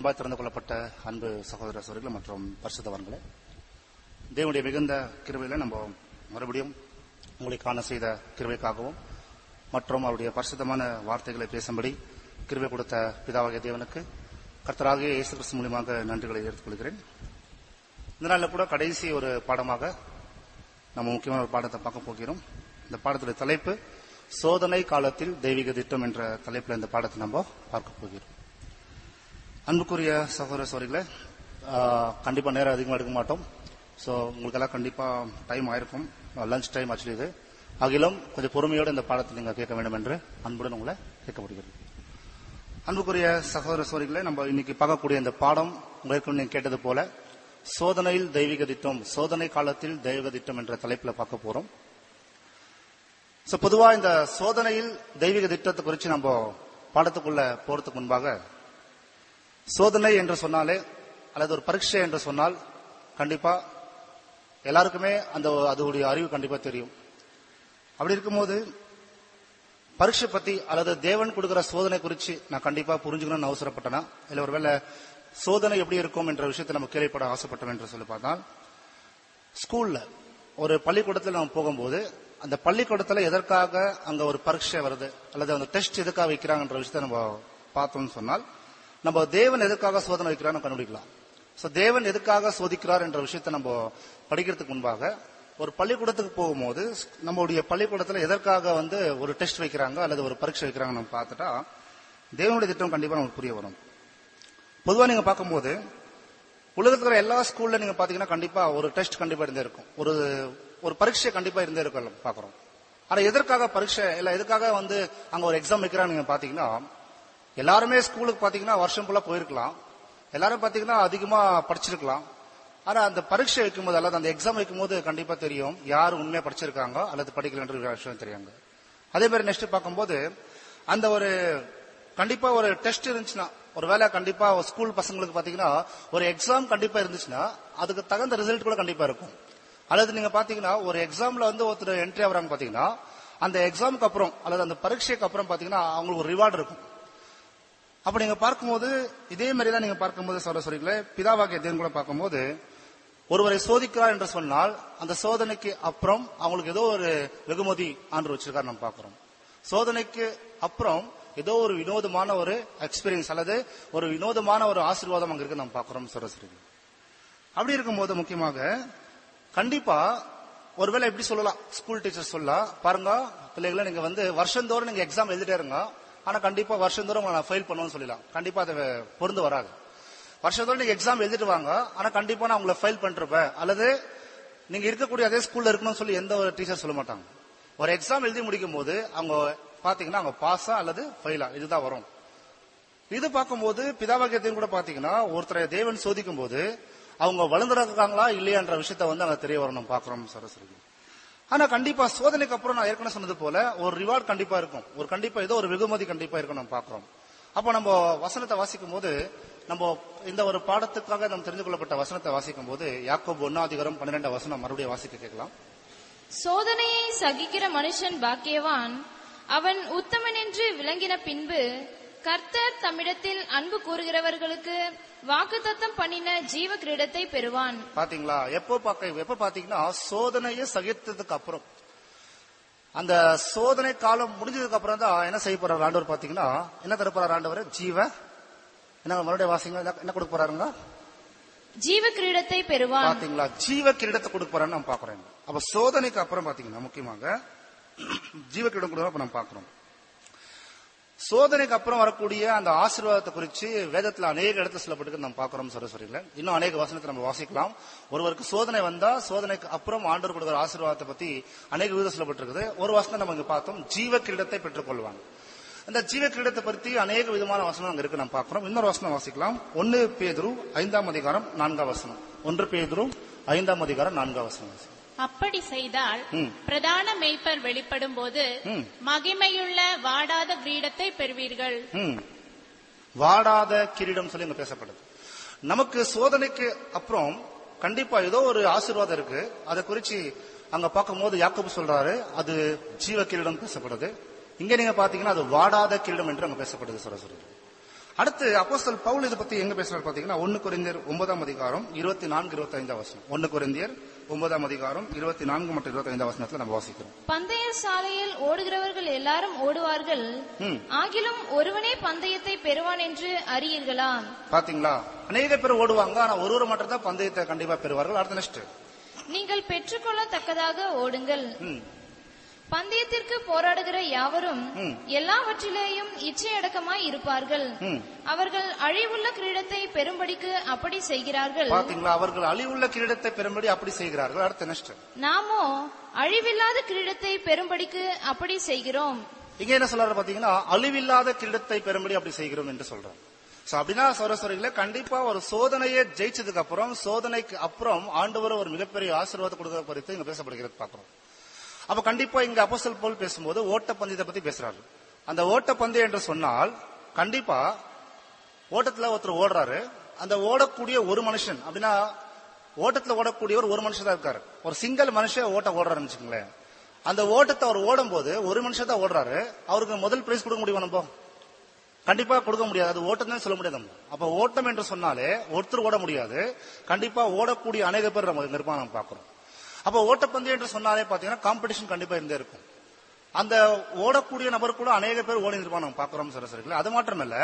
அன்பாய் திறந்து கொள்ளப்பட்ட அன்பு சகோதர சகோதரிகள் மற்றும் பரிசுத்தவர்களே தேவனுடைய மிகுந்த கிருபையில நம்ம மறுபடியும் உங்களை காண செய்த கிருபைக்காகவும் மற்றும் அவருடைய பரிசுத்தமான வார்த்தைகளை பேசும்படி கிருபை கொடுத்த பிதாவாகிய தேவனுக்கு கர்த்தராகிய இயேசு கிறிஸ்து மூலியமாக நன்றிகளை எடுத்துக்கொள்கிறேன் இந்த நாளில் கூட கடைசி ஒரு பாடமாக நம்ம முக்கியமான ஒரு பாடத்தை பார்க்க போகிறோம் இந்த பாடத்துடைய தலைப்பு சோதனை காலத்தில் தெய்வீக திட்டம் என்ற தலைப்பில் இந்த பாடத்தை நம்ம பார்க்க போகிறோம் அன்புக்குரிய சகோதர சோரிகளை கண்டிப்பா நேரம் அதிகமாக எடுக்க மாட்டோம் ஸோ உங்களுக்கெல்லாம் கண்டிப்பா டைம் ஆயிருக்கும் லஞ்ச் டைம் ஆக்சுவலி இது ஆகிலும் கொஞ்சம் பொறுமையோடு இந்த பாடத்தை நீங்க கேட்க வேண்டும் என்று அன்புடன் உங்களை கேட்கப்படுகிறது அன்புக்குரிய சகோதர சோரிகளை நம்ம இன்னைக்கு பார்க்கக்கூடிய இந்த பாடம் உங்களுக்கு நீங்க கேட்டது போல சோதனையில் தெய்வீக திட்டம் சோதனை காலத்தில் தெய்வீக திட்டம் என்ற தலைப்பில் பார்க்க போறோம் சோ பொதுவா இந்த சோதனையில் தெய்வீக திட்டத்தை குறித்து நம்ம பாடத்துக்குள்ள போறதுக்கு முன்பாக சோதனை என்று சொன்னாலே அல்லது ஒரு பரீட்சை என்று சொன்னால் கண்டிப்பா எல்லாருக்குமே அந்த அதோடைய அறிவு கண்டிப்பா தெரியும் அப்படி இருக்கும்போது பரீட்சை பத்தி அல்லது தேவன் கொடுக்கிற சோதனை குறித்து நான் கண்டிப்பா புரிஞ்சுக்கணும்னு அவசரப்பட்டேனா இல்ல ஒருவேளை சோதனை எப்படி இருக்கும் என்ற விஷயத்தை நம்ம கேள்விப்பட ஆசைப்பட்டோம் என்று சொல்லி பார்த்தால் ஸ்கூல்ல ஒரு பள்ளிக்கூடத்தில் நம்ம போகும்போது அந்த பள்ளிக்கூடத்துல எதற்காக அங்க ஒரு பரீட்சை வருது அல்லது அந்த டெஸ்ட் எதுக்காக வைக்கிறாங்கன்ற விஷயத்தை நம்ம பார்த்தோம்னு சொன்னால் நம்ம தேவன் எதுக்காக சோதனை வைக்கிறான்னு கண்டுபிடிக்கலாம் சோ தேவன் எதுக்காக சோதிக்கிறார் என்ற விஷயத்தை நம்ம படிக்கிறதுக்கு முன்பாக ஒரு பள்ளிக்கூடத்துக்கு போகும்போது நம்மளுடைய பள்ளிக்கூடத்துல எதற்காக வந்து ஒரு டெஸ்ட் வைக்கிறாங்க அல்லது ஒரு பரீட்சை வைக்கிறாங்க நம்ம பார்த்துட்டா தேவனுடைய திட்டம் கண்டிப்பா நமக்கு புரிய வரும் பொதுவா நீங்க பார்க்கும்போது உலகத்துல இருக்கிற எல்லா ஸ்கூல்ல நீங்க பாத்தீங்கன்னா கண்டிப்பா ஒரு டெஸ்ட் கண்டிப்பா இருந்தே இருக்கும் ஒரு ஒரு பரீட்சை கண்டிப்பா இருந்தே இருக்கும் பாக்குறோம் ஆனா எதற்காக பரீட்சை இல்ல எதுக்காக வந்து அங்க ஒரு எக்ஸாம் வைக்கிறாங்க நீங்க பாத்தீங்கன்னா எல்லாருமே ஸ்கூலுக்கு பாத்தீங்கன்னா வருஷம் ஃபுல்லா போயிருக்கலாம் எல்லாரும் பாத்தீங்கன்னா அதிகமா படிச்சிருக்கலாம் ஆனா அந்த பரீட்சை வைக்கும்போது அல்லது அந்த எக்ஸாம் வைக்கும்போது கண்டிப்பா தெரியும் யார் உண்மையா படிச்சிருக்காங்க அல்லது படிக்கலன்ற விஷயம் தெரியாங்க அதே மாதிரி நெக்ஸ்ட் பார்க்கும்போது அந்த ஒரு கண்டிப்பா ஒரு டெஸ்ட் இருந்துச்சுன்னா ஒருவேளை கண்டிப்பா ஸ்கூல் பசங்களுக்கு பாத்தீங்கன்னா ஒரு எக்ஸாம் கண்டிப்பா இருந்துச்சுன்னா அதுக்கு தகுந்த ரிசல்ட் கூட கண்டிப்பா இருக்கும் அல்லது நீங்க பாத்தீங்கன்னா ஒரு எக்ஸாம்ல வந்து ஒருத்தர் என்ட்ரி ஆகுறாங்க பாத்தீங்கன்னா அந்த எக்ஸாமுக்கு அப்புறம் அல்லது அந்த பரீட்சைக்கு அப்புறம் பாத்தீங்கன்னா அவங்களுக்கு ஒரு ரிவார்டு இருக்கும் அப்ப நீங்க பார்க்கும்போது இதே மாதிரி தான் நீங்க பார்க்கும்போது சொல்ற சொல்லிக்கல பிதாவாகிய தேவன் கூட பார்க்கும்போது ஒருவரை சோதிக்கிறார் என்று சொன்னால் அந்த சோதனைக்கு அப்புறம் அவங்களுக்கு ஏதோ ஒரு வெகுமதி ஆண்டு வச்சிருக்காரு நம்ம பார்க்கிறோம் சோதனைக்கு அப்புறம் ஏதோ ஒரு வினோதமான ஒரு எக்ஸ்பீரியன்ஸ் அல்லது ஒரு வினோதமான ஒரு ஆசீர்வாதம் அங்க இருக்கு நம்ம பார்க்கிறோம் சொல்ற சொல்லி அப்படி இருக்கும்போது முக்கியமாக கண்டிப்பா ஒருவேளை எப்படி சொல்லலாம் ஸ்கூல் டீச்சர் சொல்லலாம் பாருங்க பிள்ளைகளை நீங்க வந்து வருஷந்தோறும் நீங்க எக்ஸாம் எழுதிட்டே இருங்க ஆனா கண்டிப்பா வருஷந்தோறும் உங்களை நான் ஃபெயில் பண்ணுவேன்னு சொல்லலாம் கண்டிப்பா அதை பொருந்து வராது வருஷத்தோட நீங்க எக்ஸாம் எழுதிட்டு வாங்க ஆனா கண்டிப்பா நான் உங்களை ஃபெயில் பண்ணிருப்பேன் அல்லது நீங்க இருக்கக்கூடிய அதே ஸ்கூல்ல இருக்கணும்னு சொல்லி எந்த ஒரு டீச்சர் சொல்ல மாட்டாங்க ஒரு எக்ஸாம் எழுதி முடிக்கும் போது அவங்க பாத்தீங்கன்னா அவங்க பாஸா அல்லது ஃபெயிலா இதுதான் வரும் இது பார்க்கும்போது பிதாவாக்கியத்தையும் கூட பாத்தீங்கன்னா ஒருத்தரை தேவன் சோதிக்கும் போது அவங்க வளர்ந்துருக்காங்களா இல்லையான்ற விஷயத்த வந்து அங்க தெரிய வரும் நம்ம பாக்குறோம் சரஸ்வதி ஆனா கண்டிப்பா சோதனைக்கு அப்புறம் நான் ஏற்கனவே சொன்னது போல ஒரு ரிவார்ட் கண்டிப்பா இருக்கும் ஒரு கண்டிப்பா ஏதோ ஒரு வெகுமதி கண்டிப்பா இருக்கும் நம்ம பாக்குறோம் அப்போ நம்ம வசனத்தை வாசிக்கும் போது நம்ம இந்த ஒரு பாடத்துக்காக நம்ம தெரிந்து கொள்ளப்பட்ட வசனத்தை வாசிக்கும் போது யாக்கோப் ஒன்னாதிகாரம் பன்னிரெண்டாம் வசனம் மறுபடியும் வாசிக்க கேட்கலாம் சோதனையை சகிக்கிற மனுஷன் பாக்கியவான் அவன் உத்தமன் என்று விளங்கின பின்பு கர்த்தர் தம்மிடத்தில் அன்பு கூறுகிறவர்களுக்கு வாக்குத்தத்தம் பண்ணின ஜீவ கிரீடத்தை பெறுவான் பாத்தீங்களா எப்போ பார்க்க எப்ப பாத்தீங்கன்னா சோதனையை சகித்ததுக்கு அப்புறம் அந்த சோதனை காலம் முடிஞ்சதுக்கு அப்புறம் தான் என்ன செய்ய போறாரு ஆண்டவர் பாத்தீங்கன்னா என்ன தர போறாரு ஆண்டவர் ஜீவ என்ன மறுபடியும் வாசிங்க என்ன- என்ன கொடுக்க போறாருங்க ஜீவ கிரீடத்தை பெறுவான் பாத்தீங்களா ஜீவ கிரீடத்தை கொடுக்க போறான்னு நம்ம பாக்குறோம் அப்ப சோதனைக்கு அப்புறம் பாத்தீங்கன்னா முக்கியமாக ஜீவ கிரீடம் கொடுக்க நம்ம பாக்குறோம் சோதனைக்கு அப்புறம் வரக்கூடிய அந்த ஆசீர்வாதத்தை குறித்து வேதத்துல அநேக இடத்துல சொல்லப்பட்டு நம்ம பார்க்கிறோம் சரஸ்வரியில இன்னும் அநேக வசனத்தை நம்ம வாசிக்கலாம் ஒருவருக்கு சோதனை வந்தா சோதனைக்கு அப்புறம் ஆண்டவர் கொடுக்கிற ஆசீர்வாதத்தை பத்தி அநேக விதம் சொல்லப்பட்டிருக்குது ஒரு வசனம் நம்ம இங்க பார்த்தோம் ஜீவ கிரீடத்தை பெற்றுக்கொள்வாங்க அந்த ஜீவ கிரீடத்தை பற்றி அநேக விதமான வசனம் அங்க இருக்கு நம்ம பார்க்கிறோம் இன்னொரு வசனம் வாசிக்கலாம் ஒன்னு பேதுரு ஐந்தாம் அதிகாரம் நான்காம் வசனம் ஒன்று பேதுரு ஐந்தாம் அதிகாரம் நான்காம் வசனம் வாசிக்கலாம். அப்படி செய்தால் ம். பிரதான மேய்ப்பர் வெளிப்படும் போது ம். மகிமையுள்ள வாடாத கிரீடத்தை பெறுவீர்கள் ம். வாடாத கிரீடம் சொல்லி இங்க பேசப்படுது நமக்கு சோதனைக்கு அப்புறம் கண்டிப்பா ஏதோ ஒரு ஆசீர்வாதம் இருக்கு அதை குறிச்சு அங்க பார்க்கும்போது யாக்கோபு சொல்றாரு அது ஜீவ கிரீடம் பேசப்படுது இங்க நீங்க பாத்தீங்கன்னா அது வாடாத கிரீடம் என்று அங்க பேசப்படுது சரஸ்வரி அடுத்து அப்போஸ்தல் பவுல் இதை பத்தி எங்க பேசுறாரு பாத்தீங்கன்னா ஒன்னு குறைந்தியர் ஒன்பதாம் அதிகாரம் இருபத்தி நான்கு இருபத்தி ஐந்தாம் வசனம் ஒன்னு குறைந்தியர் ஒன்பதாம் அதிகாரம் இருபத்தி நான்கு மற்றும் இருபத்தி ஐந்தாம் வசனத்துல நம்ம வாசிக்கிறோம் பந்தய சாலையில் ஓடுகிறவர்கள் எல்லாரும் ஓடுவார்கள் ம். ஆகிலும் ஒருவனே பந்தயத்தை பெறுவான் என்று அறியீர்களா பாத்தீங்களா அநேக பேர் ஓடுவாங்க ஆனா ஒருவர் மட்டும் தான் பந்தயத்தை கண்டிப்பா பெறுவார்கள் அடுத்த நெக்ஸ்ட் நீங்கள் பெற்றுக்கொள்ளத்தக்கதாக ஓடுங்கள் ம் பந்தயத்திற்கு போராடுகிற யாவரும் ம். எல்லாவற்றிலேயும் இச்சையடக்கமாய் இருப்பார்கள் ம். அவர்கள் அழிவுள்ள கிரீடத்தை பெறும்படிக்கு அப்படி செய்கிறார்கள் பாத்தீங்களா அவர்கள் அழிவுள்ள கிரீடத்தை பெறும்படி அப்படி செய்கிறார்கள் அடுத்த நெக்ஸ்ட் நாமோ அழிவில்லாத கிரீடத்தை பெறும்படிக்கு அப்படி செய்கிறோம் இங்க என்ன சொல்றாரு பாத்தீங்கன்னா அழிவில்லாத கிரீடத்தை பெறும்படி அப்படி செய்கிறோம் என்று சொல்றாங்க சோ அப்படின்னா சரஸ்வரிகள கண்டிப்பா ஒரு சோதனையை ஜெயிச்சதுக்கு அப்புறம் சோதனைக்கு அப்புறம் ஆண்டவர் ஒரு மிகப்பெரிய ஆசீர்வாதம் கொடுக்கிற குறித்து இங்க பேசப்படுகிறது பாக்குறோம் அப்ப கண்டிப்பா இங்க அப்போஸ்தலர் போல் பேசும்போது ஓட்டப்பந்தயத்தை பத்தி பேசுறாரு அந்த ஓட்டப்பந்தயம் என்று சொன்னால் கண்டிப்பா ஓட்டத்துல ஒருத்தர் ஓடுறாரு அந்த ஓடக்கூடிய ஒரு மனுஷன் அப்படின்னா ஓட்டத்துல ஓடக்கூடியவர் ஒரு மனுஷன் தான் இருக்காரு ஒரு சிங்கிள் மனுஷன் ஓட்ட ஓடுறாருன்னு வச்சுக்கோங்களேன் அந்த ஓட்டத்தை அவர் ஓடும் போது ஒரு மனுஷன் தான் ஓடுறாரு அவருக்கு முதல் பிரைஸ் கொடுக்க முடியுமா நம்ம கண்டிப்பா கொடுக்க முடியாது அது ஓட்டம் தான் சொல்ல முடியாது நம்ம. அப்ப ஓட்டம் என்று சொன்னாலே ஒருத்தர் ஓட முடியாது கண்டிப்பா ஓடக்கூடிய அநேக பேர் நம்ம நிர்மாணம் நம்ம பார்க்கிறோம் அப்ப ஓட்டப்பந்தயம் என்று சொன்னாலே பாத்தீங்கன்னா காம்படிஷன் கண்டிப்பா இருந்தே இருக்கும் அந்த ஓடக்கூடிய நபர் கூட அநேக பேர் ஓடி நிர்மாணம் பார்க்கிறோம் சரசரிகள் அது மாத்திரமல்ல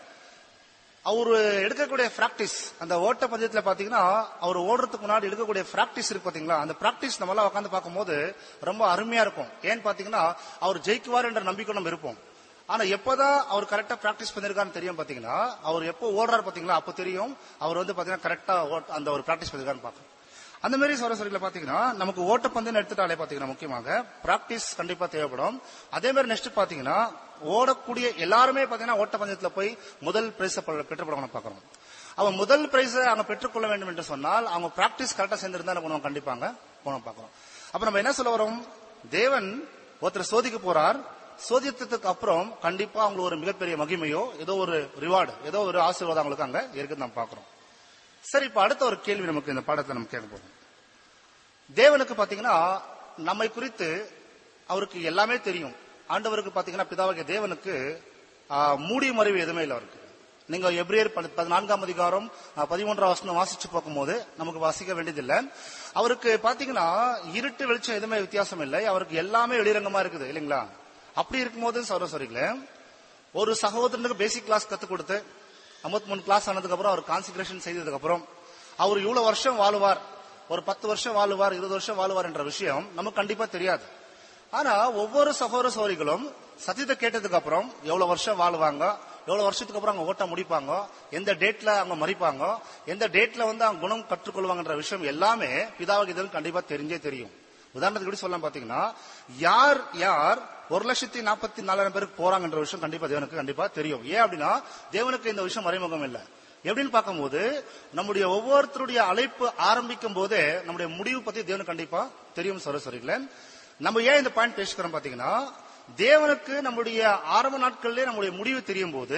அவரு எடுக்கக்கூடிய பிராக்டிஸ் அந்த ஓட்ட பந்தயத்துல பாத்தீங்கன்னா அவர் ஓடுறதுக்கு முன்னாடி எடுக்கக்கூடிய பிராக்டிஸ் இருக்கு பாத்தீங்களா அந்த பிராக்டிஸ் நம்ம எல்லாம் உட்காந்து பார்க்கும்போது ரொம்ப அருமையா இருக்கும் ஏன்னு பாத்தீங்கன்னா அவர் ஜெயிக்குவார் என்ற நம்பிக்கை நம்ம இருப்போம் ஆனா எப்பதான் அவர் கரெக்டா பிராக்டிஸ் பண்ணிருக்கான்னு தெரியும் பாத்தீங்கன்னா அவர் எப்போ ஓடுறாரு பாத்தீங்களா அப்ப தெரியும் அவர் வந்து பாத்தீங்கன்னா கரெக்டா அந்த ஒரு பிராக்டிஸ் பண்ணிருக்கான்னு பார்க்கணும் அந்த மாதிரி சரசரிகளை பாத்தீங்கன்னா நமக்கு ஓட்டப்பந்தயம் எடுத்துட்டாலே பாத்தீங்கன்னா முக்கியமாக பிராக்டிஸ் கண்டிப்பா தேவைப்படும் அதே மாதிரி நெக்ஸ்ட் பாத்தீங்கன்னா ஓடக்கூடிய எல்லாருமே பாத்தீங்கன்னா ஓட்டப்பந்தயத்துல போய் முதல் பிரைஸ் பெற்றுப்படணும் பாக்குறோம் அவன் முதல் பிரைஸ் அவங்க பெற்றுக்கொள்ள வேண்டும் என்று சொன்னால் அவங்க பிராக்டிஸ் கரெக்டா சேர்ந்திருந்தா என்ன பண்ணுவோம் கண்டிப்பாங்க போனோம் பாக்குறோம் அப்ப நம்ம என்ன சொல்ல வரோம் தேவன் ஒருத்தர் சோதிக்க போறார் சோதித்ததுக்கு அப்புறம் கண்டிப்பா அவங்களுக்கு ஒரு மிகப்பெரிய மகிமையோ ஏதோ ஒரு ரிவார்டு ஏதோ ஒரு ஆசீர்வாதம் அவங்களுக்கு அங்க இருக்குன்னு நம்ம பாக்குறோம் சரி இப்ப அடுத்த ஒரு கேள்வி நமக்கு இந்த பாடத்தை நம்ம கேட்க போறோம் தேவனுக்கு பாத்தீங்கன்னா நம்மை குறித்து அவருக்கு எல்லாமே தெரியும் ஆண்டவருக்கு பாத்தீங்கன்னா பிதாவாகிய தேவனுக்கு ஆ, மூடிய மறைவு எதுவுமே இல்லை அவருக்கு நீங்க எப்ரியர் பதி- பதினான்காம் அதிகாரம் ஆ, பதிமூன்றாம் வசனம் வாசிச்சு பார்க்கும்போது நமக்கு வாசிக்க வேண்டியதில்லை அவருக்கு பாத்தீங்கன்னா இருட்டு வெளிச்சம் எதுவுமே வித்தியாசம் இல்லை அவருக்கு எல்லாமே வெளிரங்கமா இருக்குது இல்லைங்களா அப்படி இருக்கும்போது சௌரஸ்வரிகளே ஒரு சகோதரனுக்கு பேசிக் கிளாஸ் கத்துக் கொடுத்து 53 மூணு கிளாஸ் ஆனதுக்கு அப்புறம் அவர் கான்சென்ட்ரேஷன் செய்ததுக்கு அப்புறம் அவர் இவ்வளவு வருஷம் வாழுவார் ஒரு பத்து வருஷம் வாழுவார் இருபது வருஷம் வாழுவார் என்ற விஷயம் நமக்கு கண்டிப்பா தெரியாது ஆனா ஒவ்வொரு சகோதர சோரிகளும் சத்தியத்தை கேட்டதுக்கு அப்புறம் எவ்வளவு வருஷம் வாழுவாங்க எவ்வளவு வருஷத்துக்கு அப்புறம் அவங்க ஓட்ட முடிப்பாங்க எந்த டேட்ல அவங்க மறிப்பாங்க எந்த டேட்ல வந்து அவங்க குணம் கற்றுக்கொள்வாங்கன்ற விஷயம் எல்லாமே பிதாவுக்கு இதற்கு கண்டிப்பா தெரிஞ்சே தெரியும் உதாரணத்துக்கு எப்படி சொல்லலாம் பாத்தீங்கன்னா யார் யார் ஒரு லட்சத்தி நாற்பத்தி நாலாயிரம் பேருக்கு போறாங்கன்ற விஷயம் கண்டிப்பா தேவனுக்கு கண்டிப்பா தெரியும் ஏன் அப்படின்னா தேவனுக்கு இந்த விஷயம் மறைமுகம் இல்லை எப்படின்னு பார்க்கும்போது நம்முடைய ஒவ்வொருத்தருடைய அழைப்பு ஆரம்பிக்கும் போதே நம்முடைய முடிவு பத்தி தேவனுக்கு கண்டிப்பா தெரியும் சரஸ்வரிகள நம்ம ஏன் இந்த பாயிண்ட் பேசிக்கிறோம் பாத்தீங்கன்னா தேவனுக்கு நம்முடைய ஆரம்ப நாட்கள்லயே நம்முடைய முடிவு தெரியும் போது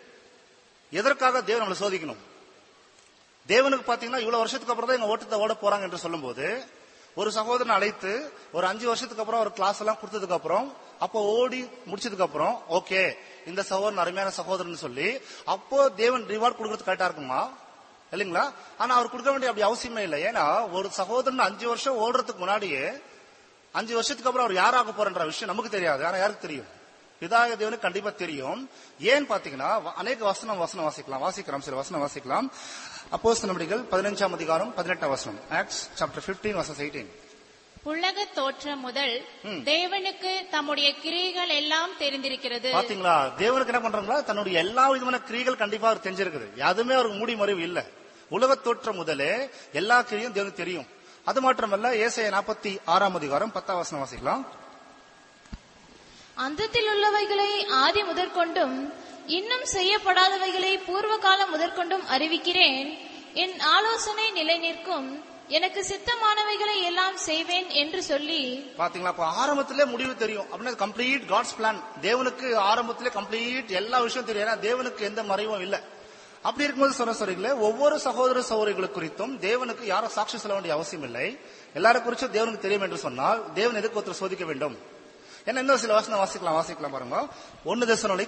எதற்காக தேவன் நம்மளை சோதிக்கணும் தேவனுக்கு பாத்தீங்கன்னா இவ்வளவு வருஷத்துக்கு அப்புறம் தான் எங்க ஓட்டத்தை ஓட போறாங்க என்று சொல்லும்போது ஒரு சகோதரனை அழைத்து ஒரு அஞ்சு வருஷத்துக்கு அப்புறம் ஒரு கிளாஸ் எல்லாம் கொடுத்ததுக்கு அப்புறம் அப்போ ஓடி முடிச்சதுக்கு அப்புறம் ஓகே இந்த சகோதரன் அருமையான சகோதரன் சொல்லி அப்போ தேவன் ரிவார்ட் கொடுக்கறது கரெக்டா இருக்குமா இல்லைங்களா ஆனா அவர் கொடுக்க வேண்டிய அப்படி அவசியமே இல்லை ஏன்னா ஒரு சகோதரன் அஞ்சு வருஷம் ஓடுறதுக்கு முன்னாடியே அஞ்சு வருஷத்துக்கு அப்புறம் அவர் யாராக போறன்ற விஷயம் நமக்கு தெரியாது ஆனா யாருக்கு தெரியும் பிதாக தேவனுக்கு கண்டிப்பா தெரியும் ஏன் பாத்தீங்கன்னா வ- அநேக வசனம் வசனம் வாசிக்கலாம் வாசிக்கிறோம் சில வசனம் வாசிக்கலாம் அப்போஸ் நடவடிக்கைகள் பதினஞ்சாம் அதிகாரம் பதினெட்டாம் வசனம் ஆக்ஸ் சாப்டர் 15 வசனம் எயிட்டீன் உலக தோற்றம் முதல் தேவனுக்கு தம்முடைய கிரியைகள் எல்லாம் தெரிந்திருக்கிறது பாத்தீங்களா தேவனுக்கு என்ன பண்றாங்களா தன்னுடைய எல்லா விதமான கிரிகள் கண்டிப்பா அவர் தெரிஞ்சிருக்குது எதுவுமே அவருக்கு மூடி மறைவு இல்ல உலக தோற்றம் முதலே எல்லா கிரியும் தேவனுக்கு தெரியும் அது மாத்திரமல்ல ஏசாயா நாற்பத்தி ஆறாம் அதிகாரம் பத்தாம் வசனம் வாசிக்கலாம் அந்தத்தில் உள்ளவைகளை ஆதி முதற்கொண்டும் இன்னும் செய்யப்படாதவைகளை பூர்வ காலம் முதற்கொண்டும் அறிவிக்கிறேன் என் ஆலோசனை நிலை நிற்கும் எனக்கு சித்தமானவைகளை எல்லாம் செய்வேன் என்று சொல்லி பாத்தீங்களா அப்ப ஆரம்பத்திலே முடிவு தெரியும் அப்படின்னா கம்ப்ளீட் காட்ஸ் பிளான் தேவனுக்கு ஆரம்பத்திலே கம்ப்ளீட் எல்லா விஷயம் தெரியும் ஏன்னா தேவனுக்கு எந்த மறைவும் இல்ல அப்படி இருக்கும்போது சொன்ன சொல்றீங்களே ஒவ்வொரு சகோதர சகோதரிகள் குறித்தும் தேவனுக்கு யாரும் சாட்சி சொல்ல வேண்டிய அவசியம் இல்லை எல்லாரும் குறிச்சும் தேவனுக்கு தெரியும் என்று சொன்னால் தேவன் எதுக்கு ஒருத்தர் சோதிக்க வேண்டும் ஏன்னா இன்னும் சில வசனம் வாசிக்கலாம் வாசிக்கலாம் பாருங்க ஒன்னு தசனொலி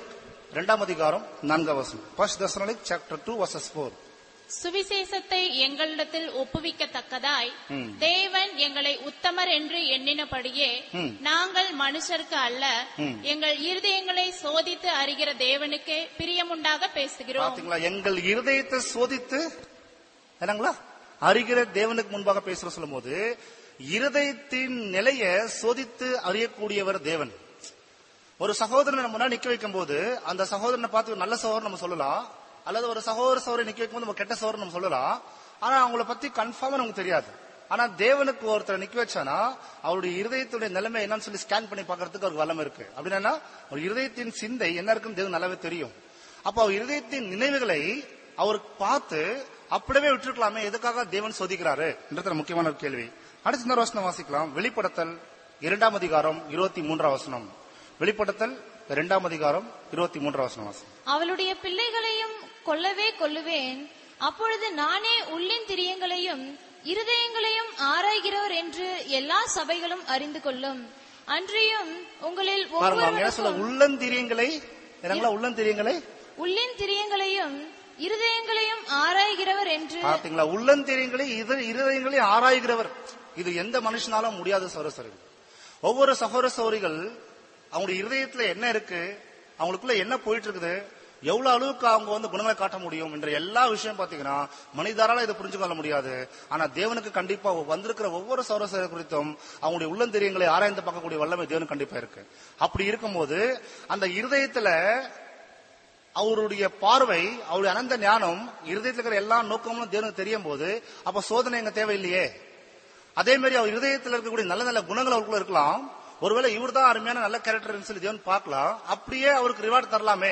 இரண்டாம் அதிகாரம் நான்காம் வசனம் first Thessalonians chapter two verses four சுவிசேஷத்தை எங்களிடத்தில் ஒப்புவிக்கத்தக்கதாய் ம். தேவன் எங்களை உத்தமர் என்று எண்ணினபடியே ம். நாங்கள் மனுஷருக்கு அல்ல ம். எங்கள் இருதயங்களை சோதித்து அறிகிற தேவனுக்கே பிரியமுண்டாக பேசுகிறோம் பாத்தீங்களா எங்கள் இருதயத்தை சோதித்து என்னங்களா அறிகிற தேவனுக்கு முன்பாக பேசுற சொல்லும் போது இருதயத்தின் நிலைய சோதித்து அறியக்கூடியவர் தேவன் ஒரு சகோதரனை நம்ம முன்னாடி நிக்க வைக்கும் போது அந்த சகோதரனை பார்த்து ஒரு நல்ல சகோதரன் நம்ம சொல்லலாம் அல்லது ஒரு சகோதர சகோதரி நிக்க வைக்கும் போது நம்ம கெட்ட சகோதரன் நம்ம சொல்லலாம் ஆனா அவங்கள பத்தி கன்ஃபார்மா நமக்கு தெரியாது ஆனா தேவனுக்கு ஒருத்தரை நிக்க வச்சானா அவருடைய இருதயத்துடைய நிலைமை என்னன்னு சொல்லி ஸ்கேன் பண்ணி பார்க்கறதுக்கு அவருக்கு வல்லமை இருக்கு அப்படின்னா ஒரு இருதயத்தின் சிந்தை என்ன இருக்குன்னு தேவன் நல்லாவே தெரியும் அப்போ அவர் இருதயத்தின் நினைவுகளை அவருக்கு பார்த்து அப்படியே விட்டுருக்கலாமே எதுக்காக தேவன் சோதிக்கிறாரு என்றது முக்கியமான ஒரு கேள்வி அடுத்த இன்னொரு வசனம் வாசிக்கலாம் வெளிப்படுத்தல் இரண்டாம் அதிகாரம் இருபத்தி மூன்றாம் வசனம் வெளிப்படுத்தல் இரண்டாம் அதிகாரம் இருபத்தி மூன்றாம் வசனம் வாசனம் அவளுடைய பிள்ளைகளையும் கொல்லவே கொல்லுவேன் அப்பொழுது நானே உள்ளின் திரியங்களையும் இருதயங்களையும் ஆராய்கிறவர் என்று எல்லா சபைகளும் அறிந்து கொள்ளும் அன்றியும் உங்களில் பாருங்க அவங்க என்ன சொல்ல ஒவ்வொருவருக்கும் உள்ளந்திரியங்களை என்னங்களா உள்ளந்திரியங்களை உள்ளின் திரியங்களையும் இருதயங்களையும் ஆராய்கிறவர் என்று பாத்தீங்களா உள்ளந்திரியங்களை இது இருதயங்களை ஆராய்கிறவர் இது எந்த மனுஷனாலும் முடியாத சகோதரி ஒவ்வொரு சகோதர சௌரிகள் அவங்களுடைய இருதயத்துல என்ன இருக்கு அவங்களுக்குள்ள என்ன போயிட்டு இருக்குது எவ்வளவு அளவுக்கு அவங்க வந்து குணங்களை காட்ட முடியும் என்ற எல்லா விஷயம் பாத்தீங்கன்னா மனிதரால இதை புரிஞ்சு கொள்ள முடியாது ஆனா தேவனுக்கு கண்டிப்பா வந்திருக்கிற ஒவ்வொரு சௌரசர குறித்தும் அவங்களுடைய உள்ளந்தெரியங்களை ஆராய்ந்து பார்க்கக்கூடிய வல்லமை தேவனுக்கு கண்டிப்பா இருக்கு அப்படி இருக்கும்போது அந்த இருதயத்துல அவருடைய பார்வை அவருடைய அனந்த ஞானம் இருதயத்தில் இருக்கிற எல்லா நோக்கமும் தேவனுக்கு தெரியும் போது அப்ப சோதனை எங்க தேவையில்லையே அதே மாதிரி அவர் இருதயத்தில் இருக்கக்கூடிய நல்ல நல்ல குணங்கள் அவருக்குள்ள இருக்கலாம் ஒருவேளை இவர் தான் அருமையான நல்ல கேரக்டர் சொல்லி தேவன் பார்க்கலாம் அப்படியே அவருக்கு ரிவார்டு தரலாமே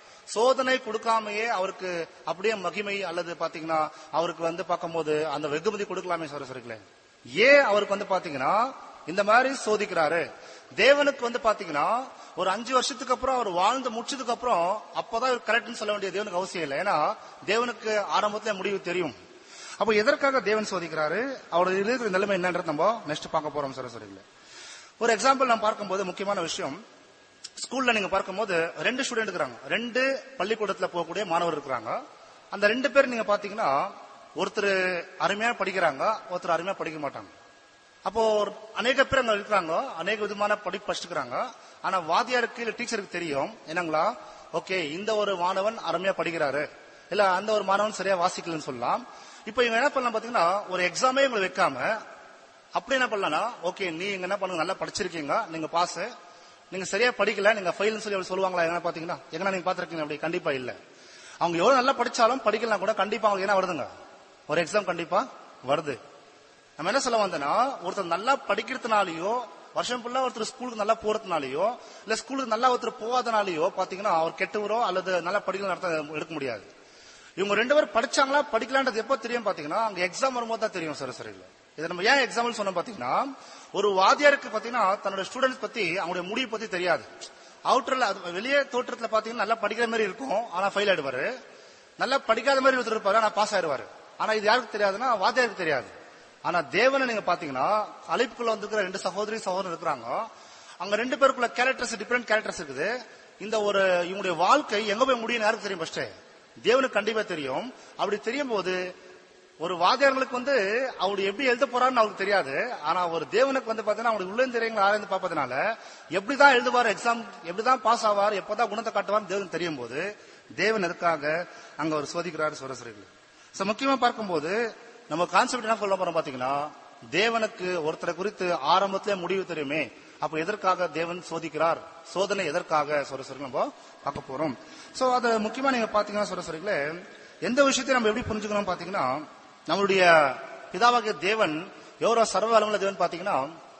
சோதனை கொடுக்காமையே அவருக்கு அப்படியே மகிமை அல்லது பாத்தீங்கன்னா அவருக்கு வந்து பார்க்கும்போது அந்த வெகுமதி கொடுக்கலாமே சரசரிகளே ஏன் அவருக்கு வந்து பாத்தீங்கன்னா இந்த மாதிரி சோதிக்கிறாரு தேவனுக்கு வந்து பாத்தீங்கன்னா ஒரு அஞ்சு வருஷத்துக்கு அப்புறம் அவர் வாழ்ந்து முடிச்சதுக்கு அப்புறம் அப்பதான் கரெக்ட்னு சொல்ல வேண்டிய தேவனுக்கு அவசியம் இல்லை ஏன்னா தேவனுக்கு ஆரம்பத்துல முடிவு தெரியும் அப்ப எதற்காக தேவன் சோதிக்கிறாரு அவருடைய இருக்கிற நிலைமை என்னன்றது நம்ம நெக்ஸ்ட் பார்க்க போறோம் சரஸ்வரிகளே ஒரு எக்ஸாம்பிள் நான் பார்க்கும்போது முக்கியமான விஷயம் ஸ்கூல்ல நீங்க பார்க்கும்போது ரெண்டு ஸ்டூடெண்ட் இருக்கிறாங்க ரெண்டு பள்ளிக்கூடத்துல போகக்கூடிய மாணவர் இருக்கிறாங்க அந்த ரெண்டு பேர் நீங்க பாத்தீங்கன்னா ஒருத்தர் அருமையா படிக்கிறாங்க ஒருத்தர் அருமையா படிக்க மாட்டாங்க அப்போ ஒரு அநேக பேர் அங்க இருக்கிறாங்க அநேக விதமான படிப்பு படிச்சுக்கிறாங்க ஆனா வாத்தியாருக்கு இல்ல டீச்சருக்கு தெரியும் என்னங்களா ஓகே இந்த ஒரு மாணவன் அருமையா படிக்கிறாரு இல்ல அந்த ஒரு மாணவன் சரியா வாசிக்கலன்னு சொல்லலாம் இப்போ இவங்க என்ன பண்ணலாம் பாத்தீங்கன்னா ஒரு எக்ஸாமே இவங்களை வைக்காம அப்படி என்ன பண்ணலாம்னா ஓகே நீ இங்க என்ன பண்ணுங்க நல்லா படிச்சிருக்கீங்க நீங்க பாஸ் நீங்க சரியா படிக்கல நீங்க ஃபெயில்னு சொல்லி அப்படி சொல்லுவாங்களா என்ன பாத்தீங்கன்னா எங்கன்னா நீங்க பாத்திருக்கீங்க அப்படி கண்டிப்பா இல்ல அவங்க எவ்வளவு நல்லா படிச்சாலும் படிக்கலாம் கூட கண்டிப்பா அவங்களுக்கு என்ன வருதுங்க ஒரு எக்ஸாம் கண்டிப்பா வருது நம்ம என்ன சொல்ல வந்தோம்னா ஒருத்தர் நல்லா படிக்கிறதுனாலயோ வருஷம் ஃபுல்லா ஒருத்தர் ஸ்கூலுக்கு நல்லா போறதுனாலயோ இல்ல ஸ்கூலுக்கு நல்லா ஒருத்தர் போகாதனாலயோ பாத்தீங்கன்னா அவர் கெட்டவரோ அல்லது நல்லா படிக்கல அர்த்தம் எடுக்க முடியாது இவங்க ரெண்டு பேரும் படிச்சாங்களா படிக்கலான்றது எப்போ தெரியும் பாத்தீங்கன்னா அங்க எக்ஸாம் வரும்போது தான் தெரியும் சரி சரியில்லை இதை நம்ம ஏன் எக்ஸாம்பிள் சொன்னோம் பாத்தீங்கன்னா ஒரு வாத்தியாருக்கு பாத்தீங்கன்னா தன்னோட ஸ்டூடெண்ட்ஸ் பத்தி அவங்களுடைய முடிவு பத்தி தெரியாது அவுட்டர்ல அது வெளியே தோற்றத்துல பாத்தீங்கன்னா நல்லா படிக்கிற மாதிரி இருக்கும் ஆனா ஃபெயில் ஆயிடுவாரு நல்லா படிக்காத மாதிரி ஒருத்தர் இருப்பாரு ஆனா பாஸ் ஆயிடுவாரு ஆனா இது யாருக்கு தெரியாதுன்னா வாத்தியாருக்கு தெரியாது ஆனா தேவனை நீங்க பாத்தீங்கன்னா அழைப்புக்குள்ள வந்திருக்கிற ரெண்டு சகோதரி சகோதரர் இருக்கிறாங்க அங்க ரெண்டு பேருக்குள்ள கேரக்டர்ஸ் டிஃபரெண்ட் கேரக்டர்ஸ் இருக்குது இந்த ஒரு இவங்களுடைய வாழ்க்கை எங்க போய் முடியும் யாருக்கு தெரியும் ஃபர்ஸ்ட் தேவனுக்கு கண்டிப்பா தெரியும் அப்படி தெரியும் போது ஒரு வாத்தியார்களுக்கு வந்து அவர் எப்படி எழுத போறாருன்னு அவருக்கு தெரியாது ஆனா ஒரு தேவனுக்கு வந்து பாத்தீங்கன்னா அவருடைய உள்ளந்திரியங்களை ஆராய்ந்து பார்ப்பதனால எப்படிதான் எழுதுவார் எக்ஸாம் எப்படிதான் பாஸ் ஆவார் எப்பதான் குணத்தை காட்டுவார் தேவன் தெரியும் போது தேவன் எதுக்காக அங்க அவர் சோதிக்கிறாரு சுரசுரைகள் சோ முக்கியமா பார்க்கும்போது நம்ம கான்செப்ட் என்ன சொல்ல போறோம் பாத்தீங்கன்னா தேவனுக்கு ஒருத்தரை குறித்து ஆரம்பத்திலே முடிவு தெரியுமே அப்ப எதற்காக தேவன் சோதிக்கிறார் சோதனை எதற்காக சுரசுரைகள் நம்ம பார்க்க போறோம் சோ அது முக்கியமா நீங்க பாத்தீங்கன்னா சுரசுரைகளே எந்த விஷயத்தையும் நம்ம எப்படி புரிஞ்சுக்கணும் பாத்தீங்கன்னா நம்மளுடைய பிதாவாகிய தேவன் எவ்வளவு சர்வ வளமுள்ள தேவன் பாத்தீங்கன்னா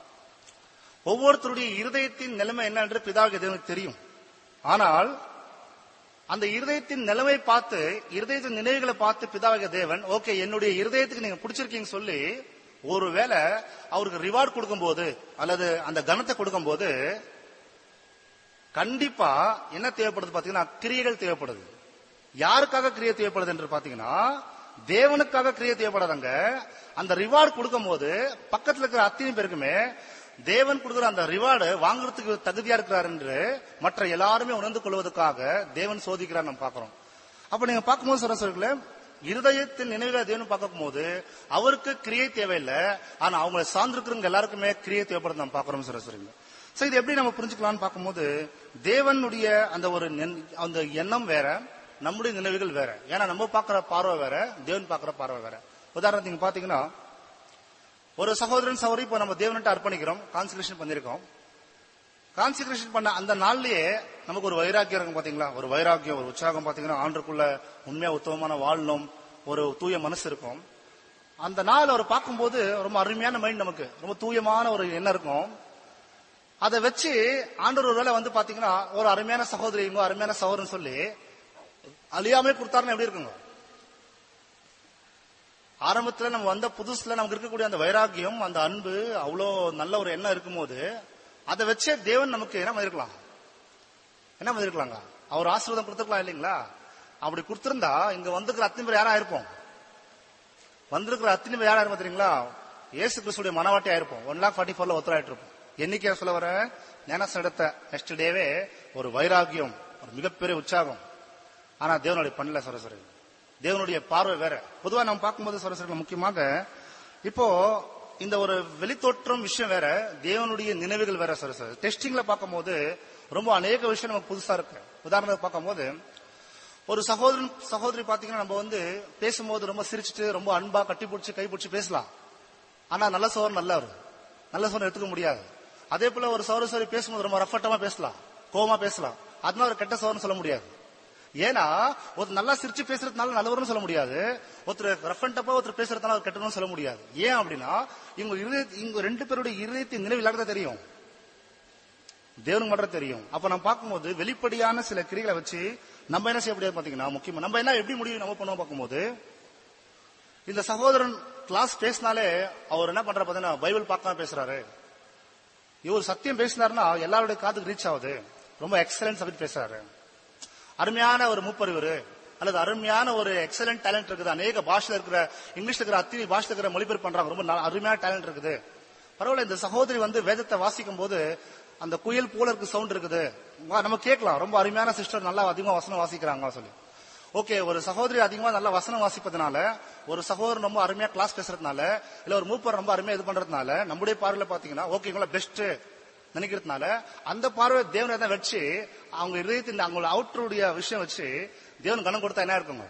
ஒவ்வொருத்தருடைய இருதயத்தின் நிலைமை என்ன என்று பிதாவாகிய தேவனுக்கு தெரியும் ஆனால் அந்த இருதயத்தின் நிலைமை பார்த்து இருதயத்தின் நினைவுகளை பார்த்து பிதாவாகிய தேவன் ஓகே என்னுடைய இருதயத்துக்கு நீங்க பிடிச்சிருக்கீங்க சொல்லி ஒருவேளை அவருக்கு ரிவார்ட் கொடுக்கும்போது அல்லது அந்த கனத்தை கொடுக்கும்போது கண்டிப்பா என்ன தேவைப்படுது பாத்தீங்கன்னா கிரியைகள் தேவைப்படுது யாருக்காக கிரியை தேவைப்படுது என்று பாத்தீங்கன்னா தேவனுக்காக கிரியை தேவைப்படாதங்க அந்த ரிவார்டு கொடுக்கும் போது பக்கத்துல இருக்கிற அத்தனை பேருக்குமே தேவன் கொடுக்கிற அந்த ரிவார்டு வாங்குறதுக்கு தகுதியா இருக்கிறார் என்று மற்ற எல்லாருமே உணர்ந்து கொள்வதற்காக தேவன் சோதிக்கிறார் நம்ம பார்க்கிறோம் அப்ப நீங்க பார்க்கும்போது சரஸ்வரிகள இருதயத்தின் நினைவுகளை தேவன் பார்க்கும்போது அவருக்கு கிரியை தேவையில்லை ஆனா அவங்களை சார்ந்திருக்கிறவங்க எல்லாருக்குமே கிரியை தேவைப்படுது நம்ம பார்க்கிறோம் சரஸ்வரிங்கள சோ இது எப்படி நம்ம புரிஞ்சுக்கலாம்னு பார்க்கும்போது தேவனுடைய அந்த ஒரு நென்- அந்த எண்ணம் வேற நம்முடைய நினைவுகள் வேற ஏன்னா நம்ம பார்க்கிற பார்வை வேற தேவன் பார்க்கிற பார்வை வேற உதாரணத்துக்கு நீங்க பாத்தீங்கன்னா ஒரு சகோதரன் சகோதரி இப்போ நம்ம தேவன்கிட்ட அர்ப்பணிக்கிறோம் கான்சன்ட்ரேஷன் பண்ணிருக்கோம் கான்சன்ட்ரேஷன் பண்ண அந்த நாள்லயே நமக்கு ஒரு வைராக்கியம் இருக்கும் பாத்தீங்களா ஒரு வைராக்கியம் ஒரு உற்சாகம் பாத்தீங்கன்னா ஆண்டுக்குள்ள உண்மையா உத்தமமான வாழணும் ஒரு தூய மனசு இருக்கும் அந்த நாள் அவர் பார்க்கும்போது ரொம்ப அருமையான மைண்ட் நமக்கு ரொம்ப தூயமான ஒரு எண்ணம் இருக்கும் அதை வச்சு ஆண்டவர் ஒரு வேளை வந்து பாத்தீங்கன்னா ஒரு அருமையான சகோதரி இவங்க அருமையான சகோதரன் சொல்லி அழியாமே கொடுத்தாருன்னு எப்படி இருக்குங்க ஆரம்பத்துல நம்ம வந்த புதுசுல நமக்கு இருக்கக்கூடிய அந்த வைராக்கியம் அந்த அன்பு அவ்வளோ நல்ல ஒரு எண்ணம் இருக்கும்போது அதை வச்சே தேவன் நமக்கு என்ன பண்ணிருக்கலாம் என்ன பண்ணிருக்கலாங்க அவர் ஆசீர்வாதம் கொடுத்துருக்கலாம் இல்லைங்களா அப்படி கொடுத்திருந்தா இங்க வந்திருக்கிற அத்தனை பேர் யாரா இருப்போம் வந்திருக்கிற அத்தனை பேர் யாரா இருப்போம் தெரியுங்களா இயேசு கிறிஸ்துடைய மனவாட்டியா இருப்போம் ஒன் லேக் ஃபார்ட்டி ஃபோர்ல ஒருத்தராயிட்டு இருப்போம் என்னைக்கே சொல்ல வர ஞானசம் எடுத்த நெக்ஸ்ட் டேவே ஒரு வைராக்கியம் ஒரு மிகப்பெரிய உற்சாகம் ஆனா தேவனுடைய பண்ணல சரஸ்வரி தேவனுடைய பார்வை வேற பொதுவா நம்ம பார்க்கும்போது சரஸ்வரி முக்கியமாக இப்போ இந்த ஒரு வெளித்தோற்றம் விஷயம் வேற தேவனுடைய நினைவுகள் வேற சரஸ்வரி டெஸ்டிங்ல பார்க்கும்போது ரொம்ப அநேக விஷயம் நமக்கு புதுசா இருக்கு உதாரணத்துக்கு பார்க்கும்போது ஒரு சகோதரன் சகோதரி பாத்தீங்கன்னா நம்ம வந்து பேசும்போது ரொம்ப சிரிச்சுட்டு ரொம்ப அன்பா கட்டி பிடிச்சி கை பிடிச்சி பேசலாம் ஆனா நல்ல சோதரன் நல்லவர் நல்ல சோதனை எடுத்துக்க முடியாது அதே போல ஒரு சௌர சோரி பேசும்போது ரொம்ப ரஃபட்டமா பேசலாம் கோவமா பேசலாம் அதனால ஒரு கெட்ட சோதனை சொல்ல முடியாது ஏன்னா ஒரு நல்லா சிரிச்சு பேசுறதுனால நல்லவர்னு சொல்ல முடியாது ஒருத்தர் ரஃபண்டப்பா ஒருத்தர் பேசுறதுனால அவர் கெட்டவர்னு சொல்ல முடியாது ஏன் அப்படின்னா இவங்க இருதய இவங்க ரெண்டு பேருடைய இருதயத்தின் நினைவு இல்லாத தெரியும் தேவனுக்கு மட்டும் தெரியும் அப்ப நம்ம பார்க்கும்போது வெளிப்படையான சில கிரிகளை வச்சு நம்ம என்ன செய்ய முடியாது பாத்தீங்கன்னா முக்கியமா நம்ம என்ன எப்படி முடிவு நம்ம பண்ணுவோம் பார்க்கும்போது இந்த சகோதரன் கிளாஸ் பேசினாலே அவர் என்ன பண்ற பாத்தீங்கன்னா பைபிள் பார்க்காம பேசுறாரு இவர் சத்தியம் பேசினாருன்னா எல்லாருடைய காதுக்கு ரீச் ஆகுது ரொம்ப எக்ஸலன்ட் சப்ஜெக்ட் பேசுறாரு அருமையான ஒரு மூப்பறிவர் அல்லது அருமையான ஒரு எக்ஸலன்ட் டேலண்ட் இருக்குது அநேக பாஷையில இருக்கிற இங்கிலீஷ்ல இருக்கிற அத்தனை பாஷையில இருக்கிற மொழிபெயர்ப்பு பண்றாங்க ரொம்ப ந- அருமையான டேலண்ட் இருக்குது பரவாயில்ல இந்த சகோதரி வந்து வேதத்தை வாசிக்கும் போது அந்த குயில் போல இருக்கு சவுண்ட் இருக்குது வா, நம்ம கேட்கலாம் ரொம்ப அருமையான சிஸ்டர் நல்லா அதிகமா வசனம் வாசிக்கிறாங்க சொல்லி ஓகே ஒரு சகோதரி அதிகமா நல்லா வசனம் வாசிப்பதனால ஒரு சகோதரன் ரொம்ப அருமையா கிளாஸ் பேசுறதுனால இல்ல ஒரு மூப்பர் ரொம்ப அருமையா இது பண்றதுனால நம்முடைய பார்வையில பாத்தீங்கன்னா ஓகே இவங்கள பெஸ்ட் நினைக்கிறதுனால அந்த பார்வை தேவனை தான் வச்சு அவங்க இதயத்தின் அவங்களோட அவுட்டருடைய விஷயம் வச்சு தேவன் கணம் கொடுத்தா என்ன இருக்குங்க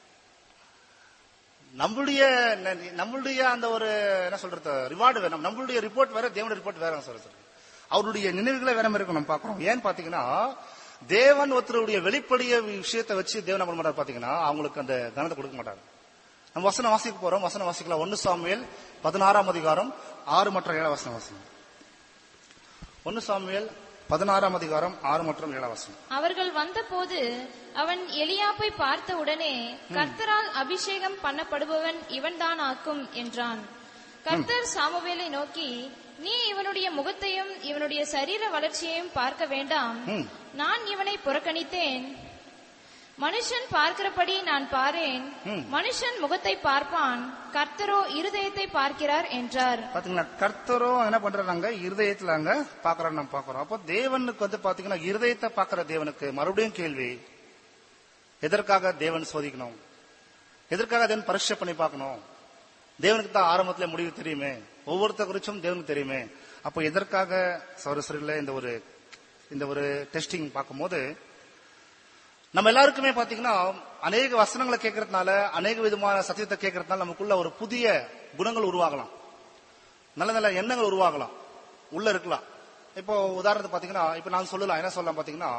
நம்மளுடைய ந- நம்மளுடைய அந்த ஒரு என்ன சொல்றது ரிவார்டு வேணும் நம்மளுடைய ரிப்போர்ட் வேற தேவனுடைய ரிப்போர்ட் வேற சொல்றது அவருடைய நினைவுகளை வேற மாதிரி இருக்கும் நம்ம பாக்குறோம் ஏன்னு பாத்தீங்கன்னா தேவன் ஒருத்தருடைய வெளிப்படைய விஷயத்தை வச்சு தேவன் என்ன பண்ண மாட்டார் பாத்தீங்கன்னா அவங்களுக்கு அந்த கனத்தை கொடுக்க மாட்டார் நம்ம வசனம் வாசிக்க போறோம் வசனம் வாசிக்கலாம் ஒன்னு சாமுவேல் பதினாறாம் அதிகாரம் ஆறு மற்றும் ஏழாம் வசனம் வாசிங்க ஒன்னு சாமுவேல் பதினாறாம் அதிகாரம் ஆறு மற்றும் ஏழாம் வசனம் அவர்கள் வந்தபோது அவன் எலியாப்பை பார்த்த உடனே கர்த்தரால் அபிஷேகம் பண்ணப்படுபவன் இவன்தான் ஆக்கும் என்றான் கர்த்தர் சாமுவேலை நோக்கி நீ இவனுடைய முகத்தையும் இவனுடைய சரீர வளர்ச்சியையும் பார்க்க வேண்டாம் ம். நான் இவனை புறக்கணித்தேன் மனுஷன் பார்க்கிறபடி நான் பாரேன் ம். மனுஷன் முகத்தை பார்ப்பான் கர்த்தரோ இருதயத்தை பார்க்கிறார் என்றார் பாத்தீங்களா கர்த்தரும் என்ன பண்றாங்க இருதயத்துல அங்க பாக்குறோம் நம்ம பாக்குறோம் அப்போ தேவனுக்கு வந்து பாத்தீங்கன்னா இருதயத்தை பாக்குற தேவனுக்கு மறுபடியும் கேள்வி எதற்காக தேவன் சோதிக்கணும் எதற்காக தேவன் பரீட்சை பண்ணி பார்க்கணும் தேவனுக்கு தான் ஆரம்பத்துல முடிவு தெரியுமே ஒவ்வொருத்த குறிச்சும் தேவனுக்கு தெரியுமே அப்போ எதற்காக சௌரசரில இந்த ஒரு இந்த ஒரு டெஸ்டிங் பார்க்கும்போது நம்ம எல்லாருக்குமே பாத்தீங்கன்னா அநேக வசனங்களை கேட்கறதுனால அநேக விதமான சத்தியத்தை கேட்கறதுனால நமக்குள்ள ஒரு புதிய குணங்கள் உருவாகலாம் நல்ல நல்ல எண்ணங்கள் உருவாகலாம் உள்ள இருக்கலாம் இப்போ உதாரணத்துக்கு பாத்தீங்கன்னா இப்ப நான் சொல்லலாம் என்ன சொல்லலாம் பாத்தீங்கன்னா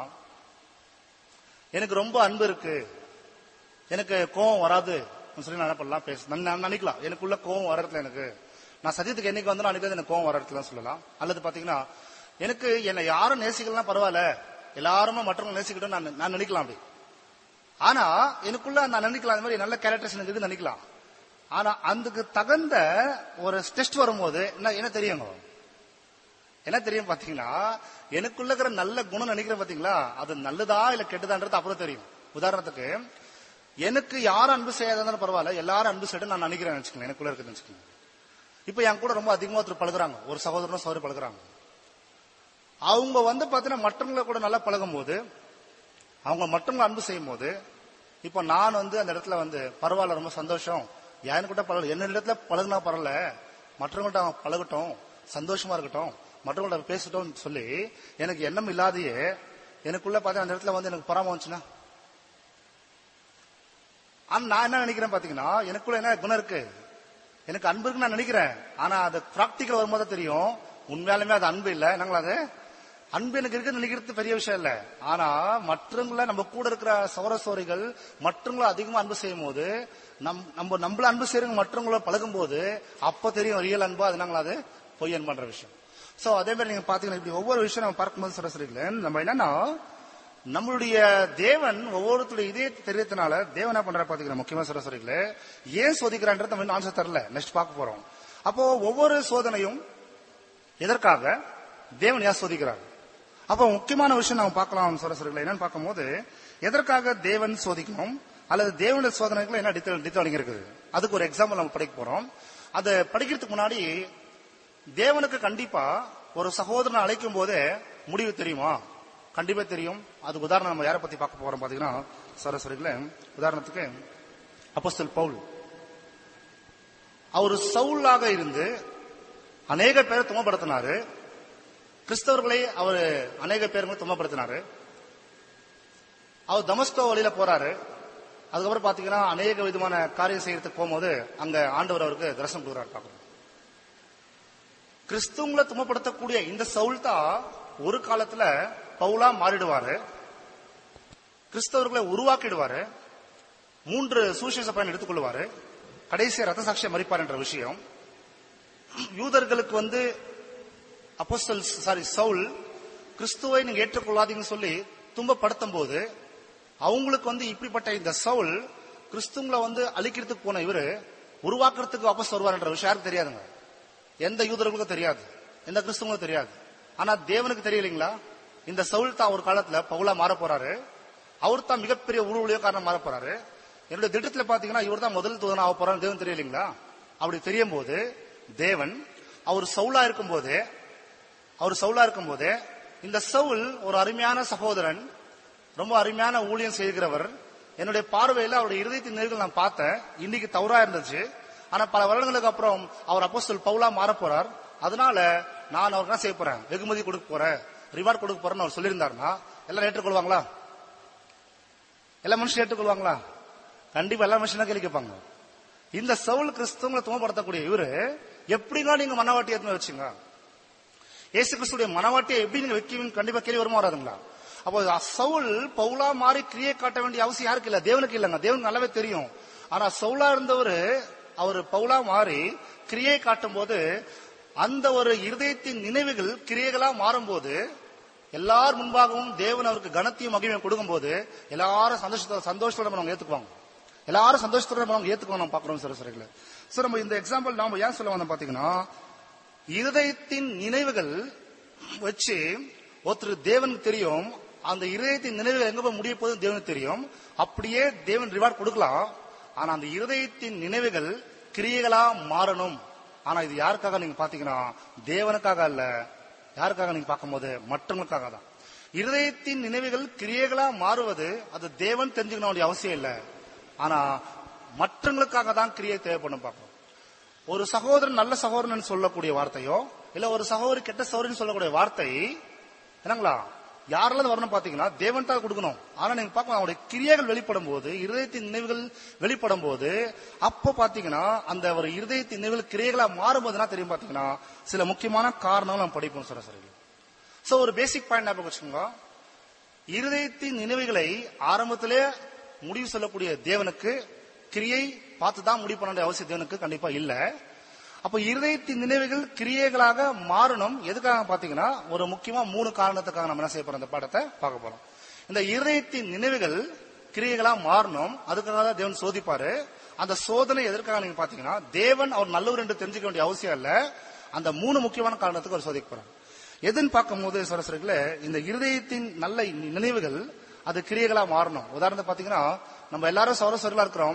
எனக்கு ரொம்ப அன்பு இருக்கு எனக்கு கோவம் வராது சொல்லி நான் என்ன பண்ணலாம் பேச நான் நான் நினைக்கலாம் எனக்குள்ள கோவம் வர்றதுல எனக்கு நான் சத்தியத்துக்கு என்னைக்கு வந்தாலும் அன்னைக்கு எனக்கு கோவம் வர்றதுல சொல்லலாம் அல்லது பாத்தீங்கன்னா எனக்கு என்னை யாரும் நேசிக்கலாம் பரவாயில்ல எல்லாருமே மற்றவங்க நேசிக்கட்டும் நான் நான் நினைக்கலாம் அப்படி ஆனா எனக்குள்ள நான் நினைக்கலாம் அந்த மாதிரி நல்ல கேரக்டர்ஸ் எனக்கு இருக்குன்னு நினைக்கலாம் ஆனா அதுக்கு தகுந்த ஒரு டெஸ்ட் வரும்போது என்ன என்ன தெரியுங்க என்ன தெரியும் பாத்தீங்கன்னா எனக்குள்ள இருக்கிற நல்ல குணம் நினைக்கிறேன் பாத்தீங்களா அது நல்லதா இல்ல கெட்டதான்றது அப்புறம் தெரியும் உதாரணத்துக்கு எனக்கு யாரும் அன்பு செய்யாதான் பரவாயில்ல எல்லாரும் அன்பு செய்ய நான் நினைக்கிறேன் வச்சுக்கோங்க எனக்குள்ள இருக்குன்னு வச்சுக்கோங்க இப்ப என் கூட ரொம்ப அதிகமா ஒருத்தர் பழகுறாங்க ஒரு சகோதரனும் சகோதரி பழகுறாங்க அவங்க வந்து பாத்தீங்கன்னா மற்றவங்களை கூட நல்லா பழகும் போது அவங்க மற்றவங்களை அன்பு செய்யும் போது இப்ப நான் வந்து அந்த இடத்துல வந்து பரவாயில்ல ரொம்ப சந்தோஷம் யாரு கூட பழக என்ன இடத்துல பழகுனா பரவாயில்ல மற்றவங்கள்ட்ட அவன் பழகட்டும் சந்தோஷமா இருக்கட்டும் மற்றவங்கள்ட்ட பேசட்டும் சொல்லி எனக்கு எண்ணம் இல்லாதையே எனக்குள்ள பார்த்தா அந்த இடத்துல வந்து எனக்கு பொறாம வந்துச்சுன்னா ஆனா நான் என்ன நினைக்கிறேன் பாத்தீங்கன்னா எனக்குள்ள என்ன குணம் இருக்கு எனக்கு அன்பு இருக்குன்னு நான் நினைக்கிறேன் ஆனா அது பிராக்டிக்கல் வரும்போது தான் தெரியும் உண்மையாலுமே அது அன்பு இல்ல என்னங்களா அது அன்பு எனக்கு இருக்குன்னு நினைக்கிறது பெரிய விஷயம் இல்ல ஆனா மற்றவங்கள நம்ம கூட இருக்கிற சௌர சோரிகள் மற்றவங்கள அதிகமா அன்பு செய்யும் போது நம் நம்ம நம்மள அன்பு செய்யறவங்க மற்றவங்கள பழகும் போது அப்ப தெரியும் ரியல் அன்பா அது என்னங்களா அது பொய் அன்புன்ற விஷயம் சோ அதே மாதிரி நீங்க பாத்தீங்கன்னா இப்படி ஒவ்வொரு விஷயம் நம்ம பார்க்கும்போது சரஸ்வரிகளே நம்ம என்னன்னா நம்மளுடைய தேவன் ஒவ்வொருத்தருடைய இதயத்தை தெரியறதுனால தேவன் என்ன பண்ற பாத்தீங்கன்னா முக்கியமா சரஸ்வரிகளே ஏன் சோதிக்கிறான்றது நம்ம ஆன்சர் தரல நெக்ஸ்ட் பார்க்க போறோம் அப்போ ஒவ்வொரு சோதனையும் எதற்காக தேவன் ஏன் சோதிக்கிறார் அப்போ முக்கியமான விஷயம் நம்ம பார்க்கலாம் சரஸ்வரிகளை என்னன்னு பார்க்கும்போது எதற்காக தேவன் சோதிக்கணும் அல்லது தேவனுடைய சோதனைகள் என்ன டித்தவலிங்க இருக்குது அதுக்கு ஒரு எக்ஸாம்பிள் நம்ம படிக்க போறோம் அதை படிக்கிறதுக்கு முன்னாடி தேவனுக்கு கண்டிப்பா ஒரு சகோதரனை அழைக்கும் போதே முடிவு தெரியுமா கண்டிப்பா தெரியும் அது உதாரணம் நம்ம யாரை பத்தி பார்க்க போறோம் பாத்தீங்கன்னா சரஸ்வரிகள உதாரணத்துக்கு அப்போஸ்தல் பவுல் அவர் சவுலாக இருந்து அநேக பேரை துமப்படுத்தினாரு கிறிஸ்தவர்களை அவர் அநேக பேருமே துமப்படுத்தினாரு அவர் தமஸ்கோ வழியில போறாரு அதுக்கப்புறம் பாத்தீங்கன்னா அநேக விதமான காரியம் செய்யறதுக்கு போகும்போது அங்க ஆண்டவர் அவருக்கு தரிசனம் கொடுக்குறாரு பார்க்கணும் கிறிஸ்துவங்களை துமப்படுத்தக்கூடிய இந்த சவுல் தான் ஒரு காலத்துல பவுலா மாறிடுவாரு கிறிஸ்தவர்களை உருவாக்கிடுவாரு மூன்று சூசியச பயன் எடுத்துக்கொள்வாரு கடைசியா ரத்த சாட்சியை மறிப்பார் என்ற விஷயம் யூதர்களுக்கு வந்து அப்போஸ்தல் சாரி சவுல் கிறிஸ்துவை நீங்க ஏற்றுக்கொள்ளாதீங்கன்னு சொல்லி துன்பப்படுத்தும் போது அவங்களுக்கு வந்து இப்படிப்பட்ட இந்த சவுல் கிறிஸ்துவங்களை வந்து அழிக்கிறதுக்கு போன இவரு உருவாக்குறதுக்கு வாபஸ் வருவார்ன்ற விஷயம் யாருக்கு தெரியாதுங்க எந்த யூதர்களுக்கும் தெரியாது எந்த கிறிஸ்துவங்களுக்கும் தெரியாது ஆனா தேவனுக்கு தெரியலீங்களா இந்த சவுல் தான் ஒரு காலத்துல பவுலா மாற போறாரு அவர் தான் மிகப்பெரிய உருவலியோ காரணம் மாற போறாரு என்னுடைய திட்டத்துல பாத்தீங்கன்னா இவர் தான் முதல் தூதன் ஆக போறாரு தேவன் தெரியலீங்களா அப்படி தெரியும் போது தேவன் அவர் சவுலா இருக்கும் போதே அவர் சவுலா இருக்கும் போதே இந்த சவுல் ஒரு அருமையான சகோதரன் ரொம்ப அருமையான ஊழியம் செய்கிறவர் என்னுடைய பார்வையில அவருடைய இருதயத்தின் நேர்கள் நான் பார்த்தேன் இன்னைக்கு தவறா இருந்துச்சு ஆனா பல வருடங்களுக்கு அப்புறம் அவர் அப்போஸ்தல் பவுலா மாற போறார் அதனால நான் அவருக்கு என்ன செய்ய போறேன் வெகுமதி கொடுக்க போறேன் ரிவார்ட் கொடுக்க போறேன்னு அவர் சொல்லியிருந்தாருன்னா எல்லாரும் ஏற்றுக்கொள்வாங்களா எல்லா மனுஷன் ஏற்றுக்கொள்வாங்களா கண்டிப்பா எல்லா மனுஷனும் கேள்வி கேட்பாங்க இந்த சவுல் கிறிஸ்தவங்களை துவப்படுத்தக்கூடிய இவரு எப்படின்னா நீங்க மனவாட்டி எதுவுமே வச்சுங்க ஏசு கிறிஸ்துடைய மனவாட்டியை எப்படி நீங்க வைக்கீங்க கண்டிப்பா கேள்வி வருமா வராதுங்களா அப்போ சவுல் பவுலா மாறி கிரியை காட்ட வேண்டிய அவசியம் யாருக்கு இல்ல தேவனுக்கு இல்லைங்க தேவனுக்கு நல்லாவே தெரியும் ஆனா சவுலா இருந்தவர் அவர் பவுலா மாறி கிரியை காட்டும் போது அந்த ஒரு இருதயத்தின் நினைவுகள் கிரியைகளா மாறும்போது எல்லார் முன்பாகவும் தேவன் அவருக்கு கனத்தையும் மகிமையும் கொடுக்கும்போது எல்லாரும் சந்தோஷத்தோட சந்தோஷத்தோட நம்ம அவங்க ஏத்துக்குவாங்க எல்லாரும் சந்தோஷத்தோட நம்ம அவங்க ஏத்துக்குவாங்க நம்ம பாக்குறோம் சார் சரிங்களா சார் நம்ம இந்த எக்ஸாம்பிள் நாம ஏன் சொல்ல வந்தோம் பாத்தீங்கன்னா இருதயத்தின் நினைவுகள் வச்சு ஒருத்தர் தேவனுக்கு தெரியும் அந்த இருதயத்தின் நினைவுகள் எங்க போய் முடிய போகுது தேவனுக்கு தெரியும் அப்படியே தேவன் ரிவார்ட் கொடுக்கலாம் ஆனா அந்த இருதயத்தின் நினைவுகள் கிரியைகளா மாறணும் ஆனா இது யாருக்காக நீங்க பாத்தீங்கன்னா தேவனுக்காக அல்ல யாருக்காக நீங்க பார்க்கும்போது மற்றவங்களுக்காக தான் இருதயத்தின் நினைவுகள் கிரியைகளா மாறுவது அது தேவன் தெரிஞ்சுக்கணும் வேண்டிய அவசியம் இல்லை ஆனா மற்றவங்களுக்காக தான் கிரியை தேவைப்படும் பார்க்கணும் ஒரு சகோதரன் நல்ல சகோதரன் சொல்லக்கூடிய வார்த்தையோ இல்ல ஒரு சகோதரி கெட்ட சகோதரின்னு சொல்லக்கூடிய வார்த்தை என்னங்களா யாரெல்லாம் வரணும் பாத்தீங்கன்னா தேவன் தான் கொடுக்கணும் ஆனா நீங்க பார்க்கணும் அவருடைய கிரியைகள் வெளிப்படும் போது இருதயத்தின் நினைவுகள் வெளிப்படும் போது அப்ப பாத்தீங்கன்னா அந்த ஒரு இருதயத்தின் நினைவுகள் கிரியைகளா மாறும்போதுனா தெரியும் பாத்தீங்கன்னா சில முக்கியமான காரணம் நம்ம படிப்போம் சொல்ல சரி சோ ஒரு பேசிக் பாயிண்ட் ஞாபகம் வச்சுக்கோங்க இருதயத்தின் நினைவுகளை ஆரம்பத்திலே முடிவு சொல்லக்கூடிய தேவனுக்கு கிரியை பார்த்து தான் முடிவு பண்ண வேண்டிய அவசியம் தேவனுக்கு கண்டிப்பா இல்ல அப்ப இருதயத்தின் நினைவுகள் கிரியைகளாக மாறணும் எதுக்காக பாத்தீங்கன்னா ஒரு முக்கியமா மூணு காரணத்துக்காக நம்ம என்ன செய்ய போறோம் இந்த பாடத்தை பார்க்க போறோம் இந்த இருதயத்தின் நினைவுகள் கிரியைகளா மாறணும் அதுக்காக தான் தேவன் சோதிப்பாரு அந்த சோதனை எதற்காக நீங்க பாத்தீங்கன்னா தேவன் அவர் நல்லவர் என்று தெரிஞ்சுக்க வேண்டிய அவசியம் இல்ல அந்த மூணு முக்கியமான காரணத்துக்கு அவர் சோதிக்க போறார் எதுன்னு பார்க்கும்போது சரஸ்வரிகள இந்த இருதயத்தின் நல்ல நினைவுகள் அது கிரியைகளா மாறணும் உதாரணத்தை பாத்தீங்கன்னா நம்ம எல்லாரும் சௌரஸ்வரிகளா இருக்கிறோம்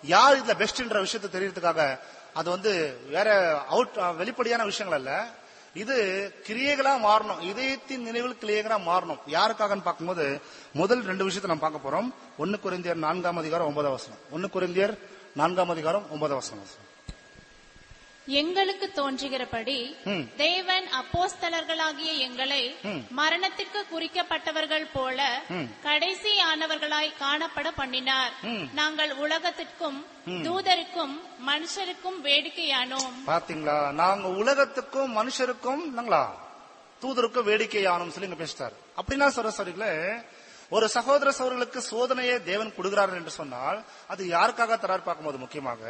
யார் இதுல பெஸ்ட்ன்ற விஷயத்தை தெரியறதுக்காக அது வந்து வேற அவுட் வெளிப்படையான விஷயங்கள் அல்ல இது கிரியைகளா மாறணும் இதயத்தின் நினைவில் கிரியைகளா மாறணும் யாருக்காகன்னு பார்க்கும்போது முதல் ரெண்டு விஷயத்தை நம்ம பார்க்க போறோம் ஒன்னு குறைந்தியர் நான்காம் அதிகாரம் ஒன்பதாம் வசனம் ஒன்னு குறைந்தியர் நான்காம் அதிகாரம் ஒன்பதாம் வசனம் எங்களுக்கு தோன்றுகிறபடி ம். தேவன் அப்போஸ்தலர்களாகிய எங்களை ம். மரணத்திற்கு குறிக்கப்பட்டவர்கள் போல ம். கடைசி ஆனவர்களாய் காணப்பட பண்ணினார் ம். நாங்கள் உலகத்திற்கும் தூதருக்கும் மனுஷருக்கும் வேடிக்கையானோம் பாத்தீங்களா நாங்க உலகத்துக்கும் மனுஷருக்கும் நாங்களா தூதருக்கும் வேடிக்கையானும் சொல்லி இங்க பேசிட்டார் அப்படின்னா சொல்ற சரிங்களே ஒரு சகோதர சகோதரர்களுக்கு சோதனையை தேவன் கொடுக்கிறார் என்று சொன்னால் அது யாருக்காக தரார் பார்க்கும்போது முக்கியமாக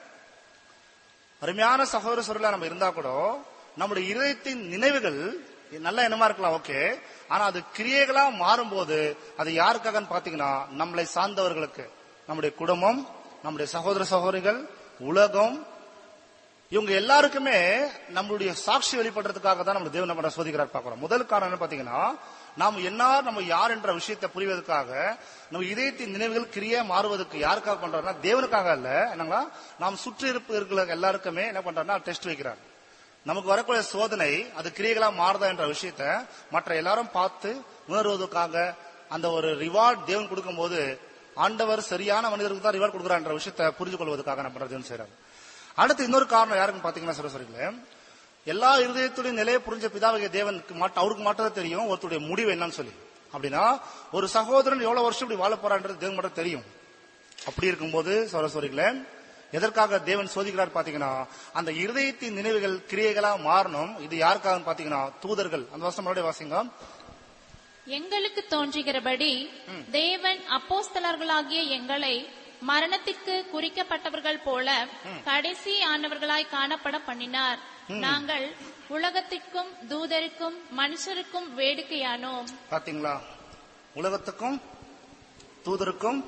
அருமையான சகோதர சகோதரர்களா நம்ம இருந்தா கூட நம்முடைய இதயத்தின் நினைவுகள் நல்ல எண்ணமா இருக்கலாம் ஓகே ஆனா அது கிரியைகளா மாறும்போது அது யாருக்காகன்னு பாத்தீங்கன்னா நம்மளை சார்ந்தவர்களுக்கு நம்முடைய குடும்பம் நம்முடைய சகோதர சகோதரிகள் உலகம் இவங்க எல்லாருக்குமே நம்மளுடைய சாட்சி வெளிப்படுறதுக்காக தான் நம்ம தேவன் நம்ம சோதிக்கிறார் பார்க்கிறோம் முதல் காரணம் என்ன பாத்தீங்கன்னா நாம் என்ன நம்ம யார் என்ற விஷயத்தை புரிவதற்காக நம்ம இதயத்தின் நினைவுகள் கிரியா மாறுவதற்கு யாருக்காக பண்றாருன்னா தேவனுக்காக அல்ல என்னங்களா நாம் சுற்றி இருக்கிற எல்லாருக்குமே என்ன பண்றாருன்னா டெஸ்ட் வைக்கிறார் நமக்கு வரக்கூடிய சோதனை அது கிரியைகளா மாறுதா என்ற விஷயத்த மற்ற எல்லாரும் பார்த்து உணர்வதற்காக அந்த ஒரு ரிவார்ட் தேவன் கொடுக்கும்போது ஆண்டவர் சரியான மனிதருக்கு தான் ரிவார்ட் கொடுக்குறான்ற விஷயத்தை புரிந்து கொள்வதற்காக நம்ம தேவன் செய்யறாரு அடுத்து இன்னொரு காரணம் யாருன்னு பாத்தீங்கன்னா சொல்ல சொல்றீங்களே எல்லா இருதயத்துடைய நிலையை புரிஞ்ச பிதாவகிய தேவனுக்கு மாட்ட அவருக்கு மட்டும் தான் தெரியும் ஒருத்தருடைய முடிவு என்னன்னு சொல்லி அப்படின்னா ஒரு சகோதரன் எவ்வளவு வருஷம் இப்படி வாழ போறான்றது தேவன் மட்டும் தெரியும் அப்படி இருக்கும்போது சொல்ல சொல்றீங்களே எதற்காக தேவன் சோதிக்கிறார் பாத்தீங்கன்னா அந்த இருதயத்தின் நினைவுகள் கிரியைகளா மாறணும் இது யாருக்காக பாத்தீங்கன்னா தூதர்கள் அந்த வருஷம் மறுபடியும் வாசிங்க எங்களுக்கு தோன்றுகிறபடி தேவன் அப்போஸ்தலர்களாகிய எங்களை மரணத்திற்கு குறிக்கப்பட்டவர்கள் போல கடைசி ஆனவர்களாய் காணப்பட பண்ணினார் நாங்கள் உலகத்திற்கும் தூதருக்கும் மனுஷருக்கும் வேடிக்கையானோம் பாத்தீங்களா உலகத்துக்கும் தூதருக்கும்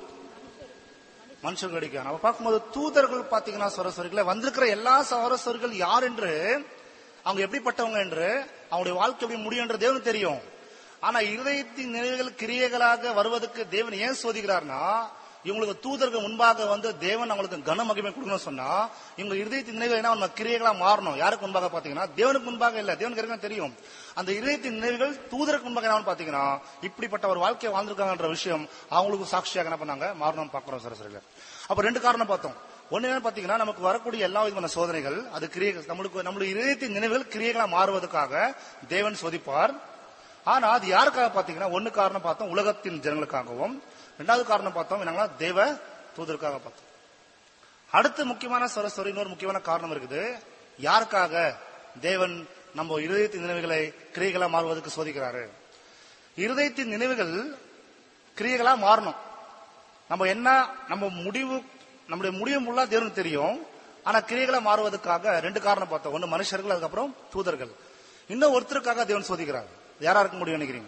மனுஷர்கள் அடிக்க நம்ம பார்க்கும்போது தூதர்கள் பாத்தீங்கன்னா சரஸ்வரிகளை வந்திருக்கிற எல்லா சரஸ்வரிகள் யார் என்று அவங்க எப்படிப்பட்டவங்க என்று அவங்களுடைய வாழ்க்கை எப்படி முடியும் என்று தேவனுக்கு தெரியும் ஆனா இருதயத்தின் நினைவுகள் கிரியைகளாக வருவதற்கு தேவன் ஏன் சோதிக்கிறார்னா இவங்களுக்கு தூதர்கள் முன்பாக வந்து தேவன் அவங்களுக்கு கன மகிமை கொடுக்கணும்னு சொன்னா இவங்க இருதயத்தின் நினைவுகள் என்ன நம்ம கிரியைகளா மாறணும் யாருக்கு முன்பாக பாத்தீங்கன்னா தேவனுக்கு முன்பாக இல்ல தேவனுக்கு ஏற்கனவே தெரியும் அந்த இதயத்தின் நினைவுகள் தூதருக்கு முன்பாக என்ன பாத்தீங்கன்னா இப்படிப்பட்ட ஒரு வாழ்க்கையை வாழ்ந்திருக்காங்கன்ற விஷயம் அவங்களுக்கு சாட்சியாக என்ன பண்ணாங்க மாறணும் பாக்குறோம் சரஸ்வரிகள் அப்ப ரெண்டு காரணம் பார்த்தோம் ஒண்ணு என்ன பாத்தீங்கன்னா நமக்கு வரக்கூடிய எல்லா விதமான சோதனைகள் அது கிரியை நம்மளுக்கு நம்மளுடைய இதயத்தின் நினைவுகள் கிரியைகளா மாறுவதற்காக தேவன் சோதிப்பார் ஆனா அது யாருக்காக பாத்தீங்கன்னா ஒண்ணு காரணம் பார்த்தோம் உலகத்தின் ஜனங்களுக்காகவும் ரெண்டாவது காரணம் பார்த்தோம் என்னன்னா தேவ தூதருக்காக பார்த்தோம் அடுத்து முக்கியமான சரஸ்வரி இன்னொரு முக்கியமான காரணம் இருக்குது யாருக்காக தேவன் நம்ம இருதயத்தின் நினைவுகளை கிரியைகளா மாறுவதற்கு சோதிக்கிறாரு இருதயத்தின் நினைவுகள் கிரியைகளா மாறணும் நம்ம என்ன நம்ம முடிவு நம்முடைய முடிவு முள்ளா தேவனுக்கு தெரியும் ஆனா கிரியைகளா மாறுவதற்காக ரெண்டு காரணம் பார்த்தோம் ஒன்னு மனுஷர்கள் அதுக்கப்புறம் தூதர்கள் இன்னும் ஒருத்தருக்காக தேவன் சோதிக்கிறார் யாரா இருக்க முடியும் நினைக்கிறீங்க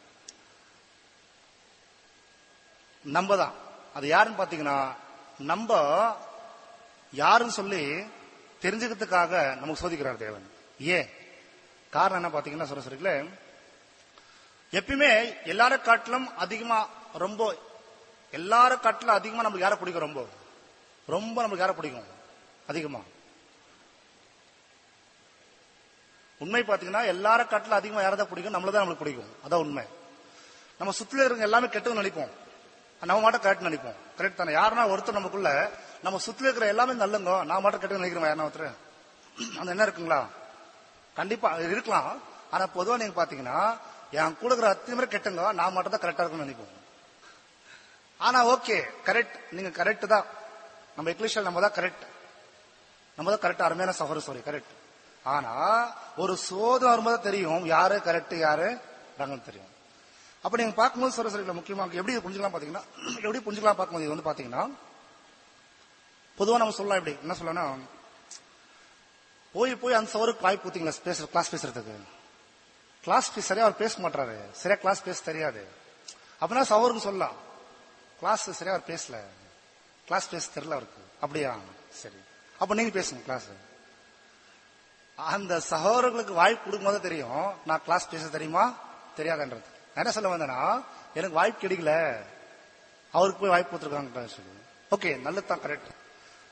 நம்ம தான் அது யாருன்னு பாத்தீங்கன்னா நம்ம யாருன்னு சொல்லி தெரிஞ்சுக்கிறதுக்காக நமக்கு சோதிக்கிறார் தேவன் ஏன் காரணம் என்ன பாத்தீங்கன்னா சொல்ல சொல்றீங்களே எப்பயுமே எல்லார காட்டிலும் அதிகமா ரொம்ப எல்லார காட்டிலும் அதிகமா நம்மளுக்கு யாரை பிடிக்கும் ரொம்ப ரொம்ப நம்மளுக்கு யாரை பிடிக்கும் அதிகமா உண்மை பாத்தீங்கன்னா எல்லார காட்டிலும் அதிகமா யாரை தான் பிடிக்கும் நம்மள தான் நம்மளுக்கு பிடிக்கும் அதான் உண்மை நம்ம சுத்தில இருக்க எல்லாமே கெட்டது நினைப்போம் நம்ம மட்டும் கரெக்ட் நினைப்போம் கரெக்ட் தானே யாருன்னா ஒருத்தர் நமக்குள்ள நம்ம சுத்தில இருக்கிற எல்லாமே நல்லங்க நான் மட்டும் கெட்டது நினைக்கிறேன் யாருன்னா ஒருத்தர் அந்த என்ன இருக்குங்களா கண்டிப்பா அது இருக்கலாம் ஆனா பொதுவா நீங்க பாத்தீங்கன்னா என் கூட இருக்கிற அத்தனை பேர் கெட்டுங்க நான் மட்டும் தான் கரெக்டா இருக்கும்னு நினைப்போம் ஆனா ஓகே கரெக்ட் நீங்க கரெக்ட் தான் நம்ம எக்லிஷியல் நம்ம தான் கரெக்ட் நம்ம தான் கரெக்ட் அருமையான சகோதர சாரி கரெக்ட் ஆனா ஒரு சோதனை வரும்போது தெரியும் யாரு கரெக்ட் யாரு ரங்கன்னு தெரியும் அப்ப நீங்க பார்க்கும்போது சரஸ்வரிகளை முக்கியமாக எப்படி இது புரிஞ்சுக்கலாம் பாத்தீங்கன்னா எப்படி புரிஞ்சுக்கலாம் பார்க்கும்போது இது வந்து பாத்தீங்கன்னா பொதுவா நம்ம சொல்லலாம் எப்படி என்ன சொல்லலாம் போய் போய் அந்த சவருக்கு வாய்ப்பு ஊத்தீங்களா பேசுற கிளாஸ் பேசுறதுக்கு கிளாஸ் சரியா அவர் பேச மாட்டாரு சரியா கிளாஸ் பேச தெரியாது அப்படின்னா சவருக்கு சொல்லலாம் கிளாஸ் சரியா அவர் பேசல கிளாஸ் பேச தெரியல அவருக்கு அப்படியா சரி அப்ப நீங்க பேசுங்க கிளாஸ் அந்த சகோதரர்களுக்கு வாய்ப்பு கொடுக்கும்போது தெரியும் நான் கிளாஸ் பேச தெரியுமா தெரியாதுன்றது நான் என்ன சொல்ல வந்தேன்னா எனக்கு வாய்ப்பு கிடைக்கல அவருக்கு போய் வாய்ப்பு கொடுத்துருக்காங்க சொல்லி ஓகே நல்லதுதான் கரெக்ட்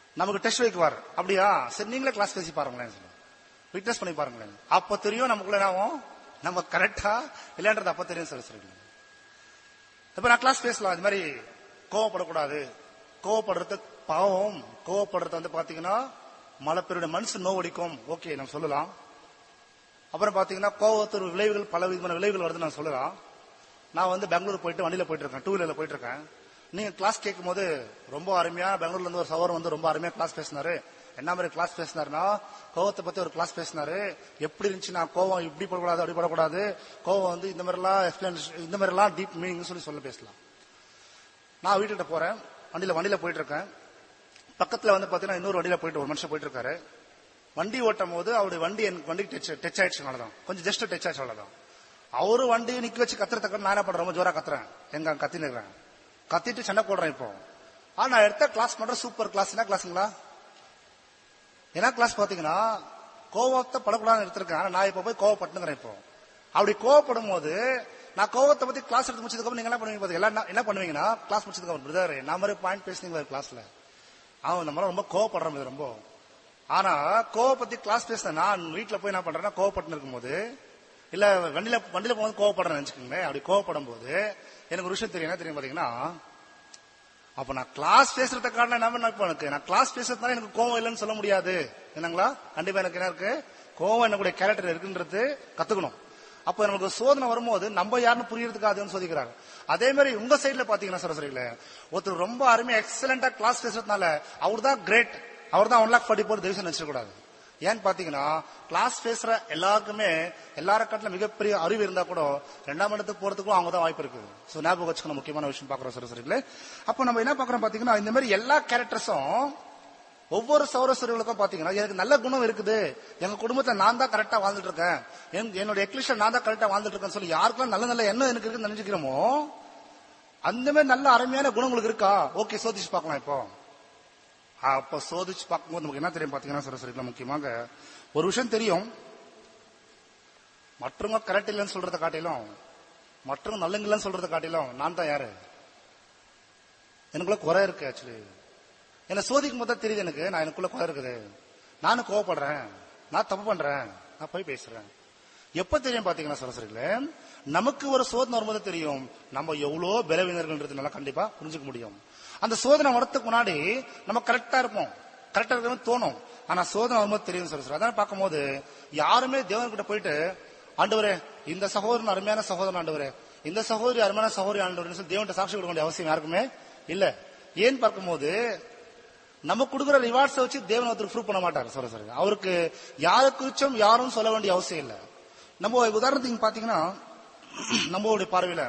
நமக்கு டெஸ்ட் வைக்குவார் அப்படியா சரி நீங்களே கிளாஸ் பேசி பாருங்களேன் சொல்லுவார். விட்னஸ் பண்ணி பாருங்களேன் அப்ப தெரியும் நமக்குள்ள என்ன ஆகும் நம்ம கரெக்டா இல்லைன்றது அப்ப தெரியும் சொல்லி சொல்லிடுங்க இப்ப நான் கிளாஸ் பேசலாம் இது மாதிரி கோவப்படக்கூடாது கோவப்படுறது பாவம் கோவப்படுறது வந்து பாத்தீங்கன்னா மழை பெருடைய மனசு நோவடிக்கும் ஓகே நம்ம சொல்லலாம் அப்புறம் பாத்தீங்கன்னா கோவத்தோட விளைவுகள் பல விதமான விளைவுகள் வருது நான் சொல்லலாம் நான் வந்து பெங்களூர் போயிட்டு வண்டியில போயிட்டு இருக்கேன் டூ வீலர்ல போயிட்டு இருக்கேன் நீங்க கிளாஸ் கேட்கும் போது ரொம்ப அருமையா பெங்களூர்ல இருந்து ஒரு சவர் வந்து ரொம்ப அருமையா கிளாஸ் பேசினாரு என்ன மாதிரி கிளாஸ் பேசினாருன்னா கோவத்தை பத்தி ஒரு கிளாஸ் பேசினாரு எப்படி இருந்துச்சு நான் கோவம் இப்படி படக்கூடாது அப்படி படக்கூடாது கோவம் வந்து இந்த மாதிரி எல்லாம் explanation- இந்த மாதிரி எல்லாம் டீப் மீனிங் சொல்லி சொல்ல பேசலாம் நான் வீட்டுக்கிட்ட போறேன் வண்டியில வண்டியில போயிட்டு இருக்கேன் பக்கத்துல வந்து பாத்தீங்கன்னா இன்னொரு வண்டியில போயிட்டு ஒரு மனுஷன் போயிட்டு இருக்காரு வண்டி ஓட்டும் போது அவருடைய வண்டி எனக்கு வண்டிக்கு டச் டச் ஆயிடுச்சுனாலதான் கொஞ்சம் ஜஸ்ட் டச் ஆச்சு அவ்வளவுதான் அவரு வண்டி நிக்க வச்சு கத்துறதுக்கு நான் என்ன பண்றேன் ரொம்ப ஜோரா கத்துறேன் எங்க கத்தி நிக்கிறேன் கத்திட்டு சண்டை போடுறேன் இப்போ ஆனா நான் எடுத்த கிளாஸ் பண்றேன் சூப்பர் கிளாஸ் என்ன கிளாஸுங்களா என்ன கிளாஸ் பாத்தீங்கன்னா கோவத்தை படக்கூடாதுன்னு எடுத்திருக்கேன் ஆனா நான் இப்ப போய் கோவப்பட்டுங்கிறேன் இப்போ அப்படி கோவப்படும் போது நான் கோவத்தை பத்தி கிளாஸ் எடுத்து முடிச்சதுக்கு அப்புறம் நீங்க என்ன பண்ணுவீங்க பாத்தீங்க எல்லாம் என்ன- என்ன பண்ணுவீங்கன்னா கிளாஸ் முடிச்சதுக்கு அப்புறம் பிரதர் நான் மாதிரி பாயிண்ட் பேசுனீங்க கிளாஸ்ல அவன் நம்ம ரொம்ப கோவப்படுறோம் இது ரொம்ப ஆனா கோவ பத்தி கிளாஸ் பேசின நான் வீட்டுல போய் என்ன பண்றேன்னா கோவப்பட்டு இருக்கும்போது இல்ல வண்டியில வண்டியில போகும்போது கோவப்படுறேன் நினைச்சுக்கோங்களேன் அப்படி கோவப்படும் போது எனக்கு ஒரு விஷயம் தெரியும் என்ன தெரியும் பாத்தீங்கன்னா அப்ப நான் கிளாஸ் பேசுறத காரணம் என்ன பண்ண இப்ப எனக்கு நான் கிளாஸ் பேசுறதுனால எனக்கு கோவம் இல்லைன்னு சொல்ல முடியாது என்னங்களா கண்டிப்பா எனக்கு என்ன இருக்கு கோவம் என்னுடைய கேரக்டர் இருக்குன்றது கத்துக்கணும் அப்ப நமக்கு சோதனை வரும்போது நம்ம யாருன்னு புரியறதுக்காதுன்னு சோதிக்கிறாங்க அதே மாதிரி உங்க சைடுல பாத்தீங்கன்னா சரஸ்வரியில ஒருத்தர் ரொம்ப அருமையா எக்ஸலண்டா கிளாஸ் பேசுறதுனால அவர் தான் கிரேட் அவர் தான் ஒன் லாக் ஃபார்ட்டி போர் திவசம் நினைச்சிடக்கூடாது ஏன்னு பாத்தீங்கன்னா கிளாஸ் பேசுற எல்லாருக்குமே எல்லார கட்டில மிகப்பெரிய அறிவு இருந்தா கூட ரெண்டாம் இடத்துக்கு போறதுக்கும் அவங்க தான் வாய்ப்பு இருக்கு சோ ஞாபகம் வச்சுக்கணும் முக்கியமான விஷயம் பாக்குறோம் சரஸ்வரியில அப்போ நம்ம என்ன பாக்குறோம் பாத்தீங்கன்னா இந்த மாதிரி எல்லா கேரக்டர்ஸும் ஒவ்வொரு சௌரஸ்வரிகளுக்கும் பாத்தீங்கன்னா எனக்கு நல்ல குணம் இருக்குது எங்க குடும்பத்துல நான் தான் கரெக்டா வாழ்ந்துட்டு இருக்கேன் என்- என்னோட எக்லிஷன் நான் தான் கரெக்டா வாழ்ந்துட்டு இருக்கேன்னு சொல்லி யாருக்கெல்லாம் நல்ல நல்ல எண்ணம் எனக்கு இருக்குன்னு நினைச்சுக்கிறோமோ அந்த மாதிரி நல்ல அருமையான குணம் உங்களுக்கு இருக்கா ஓகே சோதிச்சு பார்க்கலாம் இப்போ அப்ப சோதிச்சு பார்க்கும்போது நமக்கு என்ன தெரியும் பாத்தீங்கன்னா சரஸ்வரியில முக்கியமாக ஒரு விஷயம் தெரியும் மற்றவங்க கரெக்ட் இல்லைன்னு சொல்றத காட்டிலும் மற்றவங்க நல்லங்க இல்லைன்னு சொல்றத காட்டிலும் நான் தான் யாரு எனக்குள்ள குறை இருக்கு ஆக்சுவலி என்ன சோதிக்கும் போது தான் தெரியுது எனக்கு நான் எனக்குள்ள குறை இருக்குது நானும் கோவப்படுறேன் நான் தப்பு பண்றேன் நான் போய் பேசுறேன் எப்ப தெரியும் பாத்தீங்கன்னா சரஸ்வரிகளே நமக்கு ஒரு சோதனை வரும்போது தெரியும் நம்ம எவ்வளோ பலவீனர்கள்ன்றதுனால கண்டிப்பா புரிஞ்சுக்க முடியும் அந்த சோதனை வரத்துக்கு முன்னாடி நம்ம கரெக்டா இருப்போம் கரெக்டா இருக்கணும்னு தோணும் ஆனா சோதனை வரும்போது தெரியும் சரஸ்வரி அதான் பார்க்கும்போது யாருமே தேவன்கிட்ட போயிட்டு ஆண்டவரே இந்த சகோதரன் அருமையான சகோதரன் ஆண்டவரே இந்த சகோதரி அருமையான சகோதரி ஆண்டவர்னு சொல்லி தேவன்கிட்ட சாட்சி கொடுக்க வேண்டிய அவசியம் யாருக்குமே இல்ல ஏன் பார்க்கும்போது நம்ம கொடுக்குற ரிவார்ட்ஸ் வச்சு தேவன் ஒருத்தர் ப்ரூவ் பண்ண மாட்டார் சொல்ல சொல்லுங்க அவருக்கு யாரு குறிச்சும் யாரும் சொல்ல வேண்டிய அவசியம் இல்லை நம்ம உதாரணத்துக்கு பாத்தீங்கன்னா நம்மளுடைய பார்வையில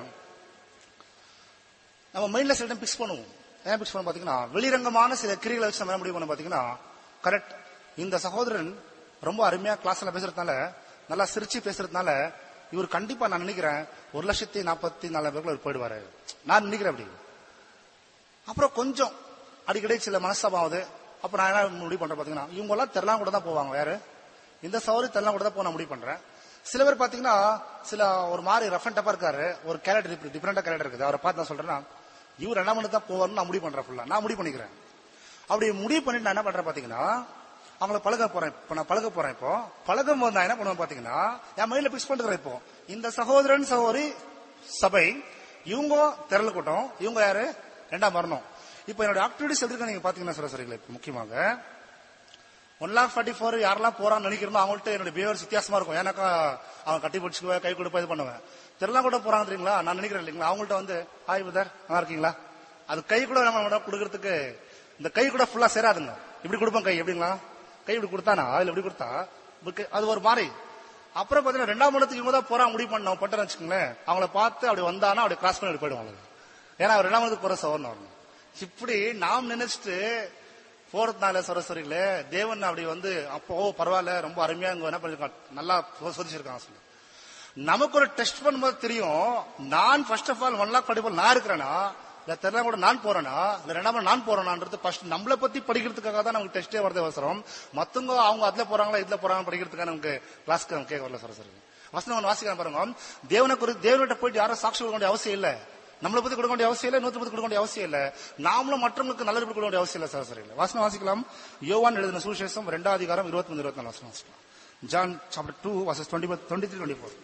நம்ம மைண்ட்ல சில டைம் பிக்ஸ் பண்ணுவோம் ஏன் பிக்ஸ் பண்ண பாத்தீங்கன்னா வெளிரங்கமான சில கிரிகளை வச்சு நம்ம என்ன முடிவு பண்ண பாத்தீங்கன்னா கரெக்ட் இந்த சகோதரன் ரொம்ப அருமையா கிளாஸ்ல பேசுறதுனால நல்லா சிரிச்சு பேசுறதுனால இவர் கண்டிப்பா நான் நினைக்கிறேன் ஒரு லட்சத்தி நாற்பத்தி நாலு பேருக்குள்ள இவர் போயிடுவாரு நான் நினைக்கிறேன் அப்படி அப்புறம் கொஞ்சம் அடிக்கடி சில மனஸ்தாபம் ஆகுது அப்ப நான் என்ன முடிவு பண்றேன் பாத்தீங்கன்னா இவங்க எல்லாம் தெரலாம் கூட தான் போவாங்க வேற இந்த சௌரி தெரலாம் கூட தான் போக நான் முடிவு பண்றேன் சில பேர் பாத்தீங்கன்னா சில ஒரு மாதிரி ரஃப் அண்ட் டப்பா இருக்காரு ஒரு கேரக்டர் டிஃபரெண்டா கேரக்டர் இருக்குது அவரை பார்த்து நான் சொல்றேன்னா இவர் ரெண்டாம் மணி தான் போவார்னு நான் முடிவு பண்றேன் ஃபுல்லா நான் முடிவு பண்ணிக்கிறேன் அப்படி முடிவு பண்ணிட்டு நான் என்ன பண்றேன் பாத்தீங்கன்னா அவங்கள பழக போறேன் இப்போ நான் பழக போறேன் இப்போ பழகும் போது நான் என்ன பண்ணுவேன் பாத்தீங்கன்னா என் மைண்ட்ல பிக்ஸ் பண்றேன் இப்போ இந்த சகோதரன் சகோதரி சபை இவங்க திரள் கூட்டம் இவங்க யாரு ரெண்டாம் மரணம் இப்போ என்னோட ஆக்டிவிட்டிஸ் எப்படி இருக்கு நீங்க பாத்தீங்கன்னா சரஸ்வரிகளை இப்போ முக்கியமாக ஒன் லாக் ஃபார்ட்டி ஃபோர் யாரெல்லாம் போறான்னு நினைக்கிறோமோ அவங்கள்ட்ட என்னோட பிஹேவியர் வித்தியாசமா இருக்கும் ஏன்னாக்கா அவன் கட்டி பிடிச்சுக்குவேன் கை கொடுப்பா இது பண்ணுவேன் தெரியலாம் கூட போறாங்க தெரியுங்களா நான் நினைக்கிறேன் இல்லைங்களா அவங்கள்ட்ட வந்து ஹாய் பிரதர் நல்லா இருக்கீங்களா அது கை கூட நம்ம கொடுக்கறதுக்கு இந்த கை கூட ஃபுல்லா சேராதுங்க இப்படி கொடுப்போம் கை எப்படிங்களா கை இப்படி கொடுத்தானா அதுல இப்படி கொடுத்தா இப்படி அது ஒரு மாதிரி அப்புறம் பாத்தீங்கன்னா ரெண்டாம் இடத்துக்கு இவங்க தான் போறான் முடிவு பண்ண பட்டேன்னு வச்சுக்கோங்களேன் அவங்கள பார்த்து அப்படி வந்தானா அப்படி கிராஸ் பண்ணி அப்படி போயிடுவாங்க ஏன்னா அவர் ரெண்டாம் இடத்துக்கு போற சவரன் வரணும் இப்படி நாம் நினைச்சிட்டு போறதுனால சரஸ்வரியில தேவன் அப்படி வந்து அப்போ ஓ, பரவாயில்ல ரொம்ப அருமையா இங்க என்ன பண்ணிருக்கான் நல்லா சோதிச்சிருக்கான் சொல்லி நமக்கு ஒரு டெஸ்ட் பண்ணும்போது தெரியும் நான் first of all one lakh படிப்போம் நான் இருக்கிறேனா இல்ல தெரியல கூட நான் போறேனா இல்ல ரெண்டாம் நான் போறேனான்றது ஃபர்ஸ்ட் நம்மளை பத்தி படிக்கிறதுக்காக தான் நமக்கு டெஸ்டே வரது அவசரம் மத்தவங்க அவங்க அதுல போறாங்களா இதுல போறாங்க படிக்கிறதுக்காக நமக்கு கிளாஸ்க்கு நம்ம கேட்க வரல சரஸ்வரி வசனம் ஒன்று வாசிக்கிறேன் பாருங்க தேவனை குறித்து தேவன்கிட்ட போயிட்டு யாரும் சாட்சி கொடுக்க வேண்டிய அவசியம் இல்ல நம்மளை பத்தி கொடுக்க வேண்டிய அவசியம் இல்லை நூத்தி பத்தி கொடுக்க வேண்டிய அவசியம் இல்லை நாமளும் மற்றவங்களுக்கு நல்லது கொடுக்க வேண்டிய அவசியம் இல்லை சராசரி இல்லை வாசனம் வாசிக்கலாம் யோவான் எழுதின சுவிசேஷம் ரெண்டாவது அதிகாரம் இருபத்தி மூணு இருபத்தி நாலு வாசனம் வாசிக்கலாம் John chapter two verses twenty twenty three twenty four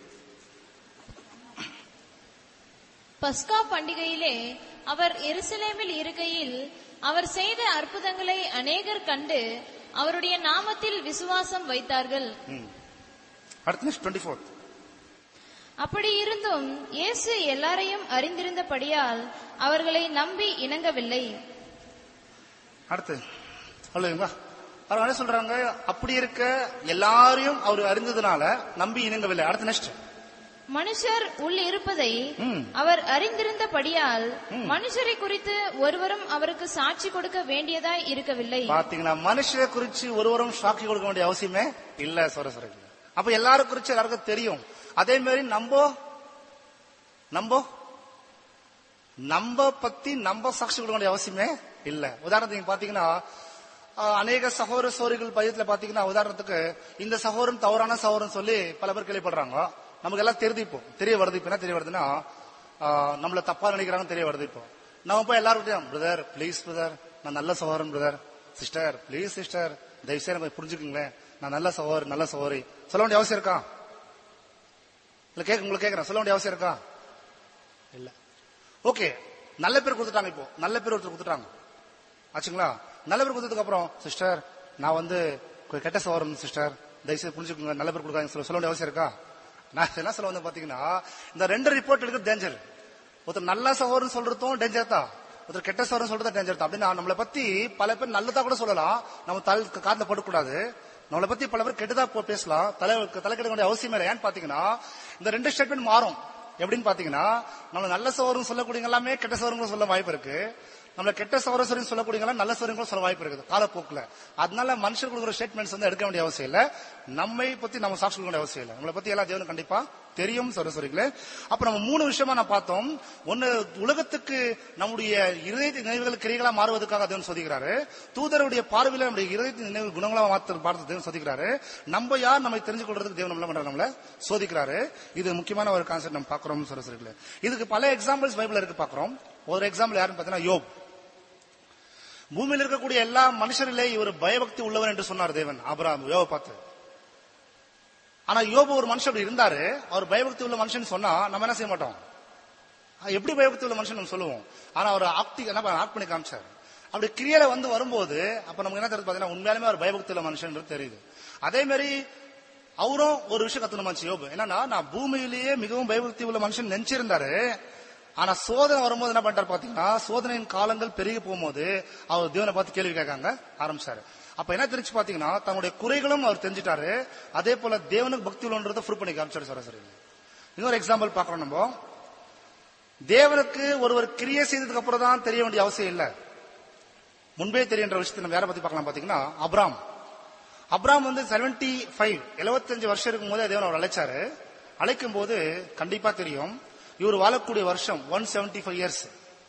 பஸ்கா பண்டிகையிலே அவர் எருசலேமில் இருக்கையில் அவர் செய்த அற்புதங்களை அநேகர் கண்டு அவருடைய நாமத்தில் விசுவாசம் வைத்தார்கள் அடுத்த நெக்ஸ்ட் டுவெண்ட்டி ஃபோர்த் அப்படி இருந்தும் இயேசு எல்லாரையும் அறிந்திருந்தபடியால் அவர்களை நம்பி இணங்கவில்லை அடுத்து சொல்லுங்களா அவர் என்ன சொல்றாங்க அப்படி இருக்க எல்லாரையும் அவர் அறிந்ததுனால நம்பி இணங்கவில்லை அடுத்து நெக்ஸ்ட் மனுஷர் உள் இருப்பதை ம். அவர் அறிந்திருந்தபடியால் மனுஷரை குறித்து ஒருவரும் அவருக்கு சாட்சி கொடுக்க வேண்டியதாய் இருக்கவில்லை பாத்தீங்கன்னா மனுஷரை குறிச்சு ஒருவரும் சாட்சி கொடுக்க வேண்டிய அவசியமே இல்ல சொல்ற சொல்ற அப்ப எல்லாரும் குறிச்சு எல்லாருக்கும் தெரியும் அதே மாதிரி நம்ப நம்ப நம்ப பத்தி நம்ப சாட்சி கொடுக்க வேண்டிய அவசியமே இல்ல உதாரணத்துக்கு நீங்க பாத்தீங்கன்னா ஆஹ், அநேக சகோதர சோரிகள் பதியத்துல பாத்தீங்கன்னா உதாரணத்துக்கு இந்த சகோதரன் தவறான சகோதரன் சொல்லி பல பேர் கேள்விப்படுறாங்க நமக்கு எல்லாம் தெரியுது இப்போ தெரிய வருது இப்போ என்ன தெரிய வருதுன்னா ஆஹ், நம்மள தப்பா நினைக்கிறாங்கன்னு தெரிய வருது இப்போ நம்ம போய் எல்லாரும் பிரதர் ப்ளீஸ் பிரதர் நான் நல்ல சகோதரன் பிரதர் சிஸ்டர் ப்ளீஸ் சிஸ்டர் தயவுசெய்து எனக்கு புரிஞ்சுக்குங்களேன் நான் நல்ல சகோதரர் நல்ல சகோதரி சொல்ல வேண்டிய அவசியம் இருக்கா இல்ல கேட்க உங்களுக்கு கேட்கறேன் சொல்ல வேண்டிய அவசியம் இருக்கா இல்ல ஓகே நல்ல பேர் கொடுத்துட்டாங்க இப்போ நல்ல பேர் ஒருத்தர் கொடுத்துட்டாங்க ஆச்சுங்களா நல்ல பேர் கொடுத்ததுக்கு அப்புறம் சிஸ்டர் நான் வந்து கொ- கெட்ட சகோதரன் சிஸ்டர் தயவுசெய்து புரிஞ்சுக்கோங்க நல்ல பேர் கொடுக்காங்க சொல்ல சொல்ல வேண்டிய அவசியம் இருக்கா நான் என்ன சொல்ல வந்து பாத்தீங்கன்னா இந்த ரெண்டு ரிப்போர்ட் எடுக்கிறது டேஞ்சர் ஒருத்தர் நல்ல சகோதரன் சொல்றதும் டேஞ்சர் தான் ஒருத்தர் கெட்ட சகோதரன் சொல்றது டேஞ்சர் தான் அப்படின்னா நம்மளை பத்தி பல பேர் நல்லதா கூட சொல்லலாம் நம்ம தல் காதுல படக்கூடாது நம்மளை பத்தி பல பேர் கெட்டதா போ- பேசலாம் தலை தலை கெடுக்க வேண்டிய அவசியம் இல்லை ஏன்னு பாத்தீங்கன்னா இந்த ரெண்டு ஸ்டேட்மெண்ட் மாறும் எப்படின்னு பாத்தீங்கன்னா நம்ம நல்ல சோறும் சொல்லக்கூடிய எல்லாமே கெட்ட சோறுங்களும் சொல்ல வாய்ப்பு இருக்கு நம்மள கெட்ட சௌரஸ்வரின்னு சொல்லக்கூடிய நல்ல சௌரியங்களும் சொல்ல வாய்ப்பு இருக்குது காலப்போக்குல அதனால மனுஷர் கொடுக்குற ஸ்டேட்மெண்ட்ஸ் வந்து எடுக்க வேண்டிய அவசியம் இல்ல நம்மை பத்தி நம்ம சாட்சி கொடுக்க வேண்டிய அவசியம் இல்லை நம்மளை பத்தி எல்லா தேவனும் கண்டிப்பா தெரியும் சௌரஸ்வரிகளே அப்ப நம்ம மூணு விஷயமா நான் பார்த்தோம் ஒன்னு உலகத்துக்கு நம்முடைய இருதய நினைவுகள் கிரிகளா மாறுவதற்காக தேவன் சோதிக்கிறாரு தூதருடைய பார்வையில நம்முடைய இருதய நினைவு குணங்களா மாற்ற பார்த்து தேவன் சோதிக்கிறாரு நம்ம யார் நம்மை தெரிஞ்சு கொள்றதுக்கு தேவன் நம்மள பண்றாரு நம்மள சோதிக்கிறாரு இது முக்கியமான ஒரு கான்செப்ட் நம்ம பாக்குறோம் சரஸ்வரிகளே இதுக்கு பல எக்ஸாம்பிள்ஸ் பைபிள்ல இருக்கு பாக்குறோம் ஒரு எக்ஸாம்பிள் யாருன்னு பார்த்தீங்கன்னா யோப் பூமியில் இருக்கக்கூடிய எல்லா மனுஷரிலே இவர் பயபக்தி உள்ளவர் என்று சொன்னார் தேவன் ஆபிரகாம் யோபை பார்த்து ஆனா யோபு ஒரு மனுஷன் அப்படி இருந்தாரு அவர் பயபக்தி உள்ள மனுஷன் சொன்னா நம்ம என்ன செய்ய மாட்டோம் அஹ் எப்படி பயபக்தி உள்ள மனுஷன் நம்ம சொல்லுவோம் ஆனா அவர் ஆக்டி என்ன பண்ண- ஆக்ட் பண்ணி காமிச்சார் அப்படி கிரியையில வந்து வரும்போது அப்ப நமக்கு என்ன தெரியுது பாத்தீங்கன்னா உண்மையாலுமே அவர் பயபக்தி உள்ள மனுஷன் தெரியுது அதே மாதிரி அவரும் ஒரு விஷயம் கத்துனமாச்சு யோபு என்னன்னா நான் பூமியிலேயே மிகவும் பயபக்தி உள்ள மனுஷன் நினைச்சிருந்தாரு ஆனா சோதனை வரும்போது என்ன பண்றாரு பாத்தீங்கன்னா சோதனையின் காலங்கள் பெருகி போகும்போது அவர் தேவனை பார்த்து கேள்வி கேட்காங்க ஆரம்பிச்சாரு அப்ப என்ன தெரிஞ்சு பாத்தீங்கன்னா தன்னுடைய குறைகளும் அவர் தெரிஞ்சிட்டாரு அதே போல தேவனுக்கு பக்தி உள்ளன்றதை ப்ரூவ் பண்ணி காமிச்சாரு சராசரி இன்னொரு எக்ஸாம்பிள் பாக்குறோம் நம்ம தேவனுக்கு ஒருவர் கிரியை செய்ததுக்கு அப்புறம் தான் தெரிய வேண்டிய அவசியம் இல்லை முன்பே தெரியுன்ற விஷயத்தை நம்ம யாரை பத்தி பார்க்கலாம் பாத்தீங்கன்னா அப்ராம் அப்ராம் வந்து 75 ஃபைவ் எழுபத்தஞ்சு வருஷம் இருக்கும் போது தேவன் அவர் அழைச்சாரு அழைக்கும் போது கண்டிப்பா தெரியும் இவர் வாழக்கூடிய வருஷம் ஒன் செவன்டி ஃபைவ் இயர்ஸ்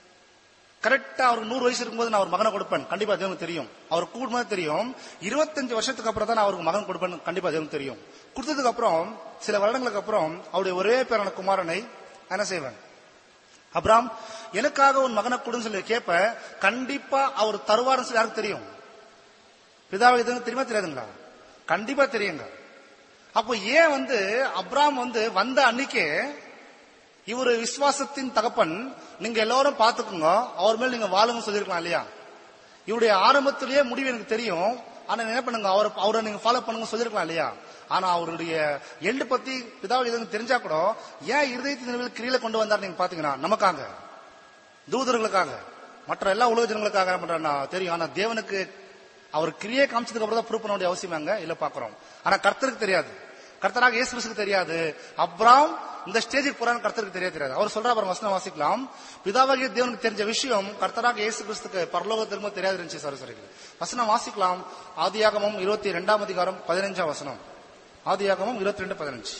கரெக்டா அவருக்கு நூறு வயசு இருக்கும்போது நான் ஒரு மகனை கொடுப்பேன் கண்டிப்பா தேவனுக்கு தெரியும் அவர் கூடும்போது தெரியும் இருபத்தஞ்சு வருஷத்துக்கு அப்புறம் தான் நான் அவருக்கு மகன் கொடுப்பேன் கண்டிப்பா தேவனுக்கு தெரியும் கொடுத்ததுக்கு அப்புறம் சில வருடங்களுக்கு அப்புறம் அவருடைய ஒரே பேரான குமாரனை என்ன செய்வேன் அப்ராம் எனக்காக உன் மகனை கொடுன்னு சொல்லி கேட்ப கண்டிப்பா அவர் தருவாருன்னு சொல்லி யாருக்கு தெரியும் பிதாவுக்கு எதுவும் தெரியுமா தெரியாதுங்களா கண்டிப்பா தெரியுங்க அப்போ ஏன் வந்து அப்ராம் வந்து வந்த அன்னைக்கே இவரு விசுவாசத்தின் தகப்பன் நீங்க எல்லாரும் பாத்துக்கோங்க அவர் மேல நீங்க வாழுங்க சொல்லிருக்கலாம் இல்லையா இவருடைய ஆரம்பத்திலேயே முடிவு எனக்கு தெரியும் ஆனா நீங்க என்ன பண்ணுங்க அவர் அவரை நீங்க ஃபாலோ பண்ணுங்க சொல்லிருக்கலாம் இல்லையா ஆனா அவருடைய எண்டு பத்தி பிதாவுக்கு எதுவும் தெரிஞ்சா கூட ஏன் இருதயத்தின் நிலையில் கிரியில கொண்டு வந்தார் நீங்க பாத்தீங்கன்னா நமக்காக தூதர்களுக்காக மற்ற எல்லா உலக ஜனங்களுக்காக என்ன பண்றாருன்னா தெரியும் ஆனா தேவனுக்கு அவர் கிரியை காமிச்சதுக்கு அப்புறம் தான் ப்ரூவ் பண்ண வேண்டிய அவசியம் அங்க இல்ல பாக்குறோம் ஆனா கர்த்தருக்கு தெரியாது கர்த்தராக இயேசு கிறிஸ்துக்கு தெரியாது அப்ராம் இந்த ஸ்டேஜுக்கு போறான்னு கர்த்தருக்கு தெரிய தெரியாது அவர் சொல்ற அப்புறம் வசனம் வாசிக்கலாம் பிதாவாகிய தேவனுக்கு தெரிஞ்ச விஷயம் கர்த்தராக இயேசு கிறிஸ்துக்கு பரலோக திரும்ப தெரியாது இருந்துச்சு சார் சரி வசனம் வாசிக்கலாம் ஆதியாகமம் இருபத்தி ரெண்டாம் அதிகாரம் பதினஞ்சாம் வசனம் ஆதியாகமம் இருபத்தி ரெண்டு பதினஞ்சு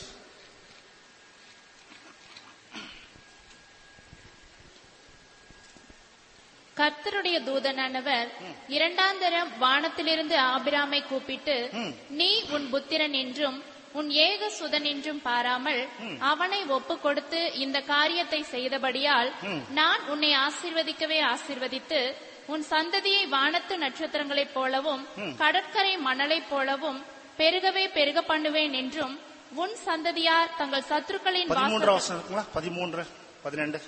கர்த்தருடைய தூதனானவர் இரண்டாந்தரம் வானத்திலிருந்து ஆபிராமை கூப்பிட்டு ம். நீ உன் புத்திரன் என்றும் உன் ஏக சுதனென்றும் பாராமல் அவனை ஒப்பு கொடுத்து இந்த காரியத்தை செய்தபடியால் நான் உன்னை ஆசீர்வதிக்கவே ஆசீர்வதித்து உன் சந்ததியை வானத்து நட்சத்திரங்களைப் போலவும் கடற்கரை மணலைப் போலவும் பெருகவே பெருக பண்ணுவேன் என்றும் உன் சந்ததியார் தங்கள் சத்துருக்களின் பதிமூன்று வாசல் வருஷம் இருக்குங்களா பதிமூன்று பதினெண்டு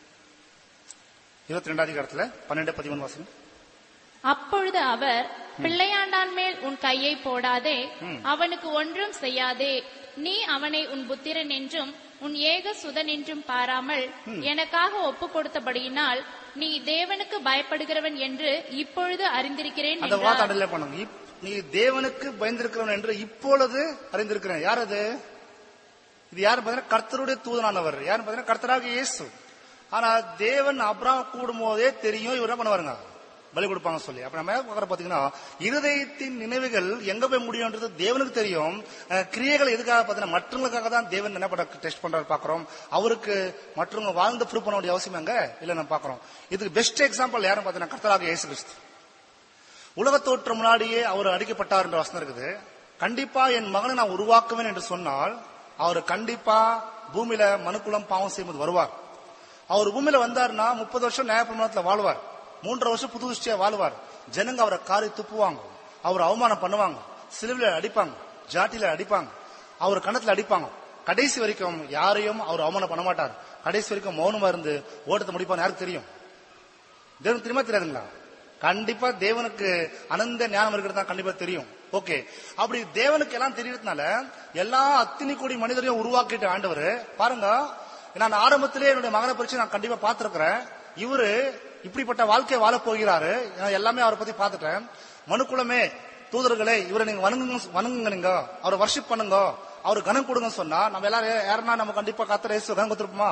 இருபத்தி ரெண்டாவது அதிகாரத்துல பன்னெண்டு பதிமூணு வாசம் அப்பொழுது அவர் பிள்ளையாண்டான் மேல் உன் கையை போடாதே அவனுக்கு ஒன்றும் செய்யாதே நீ அவனை உன் புத்திரன் என்றும் உன் ஏக சுதன் என்றும் பாராமல் எனக்காக ஒப்பு கொடுத்தபடியினால் நீ தேவனுக்கு பயப்படுகிறவன் என்று இப்பொழுது அறிந்திருக்கிறேன் அந்த என்றார். வார்த்தை அடலே பண்ணுங்க இப்- நீ தேவனுக்கு பயந்திருக்கிறவன் என்று இப்பொழுது அறிந்திருக்கிறேன் யார் அது இது யாரு பாத்தீங்கன்னா கர்த்தருடைய தூதனானவர் யாரு பாத்தீங்கன்னா கர்த்தராக இயேசு ஆனா தேவன் அப்ராம் கூடும் போதே தெரியும் இவர் என்ன பண்ணுவாருங்க பலி கொடுப்பாங்க சொல்லி அப்ப நம்ம பார்க்கற பாத்தீங்கன்னா இருதயத்தின் நினைவுகள் எங்க போய் முடியும்ன்றது தேவனுக்கு தெரியும் அஹ், கிரியைகள் எதுக்காக பாத்தீங்கன்னா மற்றவங்களுக்காக தான் தேவன் என்ன பண்ண டெஸ்ட் பண்றாரு பாக்குறோம் அவருக்கு மற்றவங்க வாழ்ந்து ப்ரூவ் பண்ண வேண்டிய அவசியம் எங்க இல்ல நம்ம பாக்குறோம் இதுக்கு பெஸ்ட் எக்ஸாம்பிள் யாரும் பாத்தீங்கன்னா கர்த்தராக இயேசு கிறிஸ்து உலக தோற்றம் முன்னாடியே அவர் அடிக்கப்பட்டார் என்ற வசனம் இருக்குது கண்டிப்பா என் மகனை நான் உருவாக்குவேன் என்று சொன்னால் அவர் கண்டிப்பா பூமியில மனுக்குலம் பாவம் செய்யும்போது வருவார் அவர் பூமியில வந்தாருன்னா முப்பது வருஷம் நியாயப்பிரமாணத்துல வாழ்வார் மூன்றரை வருஷம் புது திருஷ்டியா வாழ்வார் ஜனங்க அவரை காரி துப்புவாங்க அவர் அவமானம் பண்ணுவாங்க சிலுவில அடிப்பாங்க ஜாட்டில அடிப்பாங்க அவர் கணத்துல அடிப்பாங்க கடைசி வரைக்கும் யாரையும் அவர் அவமானம் பண்ண மாட்டார் கடைசி வரைக்கும் மௌனமா இருந்து ஓட்டத்தை முடிப்பான்னு யாருக்கு தெரியும் தேவனுக்கு தெரியுமா தெரியாதுங்களா கண்டிப்பா தேவனுக்கு அனந்த ஞானம் இருக்கிறது தான் கண்டிப்பா தெரியும் ஓகே அப்படி தேவனுக்கு எல்லாம் தெரியறதுனால எல்லா அத்தினி கோடி மனிதரையும் உருவாக்கிட்டு ஆண்டவர் பாருங்க நான் ஆரம்பத்திலே என்னுடைய மகனை பரிச்சு நான் கண்டிப்பா பார்த்திருக்கிறேன் இவரு இப்படிப்பட்ட வாழ்க்கையை வாழ போகிறாரு நான் எல்லாமே அவரை பத்தி பார்த்துட்டேன் மனுக்குலமே தூதர்களே இவரை நீங்க வணங்குங்க வணங்குங்க நீங்க அவரை வர்ஷிப் பண்ணுங்க அவரு கனம் கொடுங்க சொன்னா நம்ம எல்லாரும் யாருன்னா நம்ம கண்டிப்பா கத்திர கனம் கொடுத்துருப்போமா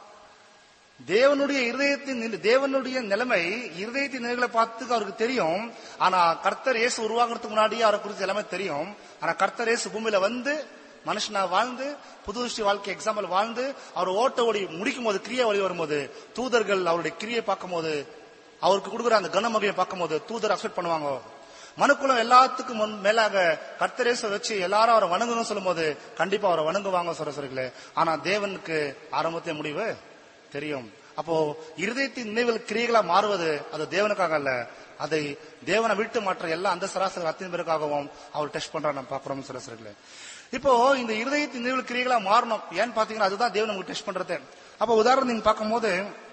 தேவனுடைய இருதயத்தின் நிலை- தேவனுடைய நிலைமை இருதயத்தின் நிலைகளை பார்த்து அவருக்கு தெரியும் ஆனா கர்த்தர் இயேசு உருவாக்குறதுக்கு முன்னாடியே அவரை குறித்து எல்லாமே தெரியும் ஆனா கர்த்தர் இயேசு பூமியில வந்து மனுஷனா வாழ்ந்து புது திருஷ்டி வாழ்க்கை எக்ஸாம்பிள் வாழ்ந்து அவர் ஓட்ட ஓடி முடிக்கும் போது கிரியை வழி வரும்போது தூதர்கள் அவருடைய கிரியை பார்க்கும்போது அவருக்கு கொடுக்குற அந்த கனமகையை பார்க்கும்போது தூதர் அக்செப்ட் பண்ணுவாங்க மனுக்குலம் எல்லாத்துக்கும் முன் மேலாக கர்த்தரேச வச்சு எல்லாரும் அவரை வணங்குன்னு சொல்லும்போது கண்டிப்பா அவரை வணங்குவாங்க சொல்ற சொல்றீங்களே ஆனா தேவனுக்கு ஆரம்பத்திலே முடிவு தெரியும் அப்போ இருதயத்தின் நினைவுகள் கிரியைகளா மாறுவது அது தேவனுக்காக அல்ல அதை தேவனை விட்டு மற்ற எல்லா அந்த சராசரி அத்தனை பேருக்காகவும் அவர் டெஸ்ட் பண்றாரு நம்ம பாக்குறோம் சொல்ல சொல்றீங்களே இப்போ இந்த இருதயத்தின் நினைவுகள் கிரியைகளா மாறணும் ஏன்னு பாத்தீங்கன்னா அதுதான் தேவன் நமக்கு டெஸ்ட் பண்றது அப்போ உதாரணம் நீங்க பார்க்கும்போது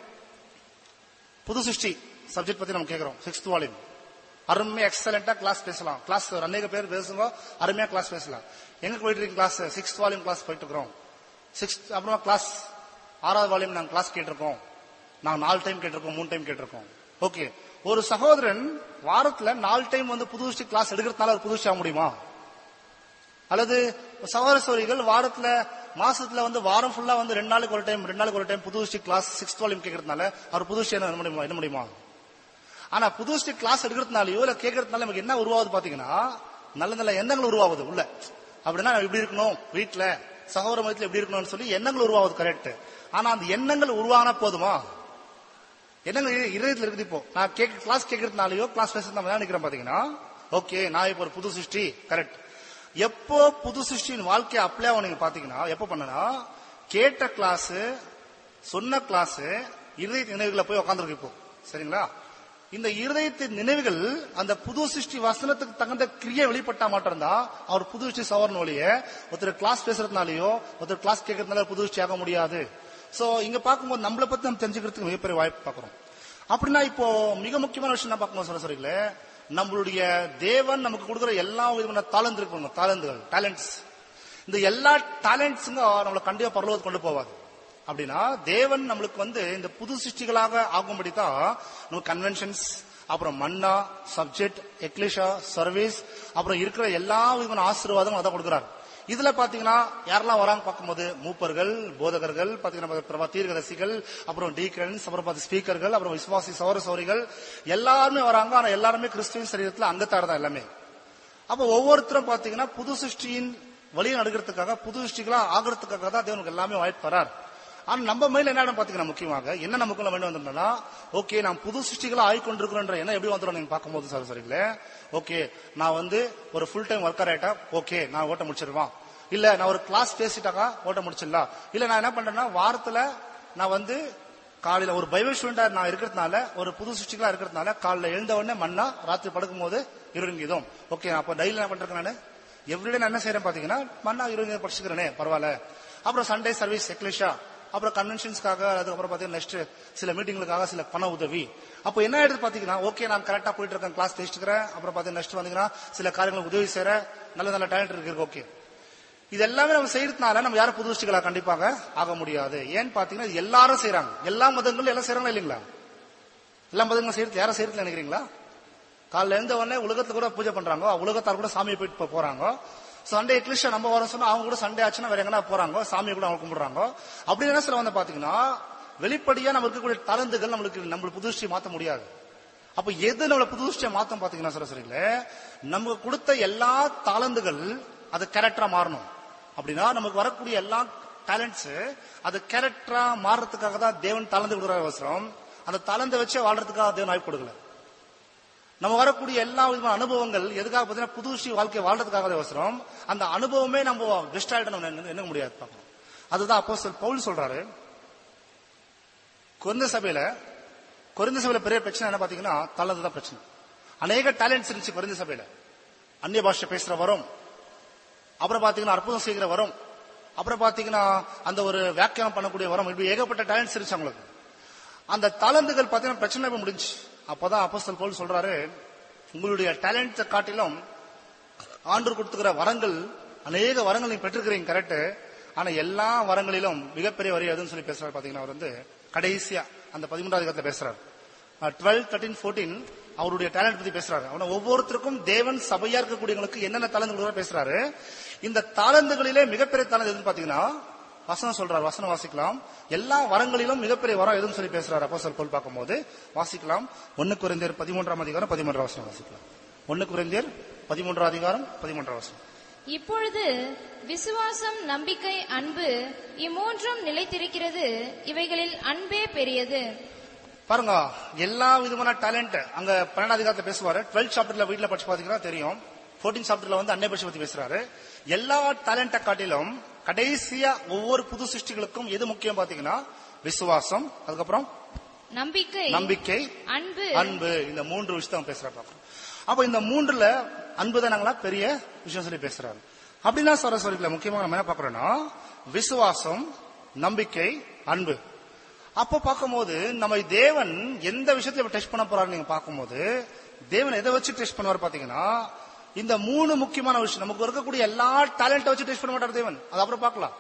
புது சிருஷ்டி சப்ஜெக்ட் பத்தி நம்ம கேக்குறோம் சிக்ஸ்த் வால்யூம் அருமையா எக்ஸலண்டா கிளாஸ் பேசலாம் கிளாஸ் அநேக பேர் பேசுங்க அருமையா கிளாஸ் பேசலாம் எங்க போயிட்டு இருக்கீங்க கிளாஸ் சிக்ஸ்த் வால்யூம் கிளாஸ் போயிட்டு இருக்கிறோம் சிக்ஸ்த் அப்புறமா கிளாஸ் ஆறாவது வால்யூம் நாங்க கிளாஸ் கேட்டிருக்கோம் நாங்க நாலு டைம் கேட்டிருக்கோம் மூணு டைம் கேட்டிருக்கோம் ஓகே ஒரு சகோதரன் வாரத்துல நாலு டைம் வந்து புது விஷயம் கிளாஸ் எடுக்கிறதுனால ஒரு புது விஷயம் ஆக முடியுமா அல்லது சகோதர சோரிகள் வாரத்துல மாசத்துல வந்து வாரம் ஃபுல்லா வந்து ரெண்டு நாளுக்கு ஒரு டைம் ரெண்டு நாளுக்கு ஒரு டைம் புது விஷயம் கிளாஸ் சிக்ஸ்த் வால்யூம் கேட்கறதுனால அவர் புது விஷயம் என்ன முடியுமா என்ன முடியுமா ஆனா புது விஷயம் கிளாஸ் எடுக்கிறதுனாலயோ இல்ல கேட்கறதுனால நமக்கு என்ன உருவாகுது பாத்தீங்கன்னா நல்ல நல்ல எண்ணங்கள் உருவாகுது உள்ள அப்படின்னா நம்ம இப்படி இருக்கணும் வீட்டுல சகோதர மதத்துல எப்படி இருக்கணும்னு சொல்லி எண்ணங்கள் உருவாகுது கரெக்ட் ஆனா அந்த எண்ணங்கள் உருவானா போதுமா எண்ணங்கள் இரு- இருதயத்துல இருக்குது இப்போ நான் கேட்க கிளாஸ் கேட்கறதுனாலயோ கிளாஸ் பேசுறது நம்ம என்ன நினைக்கிறோம் பாத்தீங்கன்னா ஓகே நான் இப்போ ஒரு புது சிருஷ்டி கரெக்ட் எப்போ புது சிருஷ்டியின் வாழ்க்கையை அப்ளை ஆகும் நீங்க பாத்தீங்கன்னா எப்போ பண்ணனா கேட்ட கிளாஸ் சொன்ன கிளாஸ் இருதய நினைவுகளை போய் உட்காந்துருக்கு இப்போ சரிங்களா இந்த இருதயத்தின் நினைவுகள் அந்த புது சிருஷ்டி வசனத்துக்கு தகுந்த கிரியை வெளிப்பட்டா மட்டும்தான் அவர் புது சிருஷ்டி சவரன் ஒழிய ஒருத்தர் கிளாஸ் பேசுறதுனாலயோ ஒருத்தர் கிளாஸ் கேட்கறதுனால புது சிருஷ்டி ஆக முடியாது சோ இங்க பார்க்கும்போது நம்மளை பத்தி நம்ம தெரிஞ்சுக்கிறதுக்கு மிகப்பெரிய வாய்ப்பு பார்க்கிறோம் அப்படின்னா இப்போ மிக முக்கியமான விஷயம் என்ன பார்க்கணும் சொல்ல சொல்றீங்களே நம்மளுடைய தேவன் நமக்கு கொடுக்குற எல்லா விதமான தாளந்து இருக்கு தாளந்துகள் டேலண்ட்ஸ் இந்த எல்லா டேலண்ட்ஸுங்க நம்மளை கண்டிப்பா பரலோகத்துக்கு கொண்டு போவாது அப்படின்னா தேவன் நம்மளுக்கு வந்து இந்த புது சிருஷ்டிகளாக ஆகும்படி தான் நம்ம கன்வென்ஷன்ஸ் அப்புறம் மன்னா சப்ஜெக்ட் எக்லிஷா சர்வீஸ் அப்புறம் இருக்கிற எல்லா விதமான ஆசீர்வாதங்களும் அதான் கொடுக்குறாரு இதுல பாத்தீங்கன்னா யாரெல்லாம் வராங்க பார்க்கும்போது மூப்பர்கள் போதகர்கள் பாத்தீங்கன்னா பிரபா தீர்க்கதரிசிகள் அப்புறம் டீக்கன்ஸ் அப்புறம் பார்த்து ஸ்பீக்கர்கள் அப்புறம் விசுவாசி சௌர சௌரிகள் எல்லாருமே வராங்க ஆனா எல்லாருமே கிறிஸ்துவின் சரீரத்துல அங்கத்தார் தான் எல்லாமே அப்ப ஒவ்வொருத்தரும் பாத்தீங்கன்னா புது சிருஷ்டியின் வழியை நடக்கிறதுக்காக புது சிருஷ்டிகளா ஆகிறதுக்காக தான் தேவனுக்கு எல்லாமே வாய்ப்பு தரார் ஆனா நம்ம மேல என்ன பாத்தீங்கன்னா முக்கியமாக என்ன நமக்குள்ள வேண்டி வந்திருந்தோம்னா ஓகே நான் புது சிருஷ்டிகளா ஆயிக்கொண்டிருக்கிறோன்ற என்ன எப்படி வந்துடும் நீங்க பார்க்கும்போது சார் சரிங்களே ஓகே நான் வந்து ஒரு ஃபுல் டைம் ஒர்க்கர் ஆயிட்டா ஓகே நான் ஓட்ட முடிச்சிருவான் இல்ல நான் ஒரு கிளாஸ் பேசிட்டாக்கா ஓட்ட முடிச்சிடலாம் இல்ல நான் என்ன பண்றேன்னா வாரத்துல நான் வந்து காலையில ஒரு பைபிள் ஸ்டூடெண்டா நான் இருக்கிறதுனால ஒரு புது சிருஷ்டிகளா இருக்கிறதுனால காலையில எழுந்த உடனே மண்ணா ராத்திரி படுக்கும் போது இருங்கீதம் ஓகே அப்ப டெய்லி என்ன பண்றேன் நானு எவ்ரிடே நான் என்ன செய்யறேன் பாத்தீங்கன்னா மண்ணா இருங்க படிச்சுக்கிறேனே பரவாயில்ல அப்புறம் சண்டே சர்வீஸ் எக்லிஷா அப்புறம் கன்வென்ஷன்ஸ்க்காக அதுக்கப்புறம் பாத்தீங்கன்னா நெக்ஸ்ட் சில மீட்டிங்களுக்காக சில பண உதவி அப்போ என்ன ஆயிடுது பாத்தீங்கன்னா ஓகே நான் கரெக்டா போயிட்டு இருக்கேன் கிளாஸ் பேசிட்டுக்கிறேன் அப்புறம் பாத்தீங்கன்னா நெக்ஸ்ட் வந்தீங்கன்னா சில காரியங்களுக்கு உதவி செய்யறேன் நல்ல நல்ல டேலண்ட் இருக்கு ஓகே இது எல்லாமே நம்ம செய்யறதுனால நம்ம யாரும் புது சிருஷ்டிகளா கண்டிப்பாக ஆக முடியாது ஏன்னு பாத்தீங்கன்னா இது எல்லாரும் செய்யறாங்க எல்லா மதங்களும் எல்லாம் செய்யறாங்களா இல்லைங்களா எல்லா மதங்களும் செய்யறது யாரும் செய்யறது நினைக்கிறீங்களா காலைல எழுந்த உடனே உலகத்துல கூட பூஜை பண்றாங்க உலகத்தால் கூட சாமியை போயிட்டு போ- போறாங்க சண்டே எக்லிஷா நம்ம வர சொன்னா அவங்க கூட சண்டே ஆச்சுன்னா வேற எங்கன்னா போறாங்க சாமியை கூட அவங்க கும்பிடுறாங்க அப்படி என்ன சில வந்து பாத்தீங்கன்னா வெளிப்படையா நம்ம இருக்கக்கூடிய தலந்துகள் நம்மளுக்கு நம்மளுக்கு புதுஷ்டி மாத்த முடியாது அப்ப எது நம்மள புதுஷ்டியை மாத்தம் பாத்தீங்கன்னா சரசரியில நமக்கு கொடுத்த எல்லா தாளந்துகள் அது கேரக்டரா மாறணும் அப்படின்னா நமக்கு வரக்கூடிய எல்லா டேலண்ட்ஸ் அது கேரக்டரா மாறுறதுக்காக தான் தேவன் தாளந்து கொடுக்குற அவசரம் அந்த தாளந்தை வச்சே வாழ்றதுக்காக தேவன் வாய்ப்பு கொடுக்கல நம்ம வரக்கூடிய எல்லா விதமான அனுபவங்கள் எதுக்காக பார்த்தீங்கன்னா புதுஷி வாழ்க்கை வாழ்றதுக்காக அவசரம் அந்த அனுபவமே நம்ம பெஸ்ட் ஆயிட்டு நம்ம என்ன- என்ன முடியாது பார்க்கணும் அதுதான் அப்போ பவுல் சொல்றாரு குறைந்த சபையில குறைந்த சபையில பெரிய பிரச்சனை என்ன பாத்தீங்கன்னா தள்ளது தான் பிரச்சனை அநேக டேலண்ட்ஸ் இருந்துச்சு குறைந்த சபையில அந்நிய பாஷை பேசுற வரும் அப்புறம் பாத்தீங்கன்னா அற்புதம் செய்கிற வரும் அப்புறம் பாத்தீங்கன்னா அந்த ஒரு வியாக்கியானம் பண்ணக்கூடிய வரும் இப்படி ஏகப்பட்ட டேலண்ட்ஸ் இருந்துச்சு அவங்களுக்கு அந்த தாளந்துகள் பாத்தீங்கன்னா பிரச்சனை இப்ப முடிஞ்சு அப்பதான் அப்போஸ்தலன் பவுல் சொல்றாரு உங்களுடைய டேலண்ட்ஸை காட்டிலும் ஆண்டு கொடுத்துக்கிற வரங்கள் அநேக வரங்கள் நீங்க பெற்றிருக்கிறீங்க கரெக்ட் ஆனா எல்லா வரங்களிலும் மிகப்பெரிய வரி எதுன்னு சொல்லி பேசுறாரு பாத்தீங்கன்னா அவர் வந்து கடைசியா அந்த பதிமூன்றாவது அதிகாரத்துல பேசுறாரு டுவெல் தேர்ட்டின் ஃபோர்டீன் அவருடைய டேலண்ட் பத்தி பேசுறாரு அவன ஒவ்வொருத்தருக்கும் தேவன் சபையா இருக்கக்கூடியவங்களுக்கு என்னென்ன தாளந்துகள் பேசுறாரு இந்த தாளந்துகளிலே மிகப்பெரிய தாளந்து எதுன்னு பாத்தீங்கன்னா வசனம் சொல்றார் வசனம் வாசிக்கலாம் எல்லா வரங்களிலும் மிகப்பெரிய வரம் எதுன்னு சொல்லி பேசுறாரு அப்போ சொல் போல் பார்க்கும்போது வாசிக்கலாம் ஒன்னு குறைந்தர் பதிமூன்றாம் அதிகாரம் பதிமூன்றாம் வசனம் வாசிக்கலாம் ஒன்னு குறைந்தர் பதிமூன்றாம் அதிகாரம் பதிமூன்றாம் வசனம் இப்பொழுது விசுவாசம் நம்பிக்கை அன்பு இம்மூன்றும் நிலைத்திருக்கிறது இவைகளில் அன்பே பெரியது பாருங்க எல்லா விதமான டேலண்ட் அங்க பன்னெண்டாம் அதிகாரத்துல பேசுவாரு டுவெல்த் சாப்டர்ல வீட்ல படிச்சு பாத்தீங்கன்னா தெரியும் ஃபோர்டீன் சாப்டர்ல வந்து அன்னை பட்சி பத்தி பேசுறாரு எல்லா டேலண்ட காட்டிலும் கடைசியா ஒவ்வொரு புது சிருஷ்டிகளுக்கும் எது முக்கியம் பாத்தீங்கன்னா விசுவாசம் அதுக்கப்புறம் நம்பிக்கை நம்பிக்கை அன்பு அன்பு இந்த மூன்று விஷயத்தை பேசுற பாக்கிறோம் அப்ப இந்த மூன்றுல அன்பு தானங்களா பெரிய விஷயம் சொல்லி பேசுறாரு அப்படின்னா சரஸ்வரிக்குல முக்கியமா நம்ம என்ன பாக்குறோம்னா விசுவாசம் நம்பிக்கை அன்பு அப்ப பார்க்கும்போது நம்ம தேவன் எந்த விஷயத்துல டெஸ்ட் பண்ண போறாரு நீங்க பார்க்கும்போது தேவன் எதை வச்சு டெஸ்ட் பண்ணுவார் பாத்தீங்கன்னா இந்த மூணு முக்கியமான விஷயம் நமக்கு இருக்கக்கூடிய எல்லா டேலண்ட்டை வச்சு டெஸ்ட் பண்ண மாட்டார் தேவன் அது அப்புறம் பார்க்கலாம்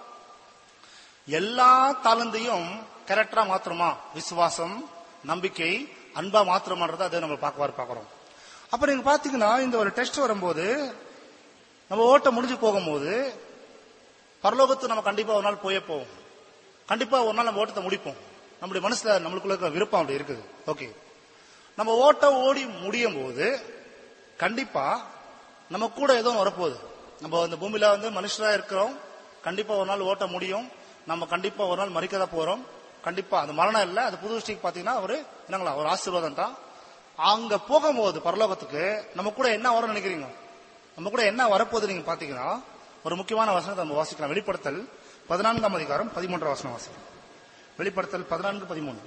எல்லா தாளந்தையும் கரெக்டா மாத்திரமா விசுவாசம் நம்பிக்கை அன்பா மாத்திரமான்றதை அதை நம்ம பார்க்க பார்க்கிறோம் அப்ப நீங்க பாத்தீங்கன்னா இந்த ஒரு டெஸ்ட் வரும்போது நம்ம ஓட்ட முடிஞ்சு போகும்போது பரலோகத்து நம்ம கண்டிப்பா ஒரு நாள் போயே போவோம் கண்டிப்பா ஒரு நாள் நம்ம ஓட்டத்தை முடிப்போம் நம்முடைய மனசுல நம்மளுக்குள்ள இருக்கிற விருப்பம் அப்படி இருக்குது ஓகே நம்ம ஓட்டம் ஓடி முடியும் போது கண்டிப்பா நம்ம கூட ஏதோ ஒண்ணு வரப்போகுது நம்ம இந்த பூமியில வந்து மனுஷரா இருக்கிறோம் கண்டிப்பா ஒரு நாள் ஓட்ட முடியும் நம்ம கண்டிப்பா ஒரு நாள் மறிக்கதா போறோம் கண்டிப்பா அந்த மரணம் இல்ல அது புது ஸ்ரீக்கு பாத்தீங்கன்னா ஒரு என்னங்களா ஒரு ஆசீர்வாதம் தான் அங்க போகும்போது பரலோகத்துக்கு நம்ம கூட என்ன வரும்னு நினைக்கிறீங்க நம்ம கூட என்ன வரப்போகுது நீங்க பாத்தீங்கன்னா ஒரு முக்கியமான வசனத்தை நம்ம வாசிக்கலாம் வெளிப்படுத்தல் பதினான்காம் அதிகாரம் பதிமூன்றாம் வசனம் வாசிக்கலாம் வெளிப்படுத்தல் பதினான்கு பதிமூணு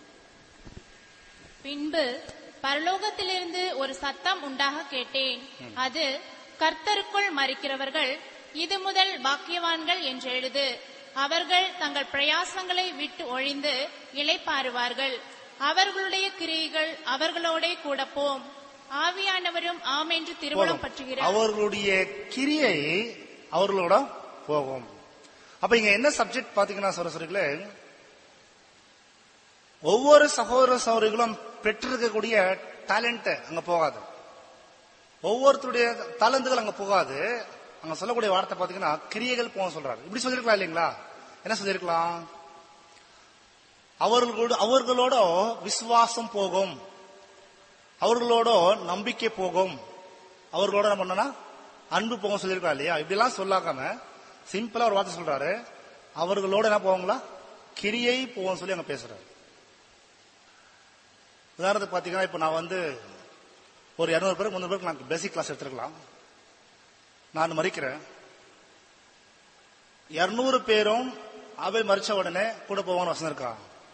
பின்பு பரலோகத்திலிருந்து ஒரு சத்தம் உண்டாக கேட்டேன் அது கர்த்தருக்குள் மறிக்கிறவர்கள் இது முதல் பாக்கியவான்கள் என்று எழுது அவர்கள் தங்கள் பிரயாசங்களை விட்டு ஒழிந்து இளைப்பாறுவார்கள் அவர்களுடைய கிரியைகள் அவர்களோடே கூட போம் ஆவியானவரும் ஆம் என்று திருமணம் போகும். பற்றுகிறார் அவர்களுடைய கிரியை அவர்களோட போகும் அப்ப இங்க என்ன சப்ஜெக்ட் பாத்தீங்கன்னா சரஸ்வரிகளே ஒவ்வொரு சகோதர சகோதரிகளும் பெற்றிருக்கக்கூடிய டேலண்ட் அங்க போகாது ஒவ்வொருத்தருடைய தலந்துகள் அங்க போகாது அங்க சொல்லக்கூடிய வார்த்தை பாத்தீங்கன்னா கிரியைகள் போக சொல்றாரு இப்படி சொல்லிருக்கலாம் இல்லைங்களா என்ன சொல்லிருக்கலாம் அவர்களோட அவர்களோட விசுவாசம் போகும் அவர்களோட நம்பிக்கை போகும் அவர்களோட என்ன பண்ணனா அன்பு போகும் சொல்லியிருக்கா இல்லையா இப்படிலாம் சொல்லாக்காம சிம்பிளா ஒரு வார்த்தை சொல்றாரு அவர்களோட என்ன போவாங்களா கிரியை போகும் சொல்லி அங்க பேசுறாரு உதாரணத்துக்கு பாத்தீங்கன்னா இப்ப நான் வந்து ஒரு இருநூறு பேருக்கு முந்நூறு பேருக்கு நான் பேசிக் கிளாஸ் எடுத்துருக்கலாம் நான் மறிக்கிறேன் இருநூறு பேரும் ஆபேல் மறிச்ச உடனே கூட போவான்னு வசனம் இருக்கா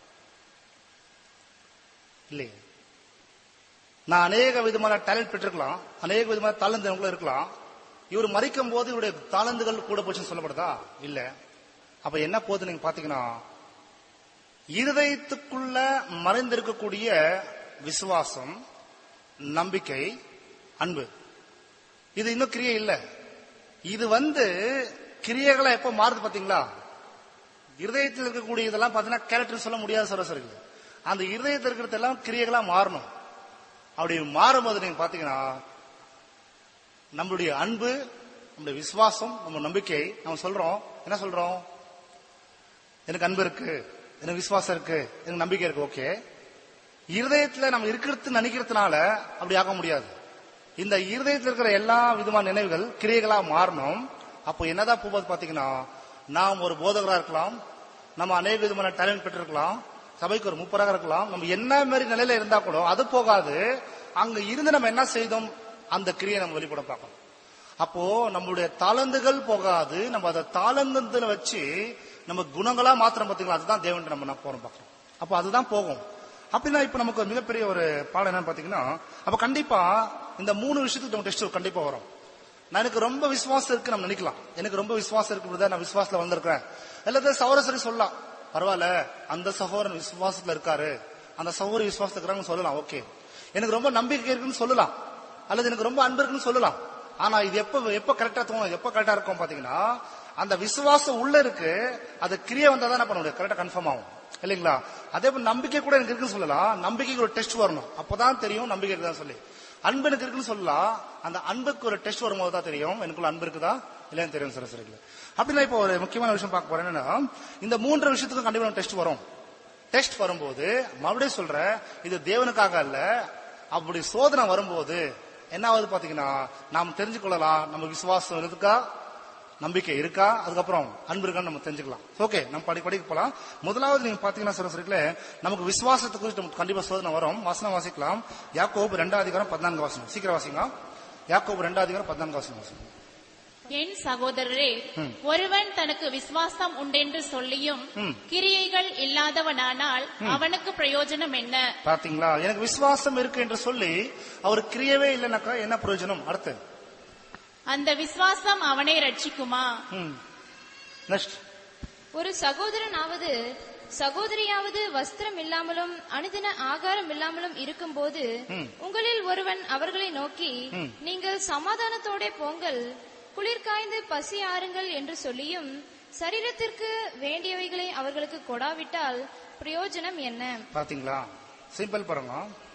இல்லையே நான் அநேக விதமான டேலண்ட் பெற்றிருக்கலாம் அநேக விதமான தாளந்து எனக்குள்ள இருக்கலாம் இவர் மறிக்கும் போது இவருடைய தாளந்துகள் கூட போச்சுன்னு சொல்லப்படுதா இல்ல அப்ப என்ன போகுது நீங்க பாத்தீங்கன்னா இருதயத்துக்குள்ள மறைந்திருக்கக்கூடிய விசுவாசம் நம்பிக்கை அன்பு இது இன்னும் கிரியை இல்ல இது வந்து கிரியைகளா எப்ப மாறுது பாத்தீங்களா இருதயத்தில் இருக்கக்கூடிய இதெல்லாம் பாத்தீங்கன்னா கேரக்டர் சொல்ல முடியாத சராசரிகள் அந்த இருதயத்தில் இருக்கிறதெல்லாம் கிரியைகளா மாறணும் அப்படி மாறும்போது நீங்க பாத்தீங்கன்னா நம்மளுடைய அன்பு நம்முடைய விசுவாசம் நம்ம நம்பிக்கை நம்ம சொல்றோம் என்ன சொல்றோம் எனக்கு அன்பு இருக்கு எனக்கு விசுவாசம் இருக்கு எனக்கு நம்பிக்கை இருக்கு ஓகே இருதயத்துல நம்ம இருக்கிறது நினைக்கிறதுனால அப்படி ஆக முடியாது இந்த இருதயத்தில் இருக்கிற எல்லா விதமான நினைவுகள் கிரியைகளா மாறணும் அப்போ என்னதான் போவது பாத்தீங்கன்னா நாம் ஒரு போதகரா இருக்கலாம் நம்ம அநேக விதமான டேலண்ட் பெற்றிருக்கலாம் சபைக்கு ஒரு முப்பராக இருக்கலாம் நம்ம என்ன மாதிரி நிலையில இருந்தா கூட அது போகாது அங்க இருந்து நம்ம என்ன செய்தோம் அந்த கிரியை நம்ம வெளிப்பட பார்க்கணும் அப்போ நம்மளுடைய தாளந்துகள் போகாது நம்ம அதை தாளந்துல வச்சு நம்ம குணங்களா மாத்திரம் பாத்தீங்களா அதுதான் தேவன் நம்ம நான் போறோம் பார்க்கறோம் அப்போ அதுதான் போகும் அப்படின்னா இப்ப நமக்கு ஒரு மிகப்பெரிய ஒரு பாடம் என்னன்னு பாத்தீங்கன்னா அப்ப கண்டிப்பா இந்த மூணு விஷயத்துக்கு நம்ம டெஸ்ட் கண்டிப்பா வரும் நான் எனக்கு ரொம்ப விசுவாசம் இருக்கு நம்ம நினைக்கலாம் எனக்கு ரொம்ப விசுவாசம் இருக்கு brother, நான் விசுவாசத்துல வந்திருக்கிறேன் அல்லது சகோதரி சொல்லலாம் பரவாயில்ல அந்த சகோதரன் விசுவாசத்துல இருக்காரு அந்த சகோதரி விசுவாசத்துல இருக்கிறாங்கன்னு சொல்லலாம் ஓகே எனக்கு ரொம்ப நம்பிக்கை இருக்குன்னு சொல்லலாம் அல்லது எனக்கு ரொம்ப அன்பு இருக்குன்னு சொல்லலாம் ஆனா இது எப்ப எப்ப கரெக்டா தோணும் எப்ப கரெக்டா இருக்கும் பாத்தீங்கன்னா அந்த விசுவாசம் உள்ள இருக்கு அது கிரியை வந்தா தான் பண்ண முடியும் கரெக்டா கன்ஃபார்ம் ஆகும் இல்லைங்களா அதே போல நம்பிக்கை கூட எனக்கு இருக்குன்னு சொல்லலாம் நம்பிக்கைக்கு ஒரு டெஸ்ட் வரணும் அப்பதான் தெரியும் நம்பிக்கை இருக்குதான் சொல்லி அன்பு எனக்கு இருக்குன்னு சொல்லலாம் அந்த அன்புக்கு ஒரு டெஸ்ட் வரும்போது தான் தெரியும் எனக்குள்ள அன்பு இருக்குதா இல்லைன்னு தெரியும் சில சரிங்களா அப்படின்னா இப்போ ஒரு முக்கியமான விஷயம் பார்க்க போறேன் என்னன்னா இந்த மூன்று விஷயத்துக்கும் கண்டிப்பா டெஸ்ட் வரும் டெஸ்ட் வரும்போது மறுபடியும் சொல்றேன் இது தேவனுக்காக அல்ல அப்படி சோதனை வரும்போது என்ன ஆகுது பாத்தீங்கன்னா நாம் தெரிஞ்சு கொள்ளலாம் நம்ம விசுவாசம் இருக்கா நம்பிக்கை இருக்கா அதுக்கப்புறம் அன்பு இருக்கான்னு நம்ம தெரிஞ்சுக்கலாம் ஓகே நம்ம படி படிக்க போலாம் முதலாவது நீங்க பாத்தீங்கன்னா சொல்ல சொல்லிக்கல நமக்கு விசுவாசத்தை குறித்து நமக்கு கண்டிப்பா சோதனை வரும் வசனம் வாசிக்கலாம் யாக்கோபு ரெண்டாம் அதிகாரம் பதினான்கு வாசனம் சீக்கிரம் வாசிங்க யாக்கோபு ரெண்டாம் அதிகாரம் பதினான்கு வாசனம் வாசிங்க என் சகோதரரே ஒருவன் தனக்கு விசுவாசம் உண்டென்று சொல்லியும் கிரியைகள் இல்லாதவனானால் அவனுக்கு பிரயோஜனம் என்ன பாத்தீங்களா எனக்கு விசுவாசம் இருக்கு என்று சொல்லி அவர் கிரியவே இல்லைனாக்கா என்ன பிரயோஜனம் அடுத்து அந்த விசுவாசம் அவனை ரட்சிக்குமா நெக்ஸ்ட் ஒரு சகோதரனாவது சகோதரியாவது வஸ்திரம் இல்லாமலும் அனுதின ஆகாரம் இல்லாமலும் இருக்கும்போது உங்களில் ஒருவன் அவர்களை நோக்கி நீங்கள் சமாதானத்தோட போங்கள் குளிர் காய்ந்து பசி ஆறுங்கள் என்று சொல்லியும் சரீரத்திற்கு வேண்டியவைகளை அவர்களுக்கு கொடாவிட்டால் பிரயோஜனம் என்ன பாத்தீங்களா சிம்பிள் பாருங்க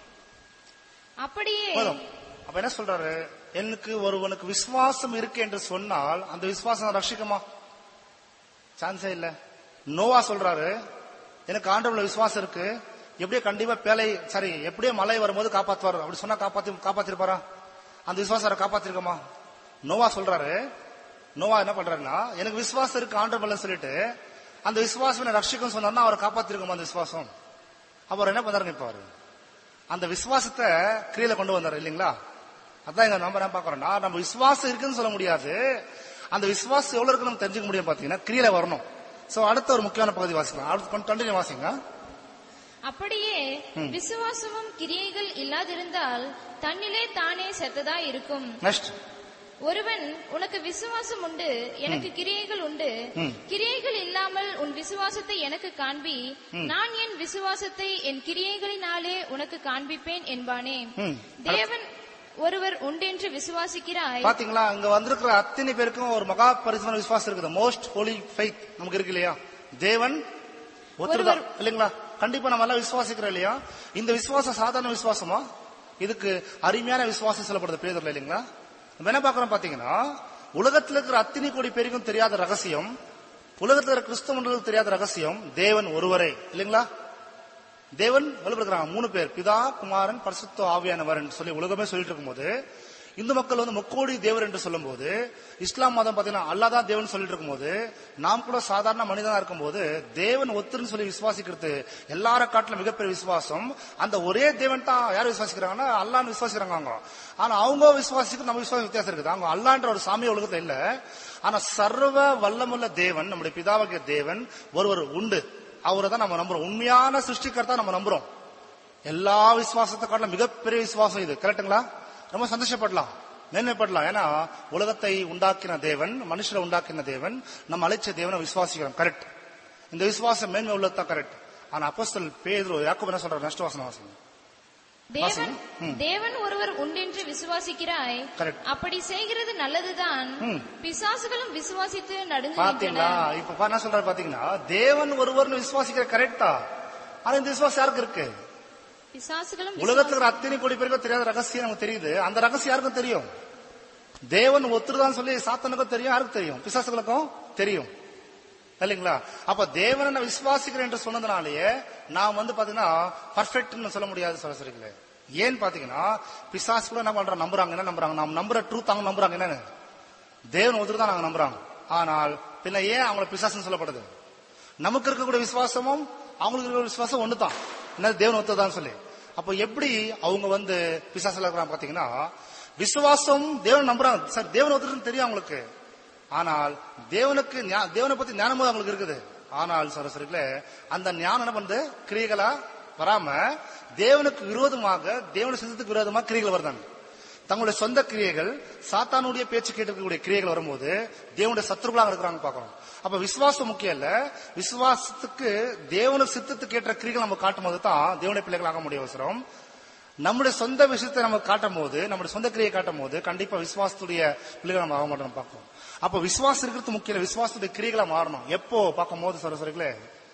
அப்படியே போதும் அப்ப என்ன சொல்றாரு எனக்கு ஒருவனுக்கு விசுவாசம் இருக்கு என்று சொன்னால் அந்த விசுவாசம் ரட்சிக்குமா சான்ஸே இல்ல நோவா சொல்றாரு எனக்கு ஆண்டவர்ல விசுவாசம் இருக்கு எப்படியோ கண்டிப்பா பேலை சரி எப்படியோ மழை வரும்போது காப்பாத்துவாரு அப்படி சொன்னா காப்பாத்தி காப்பாத்திருப்பாரா அந்த விசுவாசம் அவரை காப்பாத்திருக்கோமா நோவா சொல்றாரு நோவா என்ன பண்றாருன்னா எனக்கு விசுவாசம் இருக்கு ஆண்டவர்ல சொல்லிட்டு அந்த விசுவாசம் என்ன ரட்சிக்கும் சொன்னார்னா அவரை காப்பாத்திருக்கோமா அந்த விசுவாசம் அப்ப அவர் என்ன பண்றாருங்க இப்ப அவரு அந்த விசுவாசத்தை கிரியில கொண்டு வந்தாரு இல்லைங்களா அதான் இங்க நம்ம என்ன பாக்குறோம்னா நம்ம விசுவாசம் இருக்குன்னு சொல்ல முடியாது அந்த விசுவாசம் எவ்வளவு இருக்கு நம்ம தெரிஞ்சுக்க முடியும் பாத்தீங்கன்னா கிரியில வரணும் சோ அடுத்த ஒரு முக்கியமான பகுதி வாசிக்கலாம் அடுத்து கண்டினியூ வாசிங்க அப்படியே விசுவாசமும் கிரியைகள் இல்லாதிருந்தால் தன்னிலே தானே செத்ததா இருக்கும் நெக்ஸ்ட் ஒருவன் உனக்கு விசுவாசம் உண்டு எனக்கு கிரியைகள் உண்டு கிரியைகள் இல்லாமல் உன் விசுவாசத்தை எனக்கு காண்பி நான் என் விசுவாசத்தை என் கிரியைகளினாலே உனக்கு காண்பிப்பேன் என்பானே ம். தேவன் ஒருவர் உண்டென்று விசுவாசிக்கிறாய் பாத்தீங்களா இங்க வந்திருக்கிற அத்தனை பேருக்கும் ஒரு மகா பரிசுமான விசுவாசம் இருக்குது மோஸ்ட் ஹோலி ஃபெய்த் நமக்கு இருக்கு இல்லையா தேவன் ஒருத்தர் இல்லைங்களா கண்டிப்பா நம்ம எல்லாம் விசுவாசிக்கிறோம் இல்லையா இந்த விசுவாசம் சாதாரண விசுவாசமா இதுக்கு அருமையான விசுவாசம் சொல்லப்படுது பேதர்ல இல்லைங்களா நம்ம என்ன பாக்குறோம் பாத்தீங்கன்னா உலகத்துல இருக்கிற அத்தனை கோடி பேருக்கும் தெரியாத ரகசியம் உலகத்துல இருக்கிற கிறிஸ்தவர்களுக்கு தெரியாத ரகசியம் தேவன் ஒருவரே இல்லைங்களா தேவன் வெளிப்படுத்துறாங்க மூணு பேர் பிதா குமாரன் பரிசுத்த ஆவியானவர் சொல்லி உலகமே சொல்லிட்டு இருக்கும்போது இந்து மக்கள் வந்து முக்கோடி தேவர் என்று சொல்லும்போது இஸ்லாம் மதம் பாத்தீங்கன்னா அல்லாதான் தேவன் சொல்லிட்டு இருக்கும்போது நாம் கூட சாதாரண மனிதனா இருக்கும்போது தேவன் ஒத்துன்னு சொல்லி விசுவாசிக்கிறது எல்லார காட்டிலும் மிகப்பெரிய விசுவாசம் அந்த ஒரே தேவன் தான் யார் விசுவாசிக்கிறாங்கன்னா அல்லான்னு விசுவாசிக்கிறாங்க அவங்க ஆனா அவங்க விசுவாசிக்கு நம்ம விசுவாசம் வித்தியாசம் இருக்குது அவங்க அல்லான்ற ஒரு சாமிய உலகத்துல இல்ல ஆனா சர்வ வல்லமுள்ள தேவன் நம்முடைய பிதாவாகிய தேவன் ஒருவர் உண்டு அவரை தான் நம்ம நம்புறோம் உண்மையான சிருஷ்டிகர்த்தா நம்ம நம்புறோம் எல்லா விசுவாசத்தை காட்டிலும் மிகப்பெரிய விசுவாசம் இது கரெக்ட்டுங்களா ரொம்ப சந்தோஷப்படலாம் மேன்மைப்படலாம் ஏன்னா உலகத்தை உண்டாக்கின தேவன் மனுஷரை உண்டாக்கின தேவன் நம்ம அழைச்ச தேவனை விசுவாசிக்கிறோம் கரெக்ட் இந்த விசுவாசம் மேன்மை உள்ளதுதான் கரெக்ட் ஆனா அப்போஸ்தல் பேதுரு யாக்கோபு என்ன சொல்றாரு நஷ்ட வாசன வாசனம் தேவன் ம். தேவன் ஒருவர் உண்டென்று விசுவாசிக்கிறாய் Correct. அப்படி செய்கிறது நல்லதுதான் ம். பிசாசுகளும் விசுவாசித்து பாத்தீங்களா நடுங்குகின்றன இப்ப பா- என்ன சொல்றாரு பாத்தீங்கன்னா தேவன் ஒருவர்னு விசுவாசிக்கிற கரெக்டா ஆனா இந்த விசுவாசம் யாருக்கு இருக்கு பிசாசுகளும் உலகத்துல இருக்கிற அத்தனை கோடி பேருக்கும் தெரியாத ரகசியம் நமக்கு தெரியுது அந்த ரகசியம் யாருக்கும் தெரியும் தேவன் ஒத்துருதான் சொல்லி சாத்தனுக்கும் தெரியும் யாருக்கும் தெரியும் பிசாசுகளுக்கும் தெரியும் இல்லைங்களா அப்ப தேவனை நான் விசுவாசிக்கிறேன் என்று சொன்னதுனாலேயே நான் வந்து பாத்தீங்கன்னா பர்ஃபெக்ட்னு சொல்ல முடியாது சரசரிகளே ஏன் பாத்தீங்கன்னா பிசாசுகளும் என்ன பண்றாங்க நம்புறாங்க என்ன நம்புறாங்க நாம் நம்புற ட்ரூத் அவங்க நம்புறாங்க என்னன்னு தேவன் ஒருத்தர் தான் நாங்க நம்புறாங்க ஆனால் பின்ன ஏன் அவங்கள பிசாசுன்னு சொல்லப்படுது நமக்கு இருக்கக்கூடிய விசுவாசமும் அவங்களுக்கு இருக்கிற விசுவாசம் ஒண்ணுதான் என்ன தேவன் ஒருத்தர் சொல்லி அப்போ எப்படி அவங்க வந்து பிசாசுல இருக்கிறாங்க பாத்தீங்கன்னா விசுவாசம் தேவன் நம்புறாங்க சார் தேவன் ஒருத்தர் தெரியும் அவங்களுக்கு ஆனால் தேவனுக்கு ஞா- தேவனை பத்தி ஞானம் போது அவங்களுக்கு இருக்குது ஆனால் சரஸ்வரிகள அந்த ஞானம் என்ன பண்ணுது கிரியைகளா வராம தேவனுக்கு விரோதமாக தேவன சித்தத்துக்கு விரோதமாக கிரியைகள் வருதாங்க தங்களுடைய சொந்த கிரியைகள் சாத்தானுடைய பேச்சு கேட்டிருக்கக்கூடிய கிரியைகள் வரும்போது தேவனுடைய சத்துருக்களாக இருக்கிறாங்க பார்க்கணும் அப்ப விசுவாசம் முக்கியம் இல்ல விசுவாசத்துக்கு தேவனுக்கு சித்தத்துக்கு ஏற்ற கிரியைகள் நம்ம காட்டும் போது தான் தேவனுடைய பிள்ளைகளாக முடிய அவசரம் நம்முடைய சொந்த விஷயத்தை நம்ம காட்டும் போது நம்முடைய சொந்த கிரியை காட்டும் போது கண்டிப்பா விசுவாசத்துடைய பிள்ளைகள் நம்ம ஆக மாட்டோம் பார்க்கணும் அப்ப விசுவாசம் இருக்கிறது முக்கியம் இல்ல விசுவாசத்துடைய கிரியைகளா மாறணும் எப்போ பார்க்கும் போது சரசரிகளே